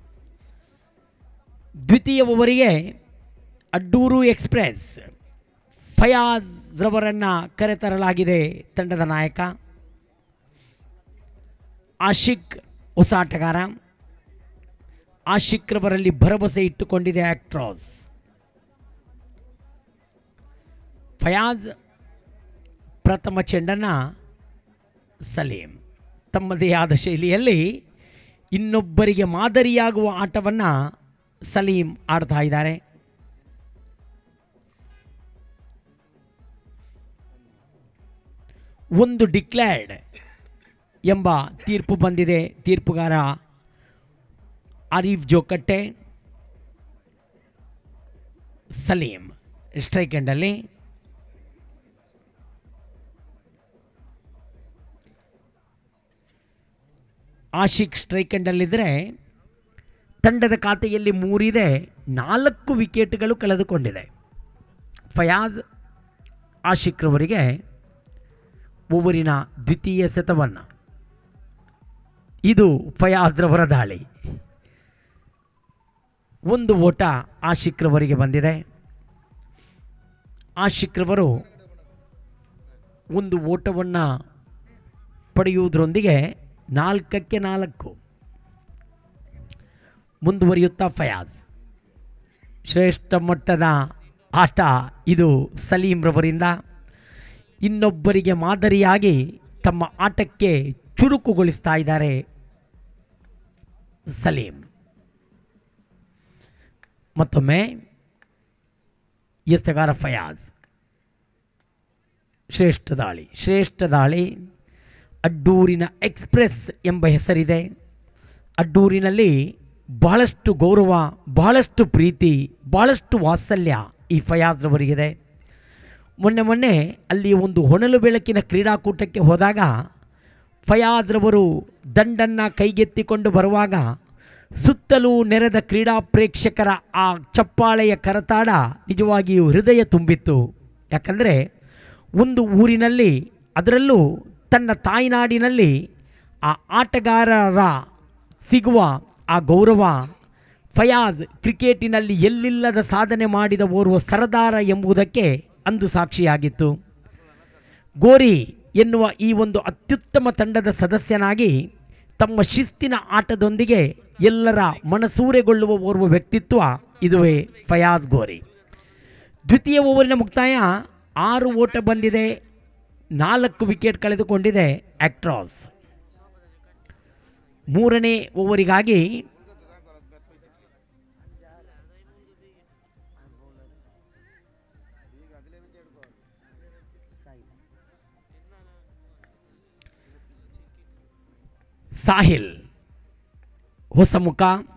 ದ್ವಿತೀಯ ಓವರಿಗೆ ಅಡ್ಡೂರು ಎಕ್ಸ್ಪ್ರೆಸ್ ಫಯಾಜ್ ರವರನ್ನು ಕರೆತರಲಾಗಿದೆ ತಂಡದ ನಾಯಕ ಆಶಿಕ್ ಹೊಸ ಆಟಗಾರ ಆಶಿಕ್ ರವರಲ್ಲಿ ಭರವಸೆ ಇಟ್ಟುಕೊಂಡಿದೆ ಆಕ್ಟ್ರಾಸ್ ಫಯಾಜ್ ಪ್ರಥಮ ಚೆಂಡನ್ನು ಸಲೀಂ ತಮ್ಮದೇ ಆದ ಶೈಲಿಯಲ್ಲಿ ಇನ್ನೊಬ್ಬರಿಗೆ ಮಾದರಿಯಾಗುವ ಆಟವನ್ನು ಸಲೀಂ ಆಡ್ತಾ ಇದ್ದಾರೆ ಒಂದು ಡಿಕ್ಲೇರ್ಡ್ ಎಂಬ ತೀರ್ಪು ಬಂದಿದೆ ತೀರ್ಪುಗಾರ ಆರೀಫ್ ಜೋಕಟ್ಟೆ ಸಲೀಂ ಸ್ಟ್ರೈಕ್ ಎಂಡಲ್ಲಿ ಆಶಿಕ್ ಸ್ಟ್ರೈಕ್ ಎಂಡಲ್ಲಿದ್ದರೆ ತಂಡದ ಖಾತೆಯಲ್ಲಿ ಮೂರಿದೆ ನಾಲ್ಕು ವಿಕೆಟ್ಗಳು ಕಳೆದುಕೊಂಡಿದೆ ಫಯಾಜ್ ಆಶಿಕ್ರವರಿಗೆ ಓವರಿನ ದ್ವಿತೀಯ ಶತವನ್ನು ಇದು ಫಯಾಜ್ರವರ ದಾಳಿ ಒಂದು ಓಟ ಆಶಿಕ್ರವರಿಗೆ ಬಂದಿದೆ ಆಶಿಕ್ರವರು ಒಂದು ಓಟವನ್ನು ಪಡೆಯುವುದರೊಂದಿಗೆ ನಾಲ್ಕಕ್ಕೆ ನಾಲ್ಕು ಮುಂದುವರಿಯುತ್ತಾ ಫಯಾಜ್ ಶ್ರೇಷ್ಠ ಮಟ್ಟದ ಆಟ ಇದು ಸಲೀಂರವರಿಂದ ಇನ್ನೊಬ್ಬರಿಗೆ ಮಾದರಿಯಾಗಿ ತಮ್ಮ ಆಟಕ್ಕೆ ಚುರುಕುಗೊಳಿಸ್ತಾ ಇದ್ದಾರೆ ಸಲೀಂ ಮತ್ತೊಮ್ಮೆ ಎಸ್ತಗಾರ ಫಯಾಜ್ ಶ್ರೇಷ್ಠ ದಾಳಿ ಶ್ರೇಷ್ಠ ದಾಳಿ ಅಡ್ಡೂರಿನ ಎಕ್ಸ್ಪ್ರೆಸ್ ಎಂಬ ಹೆಸರಿದೆ ಅಡ್ಡೂರಿನಲ್ಲಿ ಬಹಳಷ್ಟು ಗೌರವ ಬಹಳಷ್ಟು ಪ್ರೀತಿ ಬಹಳಷ್ಟು ವಾತ್ಸಲ್ಯ ಈ ಫಯಾಜ್ರವರಿಗಿದೆ ಮೊನ್ನೆ ಮೊನ್ನೆ ಅಲ್ಲಿ ಒಂದು ಹೊನಲು ಬೆಳಕಿನ ಕ್ರೀಡಾಕೂಟಕ್ಕೆ ಹೋದಾಗ ಫಯಾಜ್ರವರು ದಂಡನ್ನು ಕೈಗೆತ್ತಿಕೊಂಡು ಬರುವಾಗ ಸುತ್ತಲೂ ನೆರೆದ ಕ್ರೀಡಾ ಪ್ರೇಕ್ಷಕರ ಆ ಚಪ್ಪಾಳೆಯ ಕರತಾಡ ನಿಜವಾಗಿಯೂ ಹೃದಯ ತುಂಬಿತ್ತು ಯಾಕಂದರೆ ಒಂದು ಊರಿನಲ್ಲಿ ಅದರಲ್ಲೂ ತನ್ನ ತಾಯ್ನಾಡಿನಲ್ಲಿ ಆ ಆಟಗಾರರ ಸಿಗುವ ಆ ಗೌರವ ಫಯಾಜ್ ಕ್ರಿಕೆಟಿನಲ್ಲಿ ಎಲ್ಲಿಲ್ಲದ ಸಾಧನೆ ಮಾಡಿದ ಓರ್ವ ಸರದಾರ ಎಂಬುದಕ್ಕೆ ಅಂದು ಸಾಕ್ಷಿಯಾಗಿತ್ತು ಗೋರಿ ಎನ್ನುವ ಈ ಒಂದು ಅತ್ಯುತ್ತಮ ತಂಡದ ಸದಸ್ಯನಾಗಿ ತಮ್ಮ ಶಿಸ್ತಿನ ಆಟದೊಂದಿಗೆ ಎಲ್ಲರ ಮನಸೂರೆಗೊಳ್ಳುವ ಓರ್ವ ವ್ಯಕ್ತಿತ್ವ ಇದುವೇ ಫಯಾಜ್ ಗೋರಿ ದ್ವಿತೀಯ ಓವರಿನ ಮುಕ್ತಾಯ ಆರು ಓಟ ಬಂದಿದೆ ನಾಲ್ಕು ವಿಕೆಟ್ ಕಳೆದುಕೊಂಡಿದೆ ಆಕ್ಟ್ರಾಸ್ ಮೂರನೇ ಓವರಿಗಾಗಿ ಸಾಹಿಲ್ ಹೊಸ ಮುಖ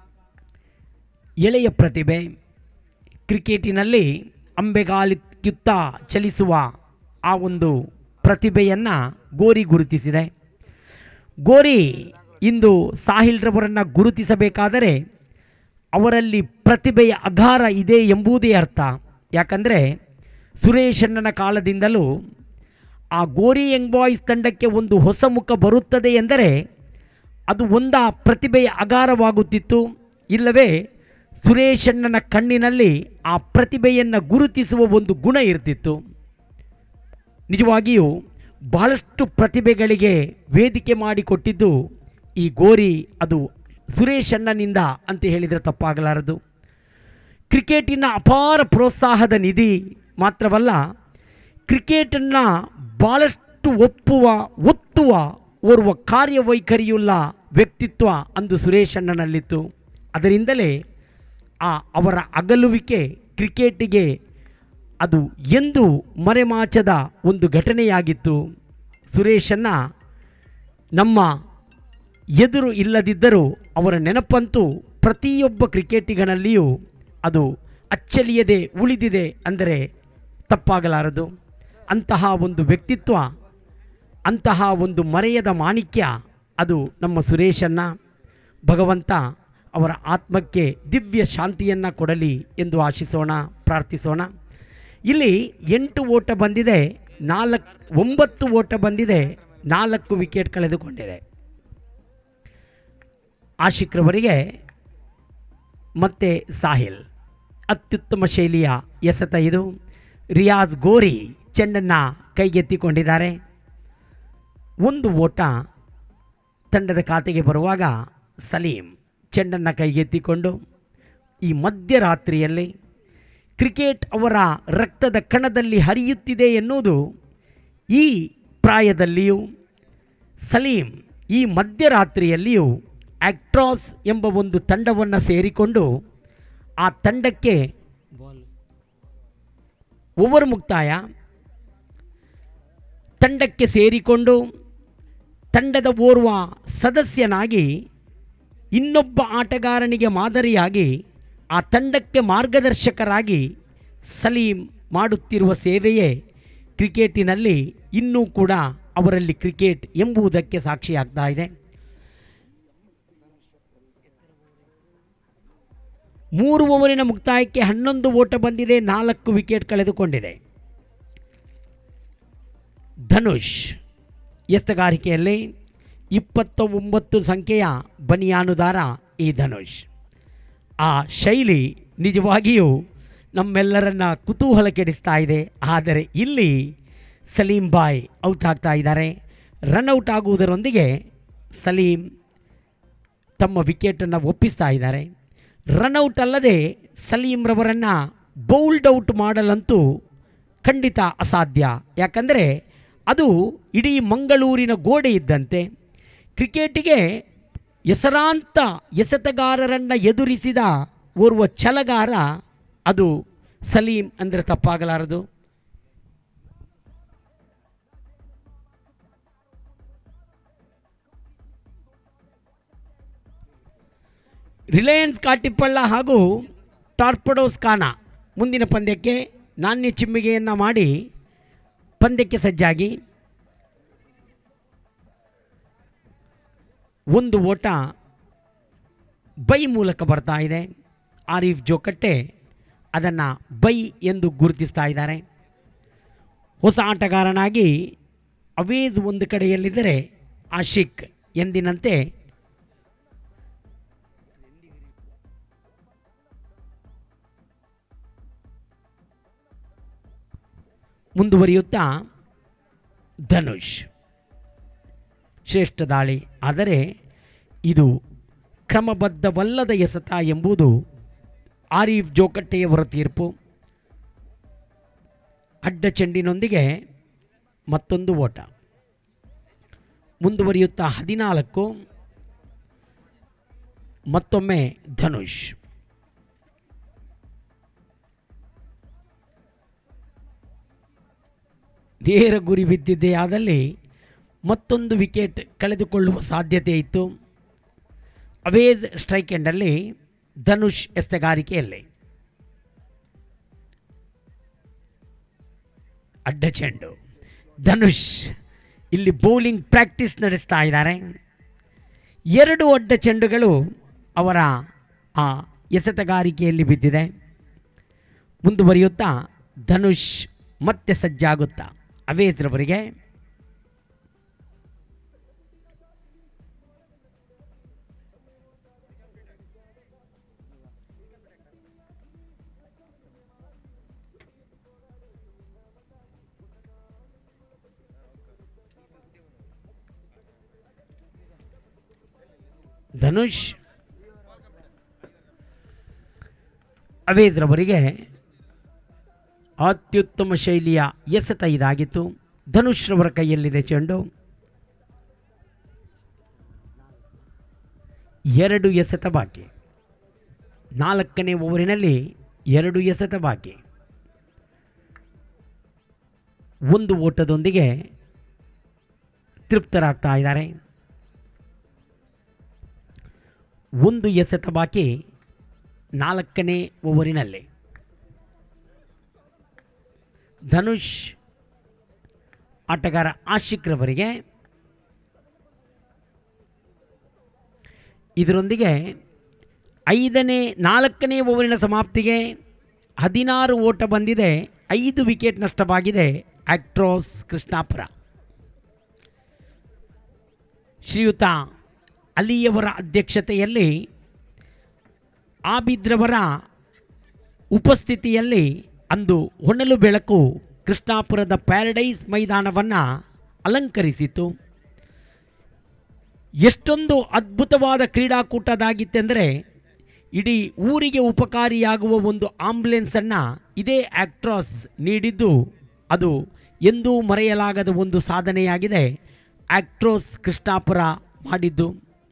ಎಳೆಯ ಪ್ರತಿಭೆ ಕ್ರಿಕೆಟಿನಲ್ಲಿ ಅಂಬೆಗಾಲಿಕ್ಕಿತ್ತ ಚಲಿಸುವ ಆ ಒಂದು ಪ್ರತಿಭೆಯನ್ನು ಗೋರಿ ಗುರುತಿಸಿದೆ ಗೋರಿ ಇಂದು ಸಾಹಿಲ್ರವರನ್ನು ಗುರುತಿಸಬೇಕಾದರೆ ಅವರಲ್ಲಿ ಪ್ರತಿಭೆಯ ಅಗಾರ ಇದೆ ಎಂಬುದೇ ಅರ್ಥ ಯಾಕಂದರೆ ಸುರೇಶಣ್ಣನ ಕಾಲದಿಂದಲೂ ಆ ಗೋರಿ ಯಂಗ್ ಬಾಯ್ಸ್ ತಂಡಕ್ಕೆ ಒಂದು ಹೊಸ ಮುಖ ಬರುತ್ತದೆ ಎಂದರೆ ಅದು ಒಂದ ಪ್ರತಿಭೆಯ ಅಗಾರವಾಗುತ್ತಿತ್ತು ಇಲ್ಲವೇ ಸುರೇಶಣ್ಣನ ಕಣ್ಣಿನಲ್ಲಿ ಆ ಪ್ರತಿಭೆಯನ್ನು ಗುರುತಿಸುವ ಒಂದು ಗುಣ ಇರ್ತಿತ್ತು ನಿಜವಾಗಿಯೂ ಬಹಳಷ್ಟು ಪ್ರತಿಭೆಗಳಿಗೆ ವೇದಿಕೆ ಮಾಡಿಕೊಟ್ಟಿದ್ದು ಈ ಗೋರಿ ಅದು ಸುರೇಶ್ ಅಣ್ಣನಿಂದ ಅಂತ ಹೇಳಿದರೆ ತಪ್ಪಾಗಲಾರದು ಕ್ರಿಕೆಟಿನ ಅಪಾರ ಪ್ರೋತ್ಸಾಹದ ನಿಧಿ ಮಾತ್ರವಲ್ಲ ಕ್ರಿಕೆಟನ್ನು ಭಾಳಷ್ಟು ಒಪ್ಪುವ ಒತ್ತುವ ಓರ್ವ ಕಾರ್ಯವೈಖರಿಯುಳ್ಳ ವ್ಯಕ್ತಿತ್ವ ಅಂದು ಸುರೇಶ್ ಅಣ್ಣನಲ್ಲಿತ್ತು ಅದರಿಂದಲೇ ಆ ಅವರ ಅಗಲುವಿಕೆ ಕ್ರಿಕೆಟಿಗೆ ಅದು ಎಂದು ಮರೆಮಾಚದ ಒಂದು ಘಟನೆಯಾಗಿತ್ತು ಸುರೇಶನ್ನ ನಮ್ಮ ಎದುರು ಇಲ್ಲದಿದ್ದರೂ ಅವರ ನೆನಪಂತೂ ಪ್ರತಿಯೊಬ್ಬ ಕ್ರಿಕೆಟಿಗನಲ್ಲಿಯೂ ಅದು ಅಚ್ಚಳಿಯದೆ ಉಳಿದಿದೆ ಅಂದರೆ ತಪ್ಪಾಗಲಾರದು ಅಂತಹ ಒಂದು ವ್ಯಕ್ತಿತ್ವ ಅಂತಹ ಒಂದು ಮರೆಯದ ಮಾಣಿಕ್ಯ ಅದು ನಮ್ಮ ಸುರೇಶನ್ನ ಭಗವಂತ ಅವರ ಆತ್ಮಕ್ಕೆ ದಿವ್ಯ ಶಾಂತಿಯನ್ನು ಕೊಡಲಿ ಎಂದು ಆಶಿಸೋಣ ಪ್ರಾರ್ಥಿಸೋಣ ಇಲ್ಲಿ ಎಂಟು ಓಟ ಬಂದಿದೆ ನಾಲ್ಕು ಒಂಬತ್ತು ಓಟ ಬಂದಿದೆ ನಾಲ್ಕು ವಿಕೆಟ್ ಕಳೆದುಕೊಂಡಿದೆ ಆಶಿಕ್ರವರಿಗೆ ಮತ್ತೆ ಸಾಹಿಲ್ ಅತ್ಯುತ್ತಮ ಶೈಲಿಯ ಎಸೆತ ಇದು ರಿಯಾಜ್ ಗೋರಿ ಚೆಂಡನ್ನು ಕೈಗೆತ್ತಿಕೊಂಡಿದ್ದಾರೆ ಒಂದು ಓಟ ತಂಡದ ಖಾತೆಗೆ ಬರುವಾಗ ಸಲೀಂ ಚೆಂಡನ್ನು ಕೈಗೆತ್ತಿಕೊಂಡು ಈ ಮಧ್ಯರಾತ್ರಿಯಲ್ಲಿ ಕ್ರಿಕೆಟ್ ಅವರ ರಕ್ತದ ಕಣದಲ್ಲಿ ಹರಿಯುತ್ತಿದೆ ಎನ್ನುವುದು ಈ ಪ್ರಾಯದಲ್ಲಿಯೂ ಸಲೀಂ ಈ ಮಧ್ಯರಾತ್ರಿಯಲ್ಲಿಯೂ ಆಕ್ಟ್ರಾಸ್ ಎಂಬ ಒಂದು ತಂಡವನ್ನು ಸೇರಿಕೊಂಡು ಆ ತಂಡಕ್ಕೆ ಓವರ್ ಮುಕ್ತಾಯ ತಂಡಕ್ಕೆ ಸೇರಿಕೊಂಡು ತಂಡದ ಓರ್ವ ಸದಸ್ಯನಾಗಿ ಇನ್ನೊಬ್ಬ ಆಟಗಾರನಿಗೆ ಮಾದರಿಯಾಗಿ ಆ ತಂಡಕ್ಕೆ ಮಾರ್ಗದರ್ಶಕರಾಗಿ ಸಲೀಂ ಮಾಡುತ್ತಿರುವ ಸೇವೆಯೇ ಕ್ರಿಕೆಟಿನಲ್ಲಿ ಇನ್ನೂ ಕೂಡ ಅವರಲ್ಲಿ ಕ್ರಿಕೆಟ್ ಎಂಬುದಕ್ಕೆ ಸಾಕ್ಷಿಯಾಗ್ತಾ ಇದೆ ಮೂರು ಓವರಿನ ಮುಕ್ತಾಯಕ್ಕೆ ಹನ್ನೊಂದು ಓಟ ಬಂದಿದೆ ನಾಲ್ಕು ವಿಕೆಟ್ ಕಳೆದುಕೊಂಡಿದೆ ಧನುಷ್ ಎತ್ತಗಾರಿಕೆಯಲ್ಲಿ ಇಪ್ಪತ್ತ ಒಂಬತ್ತು ಸಂಖ್ಯೆಯ ಬನಿಯಾನುದಾರ ಈ ಧನುಷ್ ಆ ಶೈಲಿ ನಿಜವಾಗಿಯೂ ನಮ್ಮೆಲ್ಲರನ್ನ ಕುತೂಹಲ ಕೆಡಿಸ್ತಾ ಇದೆ ಆದರೆ ಇಲ್ಲಿ ಸಲೀಂ ಬಾಯ್ ಔಟ್ ಆಗ್ತಾ ಇದ್ದಾರೆ ರನ್ಔಟ್ ಆಗುವುದರೊಂದಿಗೆ ಸಲೀಂ ತಮ್ಮ ವಿಕೆಟನ್ನು ಒಪ್ಪಿಸ್ತಾ ಇದ್ದಾರೆ ರನ್ಔಟ್ ಅಲ್ಲದೆ ಸಲೀಂರವರನ್ನು ಬೌಲ್ಡ್ ಔಟ್ ಮಾಡಲಂತೂ ಖಂಡಿತ ಅಸಾಧ್ಯ ಯಾಕಂದರೆ ಅದು ಇಡೀ ಮಂಗಳೂರಿನ ಗೋಡೆ ಇದ್ದಂತೆ ಕ್ರಿಕೆಟಿಗೆ ಹೆಸರಾಂತ ಎಸೆತಗಾರರನ್ನು ಎದುರಿಸಿದ ಓರ್ವ ಛಲಗಾರ ಅದು ಸಲೀಂ ಅಂದರೆ ತಪ್ಪಾಗಲಾರದು ರಿಲಯನ್ಸ್ ಕಾಟಿಪ್ಪಳ್ಳ ಹಾಗೂ ಟಾರ್ಪಡೋಸ್ ಖಾನ ಮುಂದಿನ ಪಂದ್ಯಕ್ಕೆ ನಾಣ್ಯ ಚಿಮ್ಮಿಗೆಯನ್ನು ಮಾಡಿ ಪಂದ್ಯಕ್ಕೆ ಸಜ್ಜಾಗಿ ಒಂದು ಓಟ ಬೈ ಮೂಲಕ ಬರ್ತಾ ಇದೆ ಆರಿಫ್ ಜೋಕಟ್ಟೆ ಅದನ್ನು ಬೈ ಎಂದು ಗುರುತಿಸ್ತಾ ಇದ್ದಾರೆ ಹೊಸ ಆಟಗಾರನಾಗಿ ಅವೇಜ್ ಒಂದು ಕಡೆಯಲ್ಲಿದ್ದರೆ ಆಶಿಕ್ ಎಂದಿನಂತೆ ಮುಂದುವರಿಯುತ್ತಾ ಧನುಷ್ ಶ್ರೇಷ್ಠ ದಾಳಿ ಆದರೆ ಇದು ಕ್ರಮಬದ್ಧವಲ್ಲದ ಎಸೆತ ಎಂಬುದು ಆರೀಫ್ ಜೋಕಟ್ಟೆಯವರ ತೀರ್ಪು ಅಡ್ಡ ಚೆಂಡಿನೊಂದಿಗೆ ಮತ್ತೊಂದು ಓಟ ಮುಂದುವರಿಯುತ್ತಾ ಹದಿನಾಲ್ಕು ಮತ್ತೊಮ್ಮೆ ಧನುಷ್ ನೇರ ಗುರಿ ಬಿದ್ದಿದ್ದೇ ಆದಲ್ಲಿ ಮತ್ತೊಂದು ವಿಕೆಟ್ ಕಳೆದುಕೊಳ್ಳುವ ಸಾಧ್ಯತೆ ಇತ್ತು ಅವೇಜ್ ಸ್ಟ್ರೈಕ್ ಎಂಡಲ್ಲಿ ಧನುಷ್ ಎಸೆಗಾರಿಕೆಯಲ್ಲಿ ಅಡ್ಡ ಚೆಂಡು ಧನುಷ್ ಇಲ್ಲಿ ಬೌಲಿಂಗ್ ಪ್ರಾಕ್ಟೀಸ್ ನಡೆಸ್ತಾ ಇದ್ದಾರೆ ಎರಡು ಅಡ್ಡ ಚೆಂಡುಗಳು ಅವರ ಆ ಎಸೆತಗಾರಿಕೆಯಲ್ಲಿ ಬಿದ್ದಿದೆ ಮುಂದುವರಿಯುತ್ತಾ ಧನುಷ್ ಮತ್ತೆ ಸಜ್ಜಾಗುತ್ತಾ ಅವೇಜ್ರವರಿಗೆ ಧನುಷ್ ಅವೇಜ್ರವರಿಗೆ ಅತ್ಯುತ್ತಮ ಶೈಲಿಯ ಎಸೆತ ಇದಾಗಿತ್ತು ಧನುಷ್ರವರ ಕೈಯಲ್ಲಿದೆ ಚೆಂಡು ಎರಡು ಎಸೆತ ಬಾಕಿ ನಾಲ್ಕನೇ ಓವರಿನಲ್ಲಿ ಎರಡು ಎಸೆತ ಬಾಕಿ ಒಂದು ಓಟದೊಂದಿಗೆ ತೃಪ್ತರಾಗ್ತಾ ಇದ್ದಾರೆ ಒಂದು ಎಸೆತ ಬಾಕಿ ನಾಲ್ಕನೇ ಓವರಿನಲ್ಲಿ ಧನುಷ್ ಆಟಗಾರ ಆಶಿಕ್ರವರಿಗೆ ಇದರೊಂದಿಗೆ ಐದನೇ ನಾಲ್ಕನೇ ಓವರಿನ ಸಮಾಪ್ತಿಗೆ ಹದಿನಾರು ಓಟ ಬಂದಿದೆ ಐದು ವಿಕೆಟ್ ನಷ್ಟವಾಗಿದೆ ಆಕ್ಟ್ರೋಸ್ ಕೃಷ್ಣಾಪುರ ಶ್ರೀಯುತ ಅಲಿಯವರ ಅಧ್ಯಕ್ಷತೆಯಲ್ಲಿ ಆಬಿದ್ರವರ ಉಪಸ್ಥಿತಿಯಲ್ಲಿ ಅಂದು ಹೊನಲು ಬೆಳಕು ಕೃಷ್ಣಾಪುರದ ಪ್ಯಾರಡೈಸ್ ಮೈದಾನವನ್ನು ಅಲಂಕರಿಸಿತು ಎಷ್ಟೊಂದು ಅದ್ಭುತವಾದ ಕ್ರೀಡಾಕೂಟದಾಗಿತ್ತೆಂದರೆ ಇಡೀ ಊರಿಗೆ ಉಪಕಾರಿಯಾಗುವ ಒಂದು ಆಂಬ್ಯುಲೆನ್ಸನ್ನು ಇದೇ ಆಕ್ಟ್ರಾಸ್ ನೀಡಿದ್ದು ಅದು ಎಂದೂ ಮರೆಯಲಾಗದ ಒಂದು ಸಾಧನೆಯಾಗಿದೆ ಆಕ್ಟ್ರೋಸ್ ಕೃಷ್ಣಾಪುರ ಮಾಡಿದ್ದು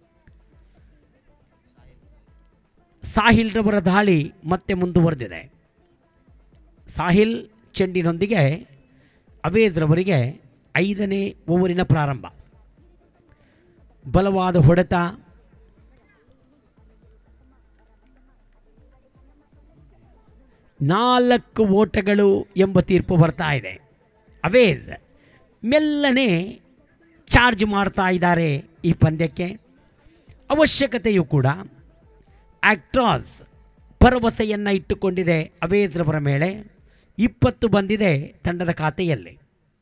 ಸಾಹಿಲ್ರವರ ದಾಳಿ ಮತ್ತೆ ಮುಂದುವರೆದಿದೆ ಸಾಹಿಲ್ ಚೆಂಡಿನೊಂದಿಗೆ ಅವೇದ್ರವರಿಗೆ ಐದನೇ ಓವರಿನ ಪ್ರಾರಂಭ ಬಲವಾದ ಹೊಡೆತ ನಾಲ್ಕು ಓಟಗಳು ಎಂಬ ತೀರ್ಪು ಬರ್ತಾ ಇದೆ ಅವೇದ್ ಮೆಲ್ಲನೆ ಚಾರ್ಜ್ ಮಾಡ್ತಾ ಇದ್ದಾರೆ ಈ ಪಂದ್ಯಕ್ಕೆ ಅವಶ್ಯಕತೆಯೂ ಕೂಡ ಆಕ್ಟ್ರಾಸ್ ಭರವಸೆಯನ್ನು ಇಟ್ಟುಕೊಂಡಿದೆ ಅವೇದ್ರವರ ಮೇಲೆ ಇಪ್ಪತ್ತು ಬಂದಿದೆ ತಂಡದ ಖಾತೆಯಲ್ಲಿ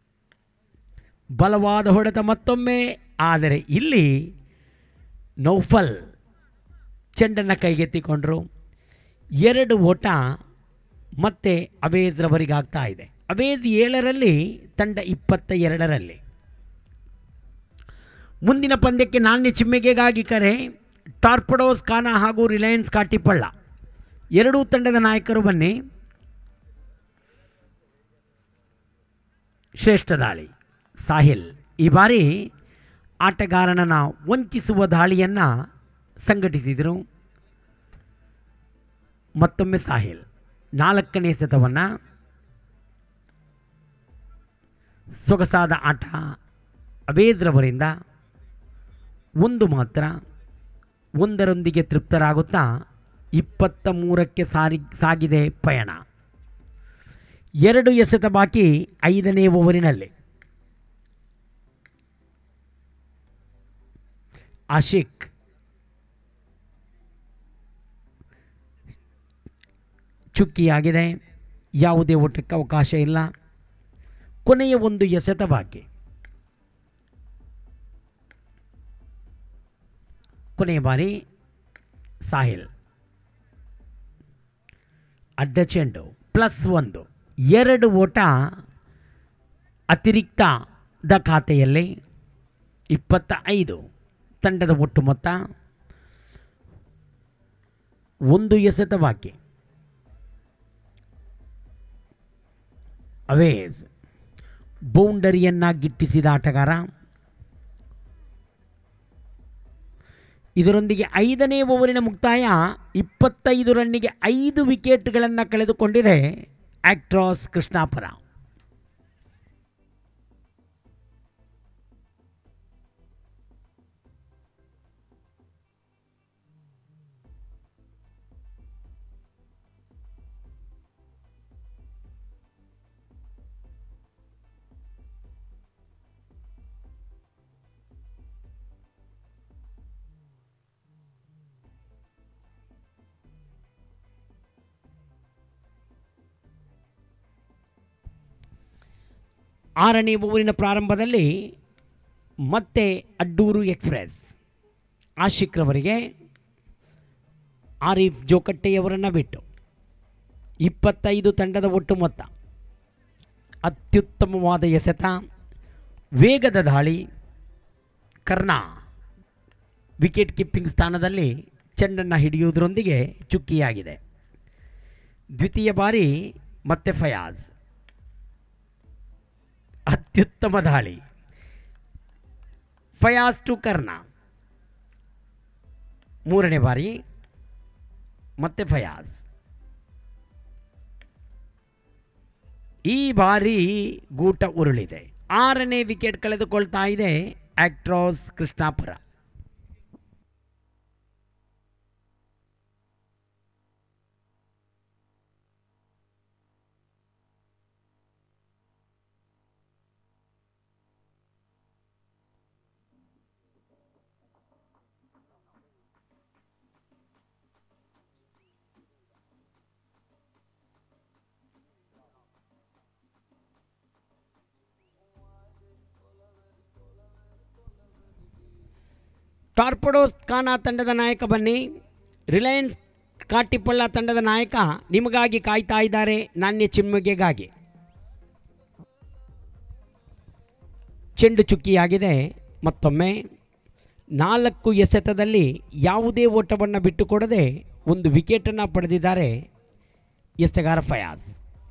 ಬಲವಾದ ಹೊಡೆತ ಮತ್ತೊಮ್ಮೆ ಆದರೆ ಇಲ್ಲಿ ನೌಫಲ್ ಚೆಂಡನ್ನು ಕೈಗೆತ್ತಿಕೊಂಡರು ಎರಡು ಓಟ ಮತ್ತೆ ಅವೇದ್ರವರಿಗಾಗ್ತಾ ಇದೆ ಅವೇದ್ ಏಳರಲ್ಲಿ ತಂಡ ಇಪ್ಪತ್ತ ಎರಡರಲ್ಲಿ ಮುಂದಿನ ಪಂದ್ಯಕ್ಕೆ ನಾಣ್ಯ ಚಿಮ್ಮಿಗೆಗಾಗಿ ಕರೆ ಟಾರ್ಪಡೋಸ್ ಖಾನ ಹಾಗೂ ರಿಲಯನ್ಸ್ ಕಾಟಿಪಳ್ಳ ಎರಡೂ ತಂಡದ ನಾಯಕರು ಬನ್ನಿ ಶ್ರೇಷ್ಠ ದಾಳಿ ಸಾಹಿಲ್ ಈ ಬಾರಿ ಆಟಗಾರನನ್ನು ವಂಚಿಸುವ ದಾಳಿಯನ್ನು ಸಂಘಟಿಸಿದರು ಮತ್ತೊಮ್ಮೆ ಸಾಹಿಲ್ ನಾಲ್ಕನೇ ಸತವನ್ನು ಸೊಗಸಾದ ಆಟ ಅವೇದ್ರವರಿಂದ ಒಂದು ಮಾತ್ರ ಒಂದರೊಂದಿಗೆ ತೃಪ್ತರಾಗುತ್ತಾ ಇಪ್ಪತ್ತ ಮೂರಕ್ಕೆ ಸಾರಿ ಸಾಗಿದೆ ಪಯಣ ಎರಡು ಎಸೆತ ಬಾಕಿ ಐದನೇ ಓವರಿನಲ್ಲಿ ಆಶಿಕ್ ಚುಕ್ಕಿಯಾಗಿದೆ ಯಾವುದೇ ಓಟಕ್ಕೆ ಅವಕಾಶ ಇಲ್ಲ ಕೊನೆಯ ಒಂದು ಎಸೆತ ಬಾಕಿ ಕೊನೆಯ ಬಾರಿ ಸಾಹಿಲ್ ಅಡ್ಡ ಚೆಂಡು ಪ್ಲಸ್ ಒಂದು ಎರಡು ಓಟ ಅತಿರಿಕ್ತದ ಖಾತೆಯಲ್ಲಿ ಇಪ್ಪತ್ತ ಐದು ತಂಡದ ಒಟ್ಟು ಮೊತ್ತ ಒಂದು ಎಸೆತ ಬಾಕಿ ಅವೇಜ್ ಬೌಂಡರಿಯನ್ನು ಗಿಟ್ಟಿಸಿದ ಆಟಗಾರ ಇದರೊಂದಿಗೆ ಐದನೇ ಓವರಿನ ಮುಕ್ತಾಯ ಇಪ್ಪತ್ತೈದು ರನ್ನಿಗೆ ಐದು ವಿಕೆಟ್ಗಳನ್ನು ಕಳೆದುಕೊಂಡಿದೆ ಆಕ್ಟ್ರಾಸ್ ಕೃಷ್ಣಾಪುರ ಆರನೇ ಓವರಿನ ಪ್ರಾರಂಭದಲ್ಲಿ ಮತ್ತೆ ಅಡ್ಡೂರು ಎಕ್ಸ್ಪ್ರೆಸ್ ಆಶಿಕ್ರವರಿಗೆ ಆರಿಫ್ ಜೋಕಟ್ಟೆಯವರನ್ನು ಬಿಟ್ಟು ಇಪ್ಪತ್ತೈದು ತಂಡದ ಒಟ್ಟು ಮೊತ್ತ ಅತ್ಯುತ್ತಮವಾದ ಎಸೆತ ವೇಗದ ದಾಳಿ ಕರ್ಣ ವಿಕೆಟ್ ಕೀಪಿಂಗ್ ಸ್ಥಾನದಲ್ಲಿ ಚೆಂಡನ್ನು ಹಿಡಿಯುವುದರೊಂದಿಗೆ ಚುಕ್ಕಿಯಾಗಿದೆ ದ್ವಿತೀಯ ಬಾರಿ ಮತ್ತೆ ಫಯಾಜ್ ಅತ್ಯುತ್ತಮ ದಾಳಿ ಫಯಾಜ್ ಟು ಕರ್ಣ ಮೂರನೇ ಬಾರಿ ಮತ್ತೆ ಫಯಾಜ್ ಈ ಬಾರಿ ಗೂಟ ಉರುಳಿದೆ ಆರನೇ ವಿಕೆಟ್ ಕಳೆದುಕೊಳ್ತಾ ಇದೆ ಆಕ್ಟ್ರಾಸ್ ಕೃಷ್ಣಾಪುರ ಟಾರ್ಪಡೋಸ್ ಖಾನಾ ತಂಡದ ನಾಯಕ ಬನ್ನಿ ರಿಲಯನ್ಸ್ ಕಾಟಿಪಳ್ಳ ತಂಡದ ನಾಯಕ ನಿಮಗಾಗಿ ಕಾಯ್ತಾ ಇದ್ದಾರೆ ನಾಣ್ಯ ಚಿಮ್ಮುಗೆಗಾಗಿ ಚೆಂಡು ಚುಕ್ಕಿಯಾಗಿದೆ ಮತ್ತೊಮ್ಮೆ ನಾಲ್ಕು ಎಸೆತದಲ್ಲಿ ಯಾವುದೇ ಓಟವನ್ನು ಬಿಟ್ಟುಕೊಡದೆ ಒಂದು ವಿಕೆಟನ್ನು ಪಡೆದಿದ್ದಾರೆ ಎಸೆಗಾರ ಫಯಾಜ್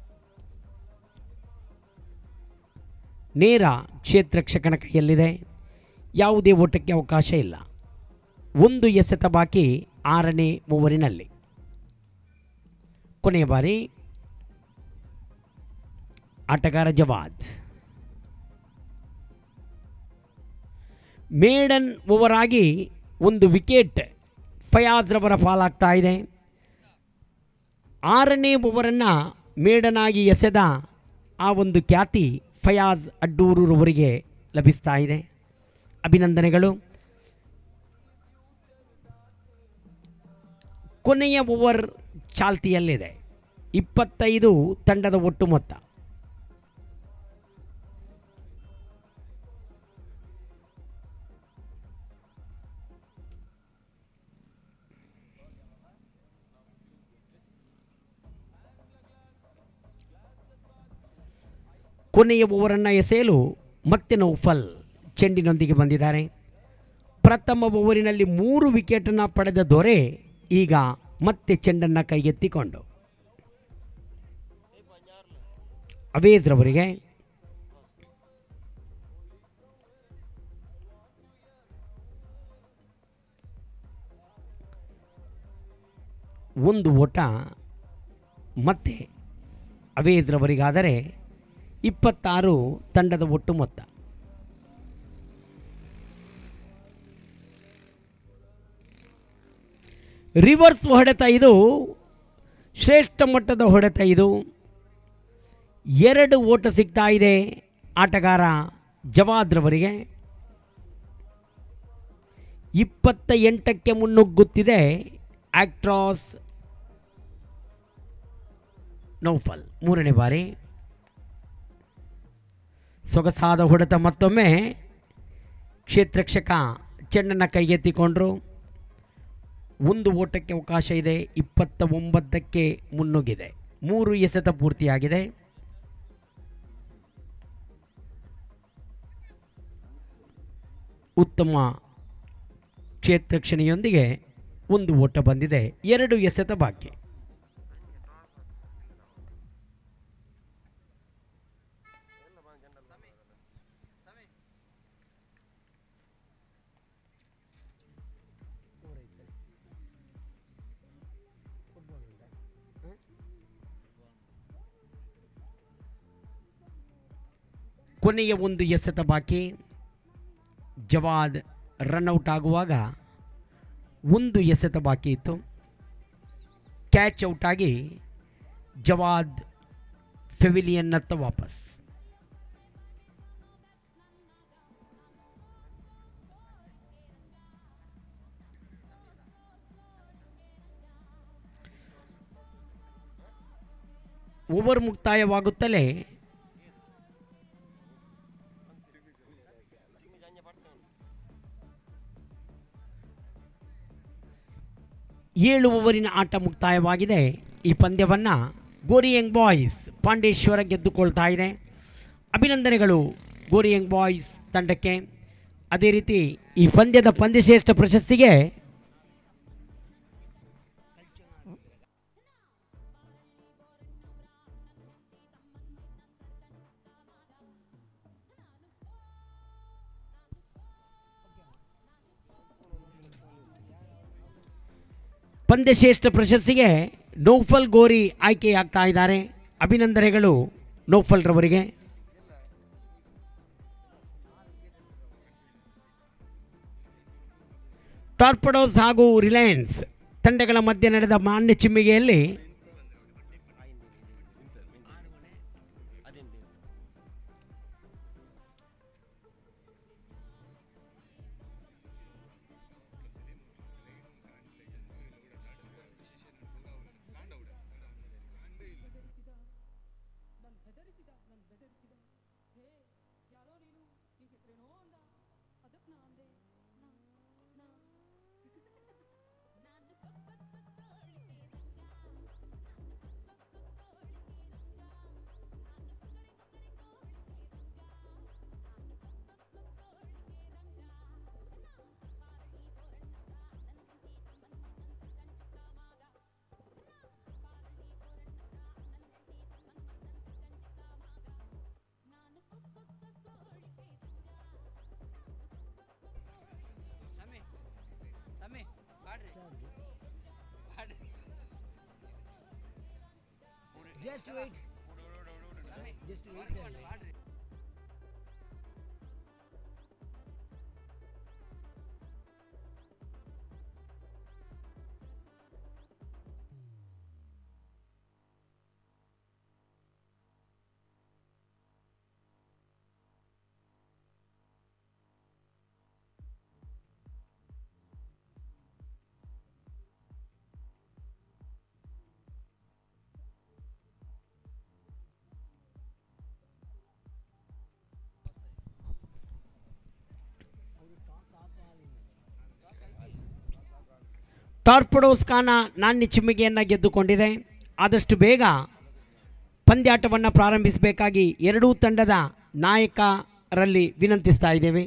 ನೇರ ಕ್ಷೇತ್ರ ರಕ್ಷಕನ ಕೈಯಲ್ಲಿದೆ ಯಾವುದೇ ಓಟಕ್ಕೆ ಅವಕಾಶ ಇಲ್ಲ ಒಂದು ಎಸೆತ ಬಾಕಿ ಆರನೇ ಓವರಿನಲ್ಲಿ ಕೊನೆಯ ಬಾರಿ ಆಟಗಾರ ಜವಾದ್ ಮೇಡನ್ ಓವರ್ ಆಗಿ ಒಂದು ವಿಕೆಟ್ ಫಯಾಜ್ ರವರ ಪಾಲಾಗ್ತಾ ಇದೆ ಆರನೇ ಓವರನ್ನು ಮೇಡನ್ ಆಗಿ ಎಸೆದ ಆ ಒಂದು ಖ್ಯಾತಿ ಫಯಾಜ್ ಅಡ್ಡೂರವರಿಗೆ ಲಭಿಸ್ತಾ ಇದೆ ಅಭಿನಂದನೆಗಳು ಕೊನೆಯ ಓವರ್ ಚಾಲ್ತಿಯಲ್ಲಿದೆ ಇಪ್ಪತ್ತೈದು ತಂಡದ ಒಟ್ಟು ಮೊತ್ತ ಕೊನೆಯ ಓವರನ್ನು ಎಸೆಯಲು ಮತ್ತೆ ನೌಫಲ್ ಚೆಂಡಿನೊಂದಿಗೆ ಬಂದಿದ್ದಾರೆ ಪ್ರಥಮ ಓವರಿನಲ್ಲಿ ಮೂರು ವಿಕೆಟನ್ನು ಪಡೆದ ದೊರೆ ಈಗ ಮತ್ತೆ ಚೆಂಡನ್ನು ಕೈಗೆತ್ತಿಕೊಂಡು ಅವೇಜ್ ರವರಿಗೆ ಒಂದು ಓಟ ಮತ್ತೆ ಅವೇಜ್ ರವರಿಗಾದರೆ ಇಪ್ಪತ್ತಾರು ತಂಡದ ಒಟ್ಟು ಮೊತ್ತ ರಿವರ್ಸ್ ಹೊಡೆತ ಇದು ಶ್ರೇಷ್ಠ ಮಟ್ಟದ ಹೊಡೆತ ಇದು ಎರಡು ಓಟ ಸಿಗ್ತಾ ಇದೆ ಆಟಗಾರ ಜವಾದ್ರವರಿಗೆ ಇಪ್ಪತ್ತ ಎಂಟಕ್ಕೆ ಮುನ್ನುಗ್ಗುತ್ತಿದೆ ಆಕ್ಟ್ರಾಸ್ ನೌಫಲ್ ಮೂರನೇ ಬಾರಿ ಸೊಗಸಾದ ಹೊಡೆತ ಮತ್ತೊಮ್ಮೆ ಕ್ಷೇತ್ರಕ್ಷಕ ಚೆಂಡನ್ನು ಕೈಗೆತ್ತಿಕೊಂಡ್ರು ಒಂದು ಓಟಕ್ಕೆ ಅವಕಾಶ ಇದೆ ಇಪ್ಪತ್ತ ಒಂಬತ್ತಕ್ಕೆ ಮುನ್ನುಗ್ಗಿದೆ ಮೂರು ಎಸೆತ ಪೂರ್ತಿಯಾಗಿದೆ ಉತ್ತಮ ಕ್ಷೇತ್ರಕ್ಷಣೆಯೊಂದಿಗೆ ಒಂದು ಓಟ ಬಂದಿದೆ ಎರಡು ಎಸೆತ ಬಾಕಿ ಕೊನೆಯ ಒಂದು ಎಸೆತ ಬಾಕಿ ಜವಾದ್ ರನ್ಔಟ್ ಆಗುವಾಗ ಒಂದು ಎಸೆತ ಬಾಕಿ ಇತ್ತು ಕ್ಯಾಚ್ ಔಟ್ ಆಗಿ ಜವಾದ್ ಫೆವಿಲಿಯನ್ನತ್ತ ವಾಪಸ್ ಓವರ್ ಮುಕ್ತಾಯವಾಗುತ್ತಲೇ ಏಳು ಓವರಿನ ಆಟ ಮುಕ್ತಾಯವಾಗಿದೆ ಈ ಪಂದ್ಯವನ್ನು ಗೋರಿಯಂಗ್ ಬಾಯ್ಸ್ ಪಾಂಡೇಶ್ವರ ಗೆದ್ದುಕೊಳ್ತಾ ಇದೆ ಅಭಿನಂದನೆಗಳು ಗೋರಿಯಂಗ್ ಬಾಯ್ಸ್ ತಂಡಕ್ಕೆ ಅದೇ ರೀತಿ ಈ ಪಂದ್ಯದ ಪಂದ್ಯಶ್ರೇಷ್ಠ ಪ್ರಶಸ್ತಿಗೆ ಪಂದ್ಯಶ್ರೇಷ್ಠ ಪ್ರಶಸ್ತಿಗೆ ನೌಫಲ್ ಗೋರಿ ಆಯ್ಕೆಯಾಗ್ತಾ ಇದ್ದಾರೆ ಅಭಿನಂದನೆಗಳು ನೌಫಲ್ ರವರಿಗೆ ಟಾರ್ಪಡೋಸ್ ಹಾಗೂ ರಿಲಯನ್ಸ್ ತಂಡಗಳ ಮಧ್ಯೆ ನಡೆದ ಮಾನ್ಯ ಚಿಮ್ಮಿಗೆಯಲ್ಲಿ Just wait. Just wait. ಟಾರ್ಪಡೋಸ್ ಖಾನ ನಾಣ್ಯ ಚಿಮ್ಮಿಗೆಯನ್ನು ಗೆದ್ದುಕೊಂಡಿದೆ ಆದಷ್ಟು ಬೇಗ ಪಂದ್ಯಾಟವನ್ನು ಪ್ರಾರಂಭಿಸಬೇಕಾಗಿ ಎರಡೂ ತಂಡದ ನಾಯಕರಲ್ಲಿ ವಿನಂತಿಸ್ತಾ ಇದ್ದೇವೆ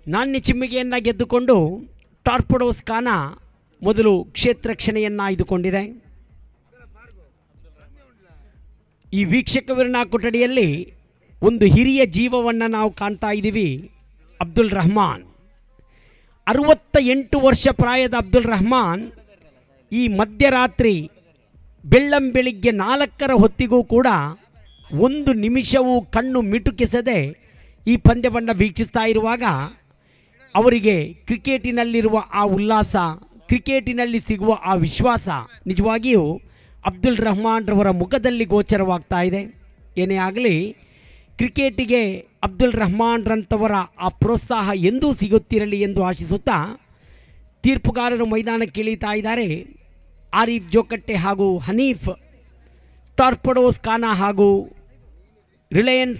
ನಾಣ್ಯ ಚಿಮ್ಮಿಗೆಯನ್ನು ಗೆದ್ದುಕೊಂಡು ಟಾರ್ಪಡೋಸ್ ಖಾನ ಮೊದಲು ಕ್ಷೇತ್ರ ರಕ್ಷಣೆಯನ್ನು ಆಯ್ದುಕೊಂಡಿದೆ ಈ ವೀಕ್ಷಕ ವಿವರಣಾ ಕೊಠಡಿಯಲ್ಲಿ ಒಂದು ಹಿರಿಯ ಜೀವವನ್ನು ನಾವು ಕಾಣ್ತಾ ಇದ್ದೀವಿ ಅಬ್ದುಲ್ ರಹಮಾನ್ ಅರವತ್ತ ಎಂಟು ವರ್ಷ ಪ್ರಾಯದ ಅಬ್ದುಲ್ ರಹಮಾನ್ ಈ ಮಧ್ಯರಾತ್ರಿ ಬೆಳ್ಳಂ ಬೆಳಿಗ್ಗೆ ನಾಲ್ಕರ ಹೊತ್ತಿಗೂ ಕೂಡ ಒಂದು ನಿಮಿಷವೂ ಕಣ್ಣು ಮಿಟುಕಿಸದೆ ಈ ಪಂದ್ಯವನ್ನು ವೀಕ್ಷಿಸ್ತಾ ಇರುವಾಗ ಅವರಿಗೆ ಕ್ರಿಕೆಟಿನಲ್ಲಿರುವ ಆ ಉಲ್ಲಾಸ ಕ್ರಿಕೆಟಿನಲ್ಲಿ ಸಿಗುವ ಆ ವಿಶ್ವಾಸ ನಿಜವಾಗಿಯೂ ಅಬ್ದುಲ್ ರಹಮಾನ್ ರವರ ಮುಖದಲ್ಲಿ ಗೋಚರವಾಗ್ತಾ ಇದೆ ಏನೇ ಆಗಲಿ ಕ್ರಿಕೆಟಿಗೆ ಅಬ್ದುಲ್ ರಹಮಾನ್ ರಂತವರ ಆ ಪ್ರೋತ್ಸಾಹ ಎಂದೂ ಸಿಗುತ್ತಿರಲಿ ಎಂದು ಆಶಿಸುತ್ತಾ ತೀರ್ಪುಗಾರರು ಮೈದಾನಕ್ಕೆ ಇಳಿತಾ ಇದ್ದಾರೆ ಆರೀಫ್ ಜೋಕಟ್ಟೆ ಹಾಗೂ ಹನೀಫ್ ಟಾರ್ಪಡೋಸ್ ಖಾನ ಹಾಗೂ ರಿಲಯನ್ಸ್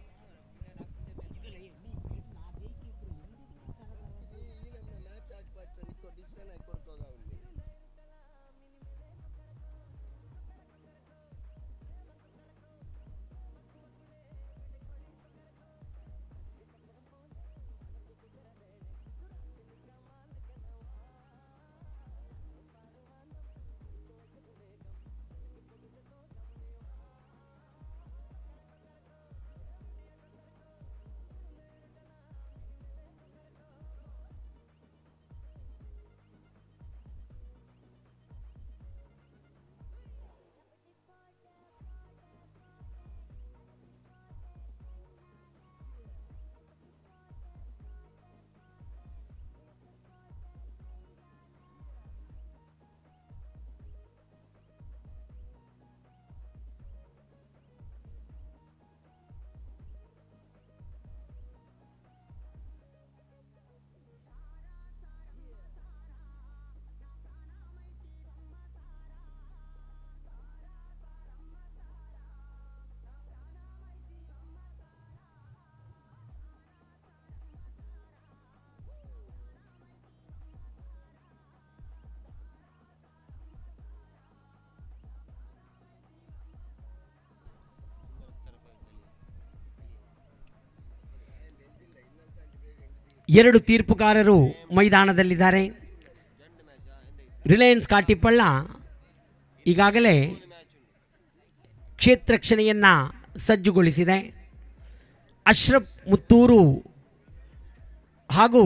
ಎರಡು ತೀರ್ಪುಗಾರರು ಮೈದಾನದಲ್ಲಿದ್ದಾರೆ ರಿಲಯನ್ಸ್ ಕಾಟಿಪಳ್ಳ ಈಗಾಗಲೇ ಕ್ಷೇತ್ರ ರಕ್ಷಣೆಯನ್ನು ಸಜ್ಜುಗೊಳಿಸಿದೆ ಅಶ್ರಫ್ ಮುತ್ತೂರು ಹಾಗೂ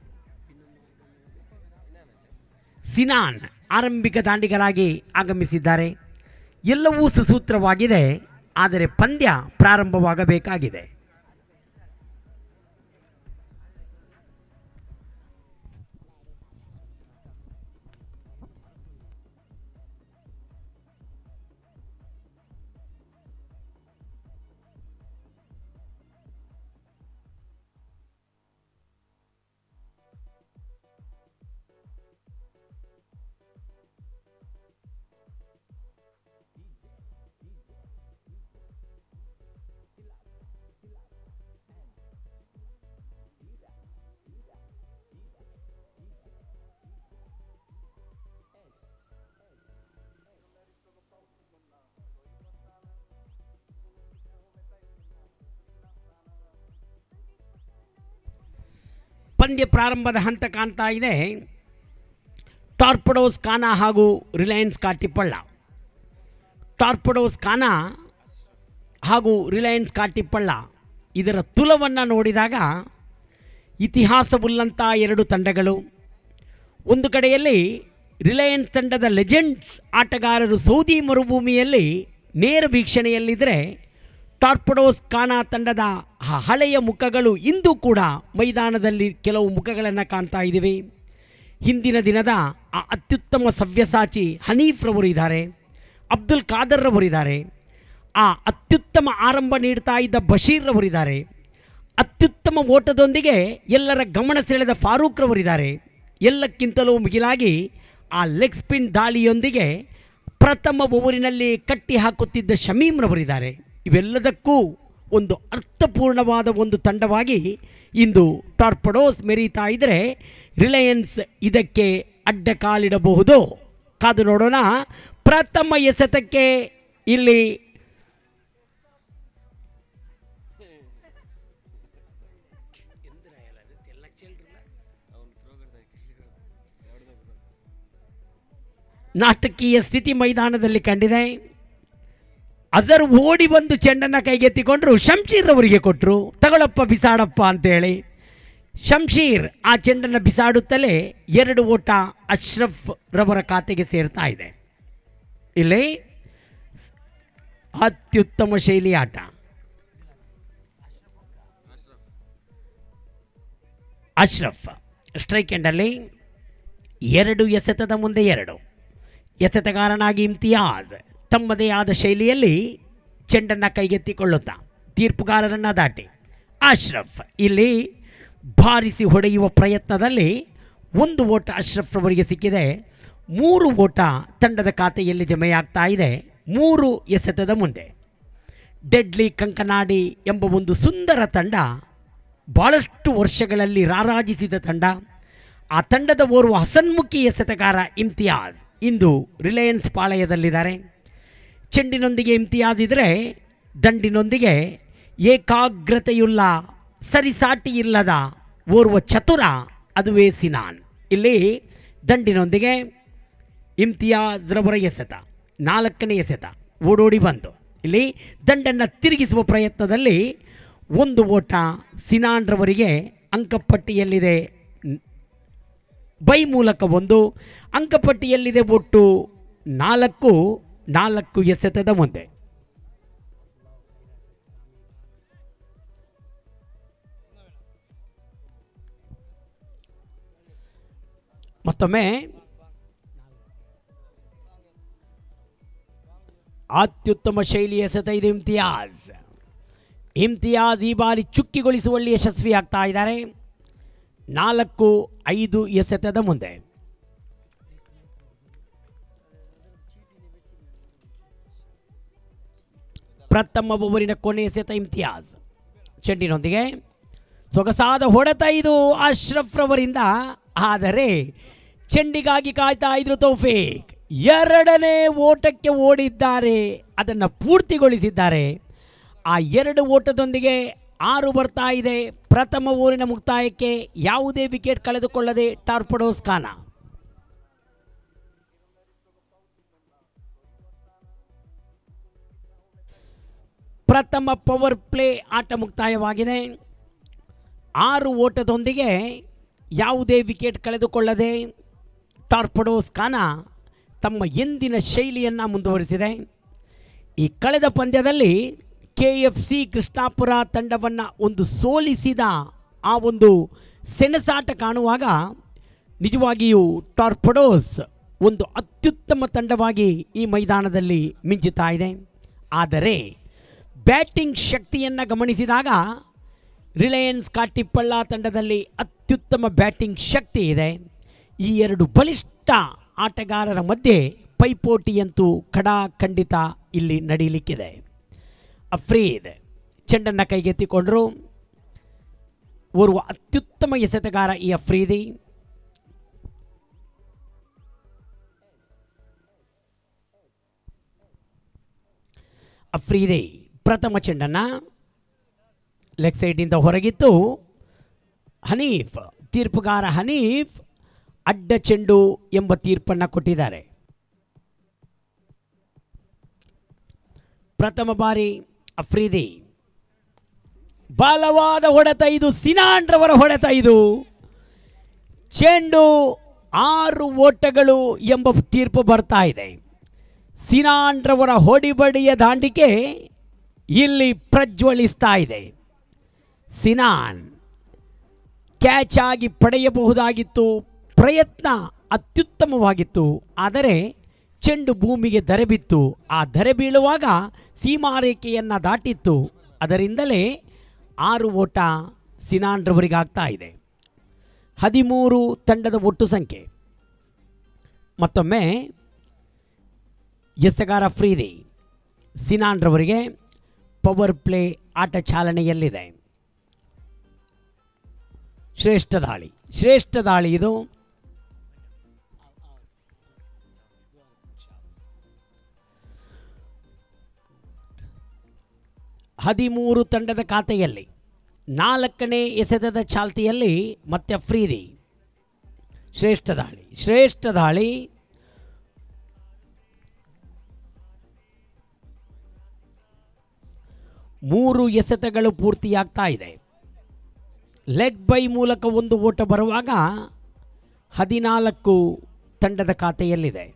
ಸಿನಾನ್ ಆರಂಭಿಕ ದಾಂಡಿಗರಾಗಿ ಆಗಮಿಸಿದ್ದಾರೆ ಎಲ್ಲವೂ ಸುಸೂತ್ರವಾಗಿದೆ ಆದರೆ ಪಂದ್ಯ ಪ್ರಾರಂಭವಾಗಬೇಕಾಗಿದೆ ಪಂದ್ಯ ಪ್ರಾರಂಭದ ಹಂತ ಕಾಣ್ತಾ ಇದೆ ಟಾರ್ಪಡೋಸ್ ಖಾನ ಹಾಗೂ ರಿಲಯನ್ಸ್ ಕಾಟಿಪಳ್ಳ ಟಾರ್ಪಡೋಸ್ ಖಾನ ಹಾಗೂ ರಿಲಯನ್ಸ್ ಕಾಟಿಪಳ್ಳ ಇದರ ತುಲವನ್ನು ನೋಡಿದಾಗ ಇತಿಹಾಸವುಳ್ಳಂಥ ಎರಡು ತಂಡಗಳು ಒಂದು ಕಡೆಯಲ್ಲಿ ರಿಲಯನ್ಸ್ ತಂಡದ ಲೆಜೆಂಡ್ಸ್ ಆಟಗಾರರು ಸೌದಿ ಮರುಭೂಮಿಯಲ್ಲಿ ನೇರ ವೀಕ್ಷಣೆಯಲ್ಲಿದ್ದರೆ ಟಾರ್ಪಡೋಸ್ ಖಾನಾ ತಂಡದ ಹ- ಹಳೆಯ ಮುಖಗಳು ಇಂದು ಕೂಡ ಮೈದಾನದಲ್ಲಿ ಕೆಲವು ಮುಖಗಳನ್ನು ಕಾಣ್ತಾ ಇದ್ದೀವಿ ಹಿಂದಿನ ದಿನದ ಆ ಅತ್ಯುತ್ತಮ ಸವ್ಯಸಾಚಿ ಹನೀಫ್ರವರು ಇದ್ದಾರೆ ಅಬ್ದುಲ್ ಖಾದರ್ರವರಿದ್ದಾರೆ ಆ ಅತ್ಯುತ್ತಮ ಆರಂಭ ನೀಡ್ತಾ ಇದ್ದ ಬಶೀರ್ರವರಿದ್ದಾರೆ ಅತ್ಯುತ್ತಮ ಓಟದೊಂದಿಗೆ ಎಲ್ಲರ ಗಮನ ಸೆಳೆದ ಫಾರೂಕ್ರವರಿದ್ದಾರೆ ಎಲ್ಲಕ್ಕಿಂತಲೂ ಮಿಗಿಲಾಗಿ ಆ ಲೆಗ್ ಸ್ಪಿನ್ ದಾಳಿಯೊಂದಿಗೆ ಪ್ರಥಮ ಓವರಿನಲ್ಲಿ ಕಟ್ಟಿ ಹಾಕುತ್ತಿದ್ದ ಶಮೀಮ್ರವರಿದ್ದಾರೆ ಇವೆಲ್ಲದಕ್ಕೂ ಒಂದು ಅರ್ಥಪೂರ್ಣವಾದ ಒಂದು ತಂಡವಾಗಿ ಇಂದು ಟಾರ್ಪಡೋಸ್ ಮೆರೀತಾ ಇದ್ದರೆ ರಿಲಯನ್ಸ್ ಇದಕ್ಕೆ ಅಡ್ಡ ಕಾಲಿಡಬಹುದು ಕಾದು ನೋಡೋಣ ಪ್ರಥಮ ಎಸೆತಕ್ಕೆ ಇಲ್ಲಿ ನಾಟಕೀಯ ಸ್ಥಿತಿ ಮೈದಾನದಲ್ಲಿ ಕಂಡಿದೆ ಅದರ ಓಡಿ ಬಂದು ಚೆಂಡನ್ನು ಕೈಗೆತ್ತಿಕೊಂಡ್ರು ಶಂಶೀರ್ ಅವರಿಗೆ ಕೊಟ್ಟರು ತಗೊಳಪ್ಪ ಬಿಸಾಡಪ್ಪ ಅಂತೇಳಿ ಶಂಶೀರ್ ಆ ಚೆಂಡನ್ನು ಬಿಸಾಡುತ್ತಲೇ ಎರಡು ಓಟ ಅಶ್ರಫ್ ರವರ ಖಾತೆಗೆ ಸೇರ್ತಾ ಇದೆ ಇಲ್ಲಿ ಅತ್ಯುತ್ತಮ ಶೈಲಿ ಆಟ ಅಶ್ರಫ್ ಸ್ಟ್ರೈಕ್ ಎಂಡಲ್ಲಿ ಎರಡು ಎಸೆತದ ಮುಂದೆ ಎರಡು ಎಸೆತಗಾರನಾಗಿ ಇಮ್ತಿಯಾಜ್ ತಮ್ಮದೇ ಆದ ಶೈಲಿಯಲ್ಲಿ ಚೆಂಡನ್ನು ಕೈಗೆತ್ತಿಕೊಳ್ಳುತ್ತಾ ತೀರ್ಪುಗಾರರನ್ನು ದಾಟಿ ಅಶ್ರಫ್ ಇಲ್ಲಿ ಬಾರಿಸಿ ಹೊಡೆಯುವ ಪ್ರಯತ್ನದಲ್ಲಿ ಒಂದು ಓಟ ಅಶ್ರಫ್ ಅವರಿಗೆ ಸಿಕ್ಕಿದೆ ಮೂರು ಓಟ ತಂಡದ ಖಾತೆಯಲ್ಲಿ ಜಮೆಯಾಗ್ತಾ ಇದೆ ಮೂರು ಎಸೆತದ ಮುಂದೆ ಡೆಡ್ಲಿ ಕಂಕನಾಡಿ ಎಂಬ ಒಂದು ಸುಂದರ ತಂಡ ಭಾಳಷ್ಟು ವರ್ಷಗಳಲ್ಲಿ ರಾರಾಜಿಸಿದ ತಂಡ ಆ ತಂಡದ ಓರ್ವ ಹಸನ್ಮುಖಿ ಎಸೆತಗಾರ ಇಮ್ತಿಯಾಜ್ ಇಂದು ರಿಲಯನ್ಸ್ ಪಾಳಯದಲ್ಲಿದ್ದಾರೆ ಚೆಂಡಿನೊಂದಿಗೆ ಇಮ್ತಿಯಾಜ್ ಇದ್ದರೆ ದಂಡಿನೊಂದಿಗೆ ಏಕಾಗ್ರತೆಯುಳ್ಳ ಸರಿಸಾಟಿ ಇಲ್ಲದ ಓರ್ವ ಚತುರ ಅದುವೇ ಸಿನಾನ್ ಇಲ್ಲಿ ದಂಡಿನೊಂದಿಗೆ ಇಮ್ತಿಯಾಜ್ ರವರ ಎಸೆತ ನಾಲ್ಕನೇ ಎಸೆತ ಓಡೋಡಿ ಬಂದು ಇಲ್ಲಿ ದಂಡನ್ನು ತಿರುಗಿಸುವ ಪ್ರಯತ್ನದಲ್ಲಿ ಒಂದು ಓಟ ಸಿನಾನ್ ರವರಿಗೆ ಅಂಕಪಟ್ಟಿಯಲ್ಲಿದೆ ನ್- ಬೈ ಮೂಲಕ ಒಂದು ಅಂಕಪಟ್ಟಿಯಲ್ಲಿದೆ ಒಟ್ಟು ನಾಲ್ಕು ನಾಲ್ಕು ಎಸೆತದ ಮುಂದೆ ಮತ್ತೊಮ್ಮೆ ಅತ್ಯುತ್ತಮ ಶೈಲಿ ಎಸೆತ ಇದು ಇಮ್ತಿಯಾಜ್ ಇಮ್ತಿಯಾಜ್ ಈ ಬಾರಿ ಚುಕ್ಕಿಗೊಳಿಸುವಲ್ಲಿ ಯಶಸ್ವಿ ಆಗ್ತಾ ಇದ್ದಾರೆ ನಾಲ್ಕು ಐದು ಎಸೆತದ ಮುಂದೆ ಪ್ರಥಮ ಓವರಿನ ಕೊನೆ ಎಸೆತ ಇಮ್ತಿಯಾಜ್ ಚೆಂಡಿನೊಂದಿಗೆ ಸೊಗಸಾದ ಹೊಡೆತ ಇದು ಅಶ್ರಫ್ ರವರಿಂದ ಆದರೆ ಚೆಂಡಿಗಾಗಿ ಕಾಯ್ತಾ ಇದ್ರು ತೌಫೀಕ್ ಎರಡನೇ ಓಟಕ್ಕೆ ಓಡಿದ್ದಾರೆ ಅದನ್ನು ಪೂರ್ತಿಗೊಳಿಸಿದ್ದಾರೆ ಆ ಎರಡು ಓಟದೊಂದಿಗೆ ಆರು ಬರ್ತಾ ಇದೆ ಪ್ರಥಮ ಓರಿನ ಮುಕ್ತಾಯಕ್ಕೆ ಯಾವುದೇ ವಿಕೆಟ್ ಕಳೆದುಕೊಳ್ಳದೆ ಟಾರ್ಪಡೋಸ್ ಖಾನ ಪ್ರಥಮ ಪವರ್ ಪ್ಲೇ ಆಟ ಮುಕ್ತಾಯವಾಗಿದೆ ಆರು ಓಟದೊಂದಿಗೆ ಯಾವುದೇ ವಿಕೆಟ್ ಕಳೆದುಕೊಳ್ಳದೆ ಟಾರ್ಪಡೋಸ್ ಖಾನ ತಮ್ಮ ಎಂದಿನ ಶೈಲಿಯನ್ನು ಮುಂದುವರಿಸಿದೆ ಈ ಕಳೆದ ಪಂದ್ಯದಲ್ಲಿ ಕೆ ಎಫ್ ಸಿ ಕೃಷ್ಣಾಪುರ ತಂಡವನ್ನು ಒಂದು ಸೋಲಿಸಿದ ಆ ಒಂದು ಸೆಣಸಾಟ ಕಾಣುವಾಗ ನಿಜವಾಗಿಯೂ ಟಾರ್ಪಡೋಸ್ ಒಂದು ಅತ್ಯುತ್ತಮ ತಂಡವಾಗಿ ಈ ಮೈದಾನದಲ್ಲಿ ಮಿಂಚುತ್ತಾ ಇದೆ ಆದರೆ ಬ್ಯಾಟಿಂಗ್ ಶಕ್ತಿಯನ್ನು ಗಮನಿಸಿದಾಗ ರಿಲಯನ್ಸ್ ಕಾಟಿಪ್ಪಳ್ಳ ತಂಡದಲ್ಲಿ ಅತ್ಯುತ್ತಮ ಬ್ಯಾಟಿಂಗ್ ಶಕ್ತಿ ಇದೆ ಈ ಎರಡು ಬಲಿಷ್ಠ ಆಟಗಾರರ ಮಧ್ಯೆ ಪೈಪೋಟಿಯಂತೂ ಖಡಾಖಂಡಿತ ಇಲ್ಲಿ ನಡೀಲಿಕ್ಕಿದೆ ಅಫ್ರೀದ್ ಚೆಂಡನ್ನು ಕೈಗೆತ್ತಿಕೊಂಡರು ಓರ್ವ ಅತ್ಯುತ್ತಮ ಎಸೆತಗಾರ ಈ ಅಫ್ರೀದಿ ಅಫ್ರೀದಿ ಪ್ರಥಮ ಚೆಂಡನ್ನು ಲೆಗ್ ಸೈಡಿಂದ ಹೊರಗಿತ್ತು ಹನೀಫ್ ತೀರ್ಪುಗಾರ ಹನೀಫ್ ಅಡ್ಡ ಚೆಂಡು ಎಂಬ ತೀರ್ಪನ್ನು ಕೊಟ್ಟಿದ್ದಾರೆ ಪ್ರಥಮ ಬಾರಿ ಅಫ್ರೀದಿ ಬಲವಾದ ಹೊಡೆತ ಇದು ಸಿನಾನ್ ರವರ ಹೊಡೆತ ಇದು ಚೆಂಡು ಆರು ಓಟಗಳು ಎಂಬ ತೀರ್ಪು ಬರ್ತಾ ಇದೆ ಸಿನಾನ್ ರವರ ಹೊಡಿಬಡಿಯ ದಾಂಡಿಕೆ ಇಲ್ಲಿ ಪ್ರಜ್ವಲಿಸ್ತಾ ಇದೆ ಸಿನಾನ್ ಕ್ಯಾಚ್ ಆಗಿ ಪಡೆಯಬಹುದಾಗಿತ್ತು ಪ್ರಯತ್ನ ಅತ್ಯುತ್ತಮವಾಗಿತ್ತು ಆದರೆ ಚೆಂಡು ಭೂಮಿಗೆ ಧರೆ ಬಿತ್ತು ಆ ಧರೆ ಬೀಳುವಾಗ ಸೀಮಾರೇಖೆಯನ್ನು ದಾಟಿತ್ತು ಅದರಿಂದಲೇ ಆರು ಓಟ ಸಿನಾನ್ ರವರಿಗಾಗ್ತಾ ಇದೆ ಹದಿಮೂರು ತಂಡದ ಒಟ್ಟು ಸಂಖ್ಯೆ ಮತ್ತೊಮ್ಮೆ ಎಸೆಗಾರ ಫ್ರೀದಿ ಸಿನಾನ್ ರವರಿಗೆ ಪವರ್ ಪ್ಲೇ ಆಟ ಚಾಲನೆಯಲ್ಲಿದೆ ಶ್ರೇಷ್ಠ ದಾಳಿ ಶ್ರೇಷ್ಠ ದಾಳಿ ಇದು ಹದಿಮೂರು ತಂಡದ ಖಾತೆಯಲ್ಲಿ ನಾಲ್ಕನೇ ಎಸೆತದ ಚಾಲ್ತಿಯಲ್ಲಿ ಮತ್ತೆ ಅಫ್ರೀದಿ ಶ್ರೇಷ್ಠ ದಾಳಿ ಶ್ರೇಷ್ಠ ದಾಳಿ ಮೂರು ಎಸೆತಗಳು ಪೂರ್ತಿಯಾಗ್ತಾ ಇದೆ ಲೆಗ್ ಬೈ ಮೂಲಕ ಒಂದು ಓಟ ಬರುವಾಗ ಹದಿನಾಲ್ಕು ತಂಡದ ಖಾತೆಯಲ್ಲಿದೆ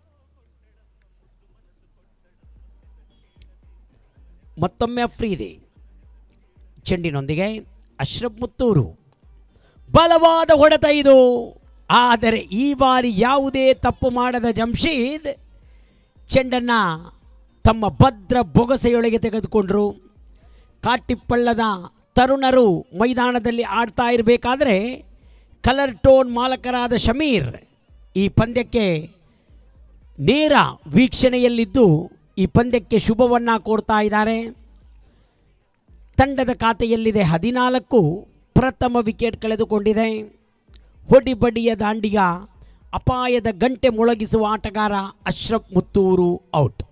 ಮತ್ತೊಮ್ಮೆ ಅಫ್ರೀದಿ ಚೆಂಡಿನೊಂದಿಗೆ ಅಶ್ರಫ್ ಮುತ್ತೂರು ಬಲವಾದ ಹೊಡೆತ ಇದು ಆದರೆ ಈ ಬಾರಿ ಯಾವುದೇ ತಪ್ಪು ಮಾಡದ ಜಮ್ಶೀದ್ ಚೆಂಡನ್ನು ತಮ್ಮ ಭದ್ರ ಬೊಗಸೆಯೊಳಗೆ ತೆಗೆದುಕೊಂಡರು ಕಾಟಿಪ್ಪಳ್ಳದ ತರುಣರು ಮೈದಾನದಲ್ಲಿ ಆಡ್ತಾ ಇರಬೇಕಾದ್ರೆ ಕಲರ್ ಟೋನ್ ಮಾಲಕರಾದ ಶಮೀರ್ ಈ ಪಂದ್ಯಕ್ಕೆ ನೇರ ವೀಕ್ಷಣೆಯಲ್ಲಿದ್ದು ಈ ಪಂದ್ಯಕ್ಕೆ ಶುಭವನ್ನು ಕೊಡ್ತಾ ಇದ್ದಾರೆ ತಂಡದ ಖಾತೆಯಲ್ಲಿದೆ ಹದಿನಾಲ್ಕು ಪ್ರಥಮ ವಿಕೆಟ್ ಕಳೆದುಕೊಂಡಿದೆ ಹೊಡಿಬಡಿಯ ದಾಂಡಿಗ ಅಪಾಯದ ಗಂಟೆ ಮೊಳಗಿಸುವ ಆಟಗಾರ ಅಶ್ರಫ್ ಮುತ್ತೂರು ಔಟ್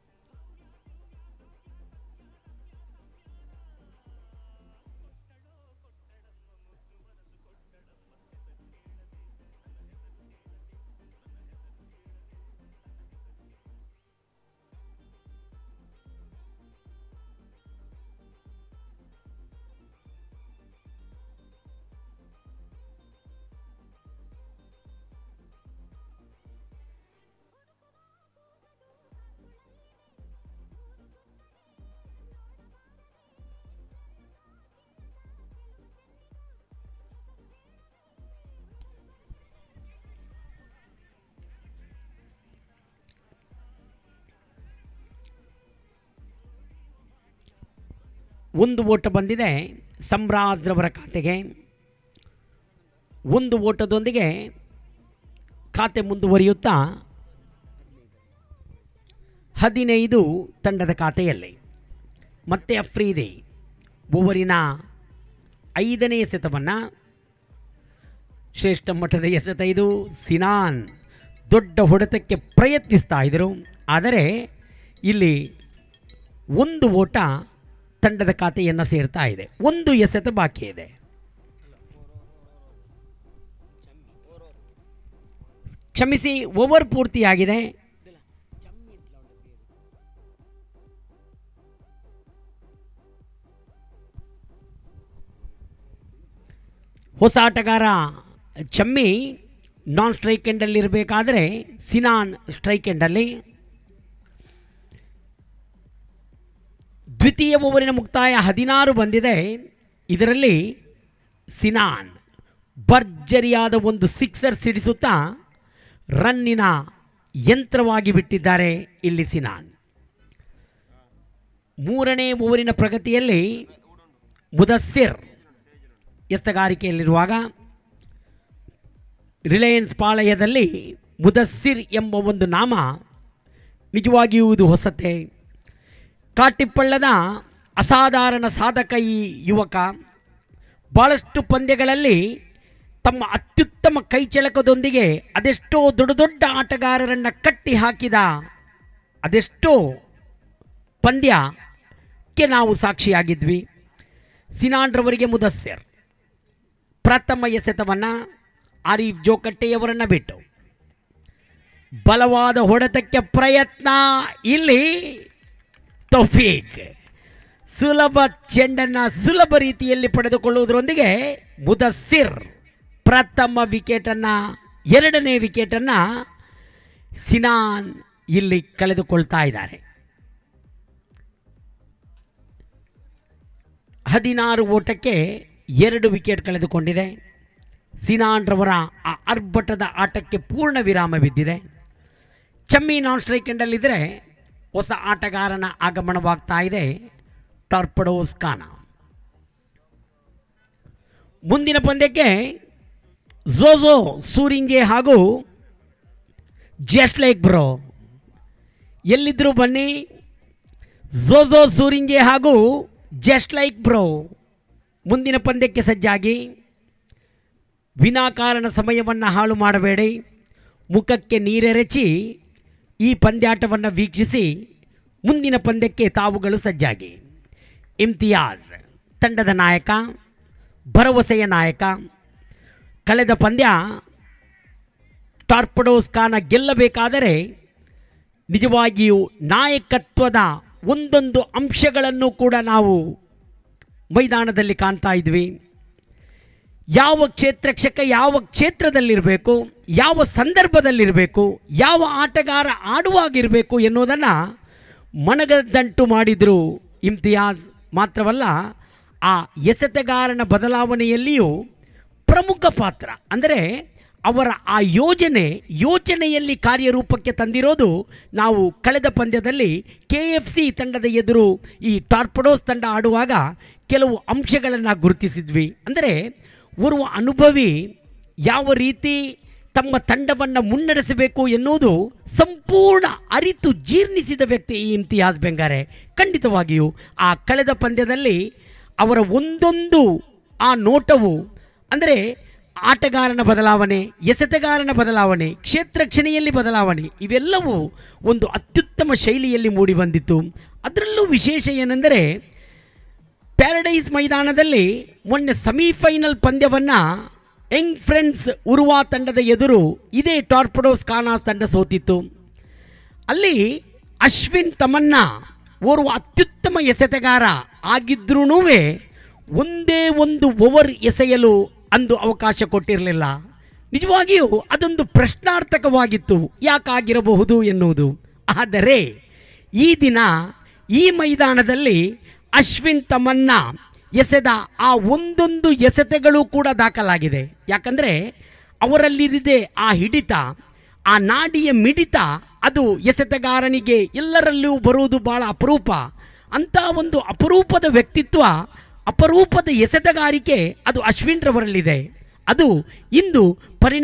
ಒಂದು ಓಟ ಬಂದಿದೆ ಸಮ್ರಾಜ್ರವರ ಖಾತೆಗೆ ಒಂದು ಓಟದೊಂದಿಗೆ ಖಾತೆ ಮುಂದುವರಿಯುತ್ತಾ ಹದಿನೈದು ತಂಡದ ಖಾತೆಯಲ್ಲಿ ಮತ್ತೆ ಅಫ್ರೀದಿ ಓವರಿನ ಐದನೇ ಎಸೆತವನ್ನು ಶ್ರೇಷ್ಠ ಮಟ್ಟದ ಎಸೆತ ಇದು ಸಿನಾನ್ ದೊಡ್ಡ ಹೊಡೆತಕ್ಕೆ ಪ್ರಯತ್ನಿಸ್ತಾ ಇದ್ದರು ಆದರೆ ಇಲ್ಲಿ ಒಂದು ಓಟ ತಂಡದ ಖಾತೆಯನ್ನು ಸೇರ್ತಾ ಇದೆ ಒಂದು ಎಸೆತ ಬಾಕಿ ಇದೆ ಕ್ಷಮಿಸಿ ಓವರ್ ಪೂರ್ತಿಯಾಗಿದೆ ಹೊಸ ಆಟಗಾರ ಚಮ್ಮಿ ನಾನ್ ಸ್ಟ್ರೈಕ್ ಎಂಡಲ್ಲಿ ಇರಬೇಕಾದ್ರೆ ಸಿನಾನ್ ಸ್ಟ್ರೈಕ್ ಎಂಡಲ್ಲಿ ದ್ವಿತೀಯ ಓವರಿನ ಮುಕ್ತಾಯ ಹದಿನಾರು ಬಂದಿದೆ ಇದರಲ್ಲಿ ಸಿನಾನ್ ಭರ್ಜರಿಯಾದ ಒಂದು ಸಿಕ್ಸರ್ ಸಿಡಿಸುತ್ತಾ ರನ್ನಿನ ಯಂತ್ರವಾಗಿ ಬಿಟ್ಟಿದ್ದಾರೆ ಇಲ್ಲಿ ಸಿನಾನ್ ಮೂರನೇ ಓವರಿನ ಪ್ರಗತಿಯಲ್ಲಿ ಮುದಸ್ಸಿರ್ ಎಸ್ತಗಾರಿಕೆಯಲ್ಲಿರುವಾಗ ರಿಲಯನ್ಸ್ ಪಾಳಯದಲ್ಲಿ ಮುದಸ್ಸಿರ್ ಎಂಬ ಒಂದು ನಾಮ ನಿಜವಾಗಿಯೂ ಇದು ಹೊಸತೆ ಕಾಟಿಪ್ಪಳ್ಳದ ಅಸಾಧಾರಣ ಸಾಧಕ ಈ ಯುವಕ ಭಾಳಷ್ಟು ಪಂದ್ಯಗಳಲ್ಲಿ ತಮ್ಮ ಅತ್ಯುತ್ತಮ ಕೈಚಳಕದೊಂದಿಗೆ ಅದೆಷ್ಟೋ ದೊಡ್ಡ ದೊಡ್ಡ ಆಟಗಾರರನ್ನು ಕಟ್ಟಿ ಹಾಕಿದ ಅದೆಷ್ಟೋ ಪಂದ್ಯಕ್ಕೆ ನಾವು ಸಾಕ್ಷಿಯಾಗಿದ್ವಿ ಸಿನಾನ್ರವರಿಗೆ ಮುದಸ್ಸರ್ ಪ್ರಥಮ ಎಸೆತವನ್ನು ಆರೀಫ್ ಜೋಕಟ್ಟೆಯವರನ್ನು ಬಿಟ್ಟು ಬಲವಾದ ಹೊಡೆತಕ್ಕೆ ಪ್ರಯತ್ನ ಇಲ್ಲಿ ತೌಫೀಕ್ ಸುಲಭ ಚೆಂಡನ್ನು ಸುಲಭ ರೀತಿಯಲ್ಲಿ ಪಡೆದುಕೊಳ್ಳುವುದರೊಂದಿಗೆ ಮುದಸ್ಸಿರ್ ಪ್ರಥಮ ವಿಕೆಟನ್ನು ಎರಡನೇ ವಿಕೆಟನ್ನು ಸಿನಾನ್ ಇಲ್ಲಿ ಕಳೆದುಕೊಳ್ತಾ ಇದ್ದಾರೆ ಹದಿನಾರು ಓಟಕ್ಕೆ ಎರಡು ವಿಕೆಟ್ ಕಳೆದುಕೊಂಡಿದೆ ಸಿನಾನ್ರವರ ಆ ಅರ್ಭಟದ ಆಟಕ್ಕೆ ಪೂರ್ಣ ವಿರಾಮ ಬಿದ್ದಿದೆ ಚಮ್ಮಿ ನಾನ್ ಸ್ಟ್ರೈಕ್ ಎಂಡಲ್ಲಿದ್ದರೆ ಹೊಸ ಆಟಗಾರನ ಆಗಮನವಾಗ್ತಾ ಇದೆ ಟಾರ್ಪಡೋಸ್ ಖಾನ ಮುಂದಿನ ಪಂದ್ಯಕ್ಕೆ ಝೋಝೋ ಸೂರಿಂಜೆ ಹಾಗೂ ಜಸ್ಟ್ ಲೈಕ್ ಬ್ರೋ ಎಲ್ಲಿದ್ದರೂ ಬನ್ನಿ ಝೋಝೋ ಸೂರಿಂಜೆ ಹಾಗೂ ಜಸ್ಟ್ ಲೈಕ್ ಬ್ರೋ ಮುಂದಿನ ಪಂದ್ಯಕ್ಕೆ ಸಜ್ಜಾಗಿ ವಿನಾಕಾರಣ ಸಮಯವನ್ನು ಹಾಳು ಮಾಡಬೇಡಿ ಮುಖಕ್ಕೆ ನೀರೆರಚಿ ಈ ಪಂದ್ಯಾಟವನ್ನು ವೀಕ್ಷಿಸಿ ಮುಂದಿನ ಪಂದ್ಯಕ್ಕೆ ತಾವುಗಳು ಸಜ್ಜಾಗಿ ಇಮ್ತಿಯಾಜ್ ತಂಡದ ನಾಯಕ ಭರವಸೆಯ ನಾಯಕ ಕಳೆದ ಪಂದ್ಯ ಟಾರ್ಪಡೋಸ್ ಖಾನ ಗೆಲ್ಲಬೇಕಾದರೆ ನಿಜವಾಗಿಯೂ ನಾಯಕತ್ವದ ಒಂದೊಂದು ಅಂಶಗಳನ್ನು ಕೂಡ ನಾವು ಮೈದಾನದಲ್ಲಿ ಕಾಣ್ತಾ ಇದ್ವಿ ಯಾವ ಕ್ಷೇತ್ರಕ್ಷಕ ಯಾವ ಕ್ಷೇತ್ರದಲ್ಲಿರಬೇಕು ಯಾವ ಸಂದರ್ಭದಲ್ಲಿರಬೇಕು ಯಾವ ಆಟಗಾರ ಆಡುವಾಗಿರಬೇಕು ಎನ್ನುವುದನ್ನು ಮನಗದಂಟು ಮಾಡಿದರು ಇಮ್ತಿಯಾಜ್ ಮಾತ್ರವಲ್ಲ ಆ ಎಸೆತಗಾರನ ಬದಲಾವಣೆಯಲ್ಲಿಯೂ ಪ್ರಮುಖ ಪಾತ್ರ ಅಂದರೆ ಅವರ ಆ ಯೋಜನೆ ಯೋಚನೆಯಲ್ಲಿ ಕಾರ್ಯರೂಪಕ್ಕೆ ತಂದಿರೋದು ನಾವು ಕಳೆದ ಪಂದ್ಯದಲ್ಲಿ ಕೆ ಎಫ್ ಸಿ ತಂಡದ ಎದುರು ಈ ಟಾರ್ಪಡೋಸ್ ತಂಡ ಆಡುವಾಗ ಕೆಲವು ಅಂಶಗಳನ್ನು ಗುರುತಿಸಿದ್ವಿ ಅಂದರೆ ಓರ್ವ ಅನುಭವಿ ಯಾವ ರೀತಿ ತಮ್ಮ ತಂಡವನ್ನು ಮುನ್ನಡೆಸಬೇಕು ಎನ್ನುವುದು ಸಂಪೂರ್ಣ ಅರಿತು ಜೀರ್ಣಿಸಿದ ವ್ಯಕ್ತಿ ಈ ಇಮ್ತಿಯಾಜ್ ಬೆಂಗಾರೆ ಖಂಡಿತವಾಗಿಯೂ ಆ ಕಳೆದ ಪಂದ್ಯದಲ್ಲಿ ಅವರ ಒಂದೊಂದು ಆ ನೋಟವು ಅಂದರೆ ಆಟಗಾರನ ಬದಲಾವಣೆ ಎಸೆತಗಾರನ ಬದಲಾವಣೆ ಕ್ಷೇತ್ರಕ್ಷಣೆಯಲ್ಲಿ ಬದಲಾವಣೆ ಇವೆಲ್ಲವೂ ಒಂದು ಅತ್ಯುತ್ತಮ ಶೈಲಿಯಲ್ಲಿ ಮೂಡಿಬಂದಿತ್ತು ಅದರಲ್ಲೂ ವಿಶೇಷ ಏನೆಂದರೆ ಪ್ಯಾರಡೈಸ್ ಮೈದಾನದಲ್ಲಿ ಮೊನ್ನೆ ಸೆಮಿಫೈನಲ್ ಪಂದ್ಯವನ್ನು ಯಂಗ್ ಫ್ರೆಂಡ್ಸ್ ಉರುವಾ ತಂಡದ ಎದುರು ಇದೇ ಟಾರ್ಪಡೋಸ್ ಖಾನಾ ತಂಡ ಸೋತಿತ್ತು ಅಲ್ಲಿ ಅಶ್ವಿನ್ ತಮನ್ನ ಓರ್ವ ಅತ್ಯುತ್ತಮ ಎಸೆತಗಾರ ಆಗಿದ್ರೂ ಒಂದೇ ಒಂದು ಓವರ್ ಎಸೆಯಲು ಅಂದು ಅವಕಾಶ ಕೊಟ್ಟಿರಲಿಲ್ಲ ನಿಜವಾಗಿಯೂ ಅದೊಂದು ಪ್ರಶ್ನಾರ್ಥಕವಾಗಿತ್ತು ಯಾಕಾಗಿರಬಹುದು ಎನ್ನುವುದು ಆದರೆ ಈ ದಿನ ಈ ಮೈದಾನದಲ್ಲಿ ಅಶ್ವಿನ್ ತಮನ್ನ ಎಸೆದ ಆ ಒಂದೊಂದು ಎಸೆತಗಳು ಕೂಡ ದಾಖಲಾಗಿದೆ ಯಾಕಂದರೆ ಅವರಲ್ಲಿರಿದೆ ಆ ಹಿಡಿತ ಆ ನಾಡಿಯ ಮಿಡಿತ ಅದು ಎಸೆತಗಾರನಿಗೆ ಎಲ್ಲರಲ್ಲೂ ಬರುವುದು ಭಾಳ ಅಪರೂಪ ಅಂಥ ಒಂದು ಅಪರೂಪದ ವ್ಯಕ್ತಿತ್ವ ಅಪರೂಪದ ಎಸೆತಗಾರಿಕೆ ಅದು ಅಶ್ವಿನ್ ರವರಲ್ಲಿದೆ ಅದು ಇಂದು ಪರಿಣಾಮ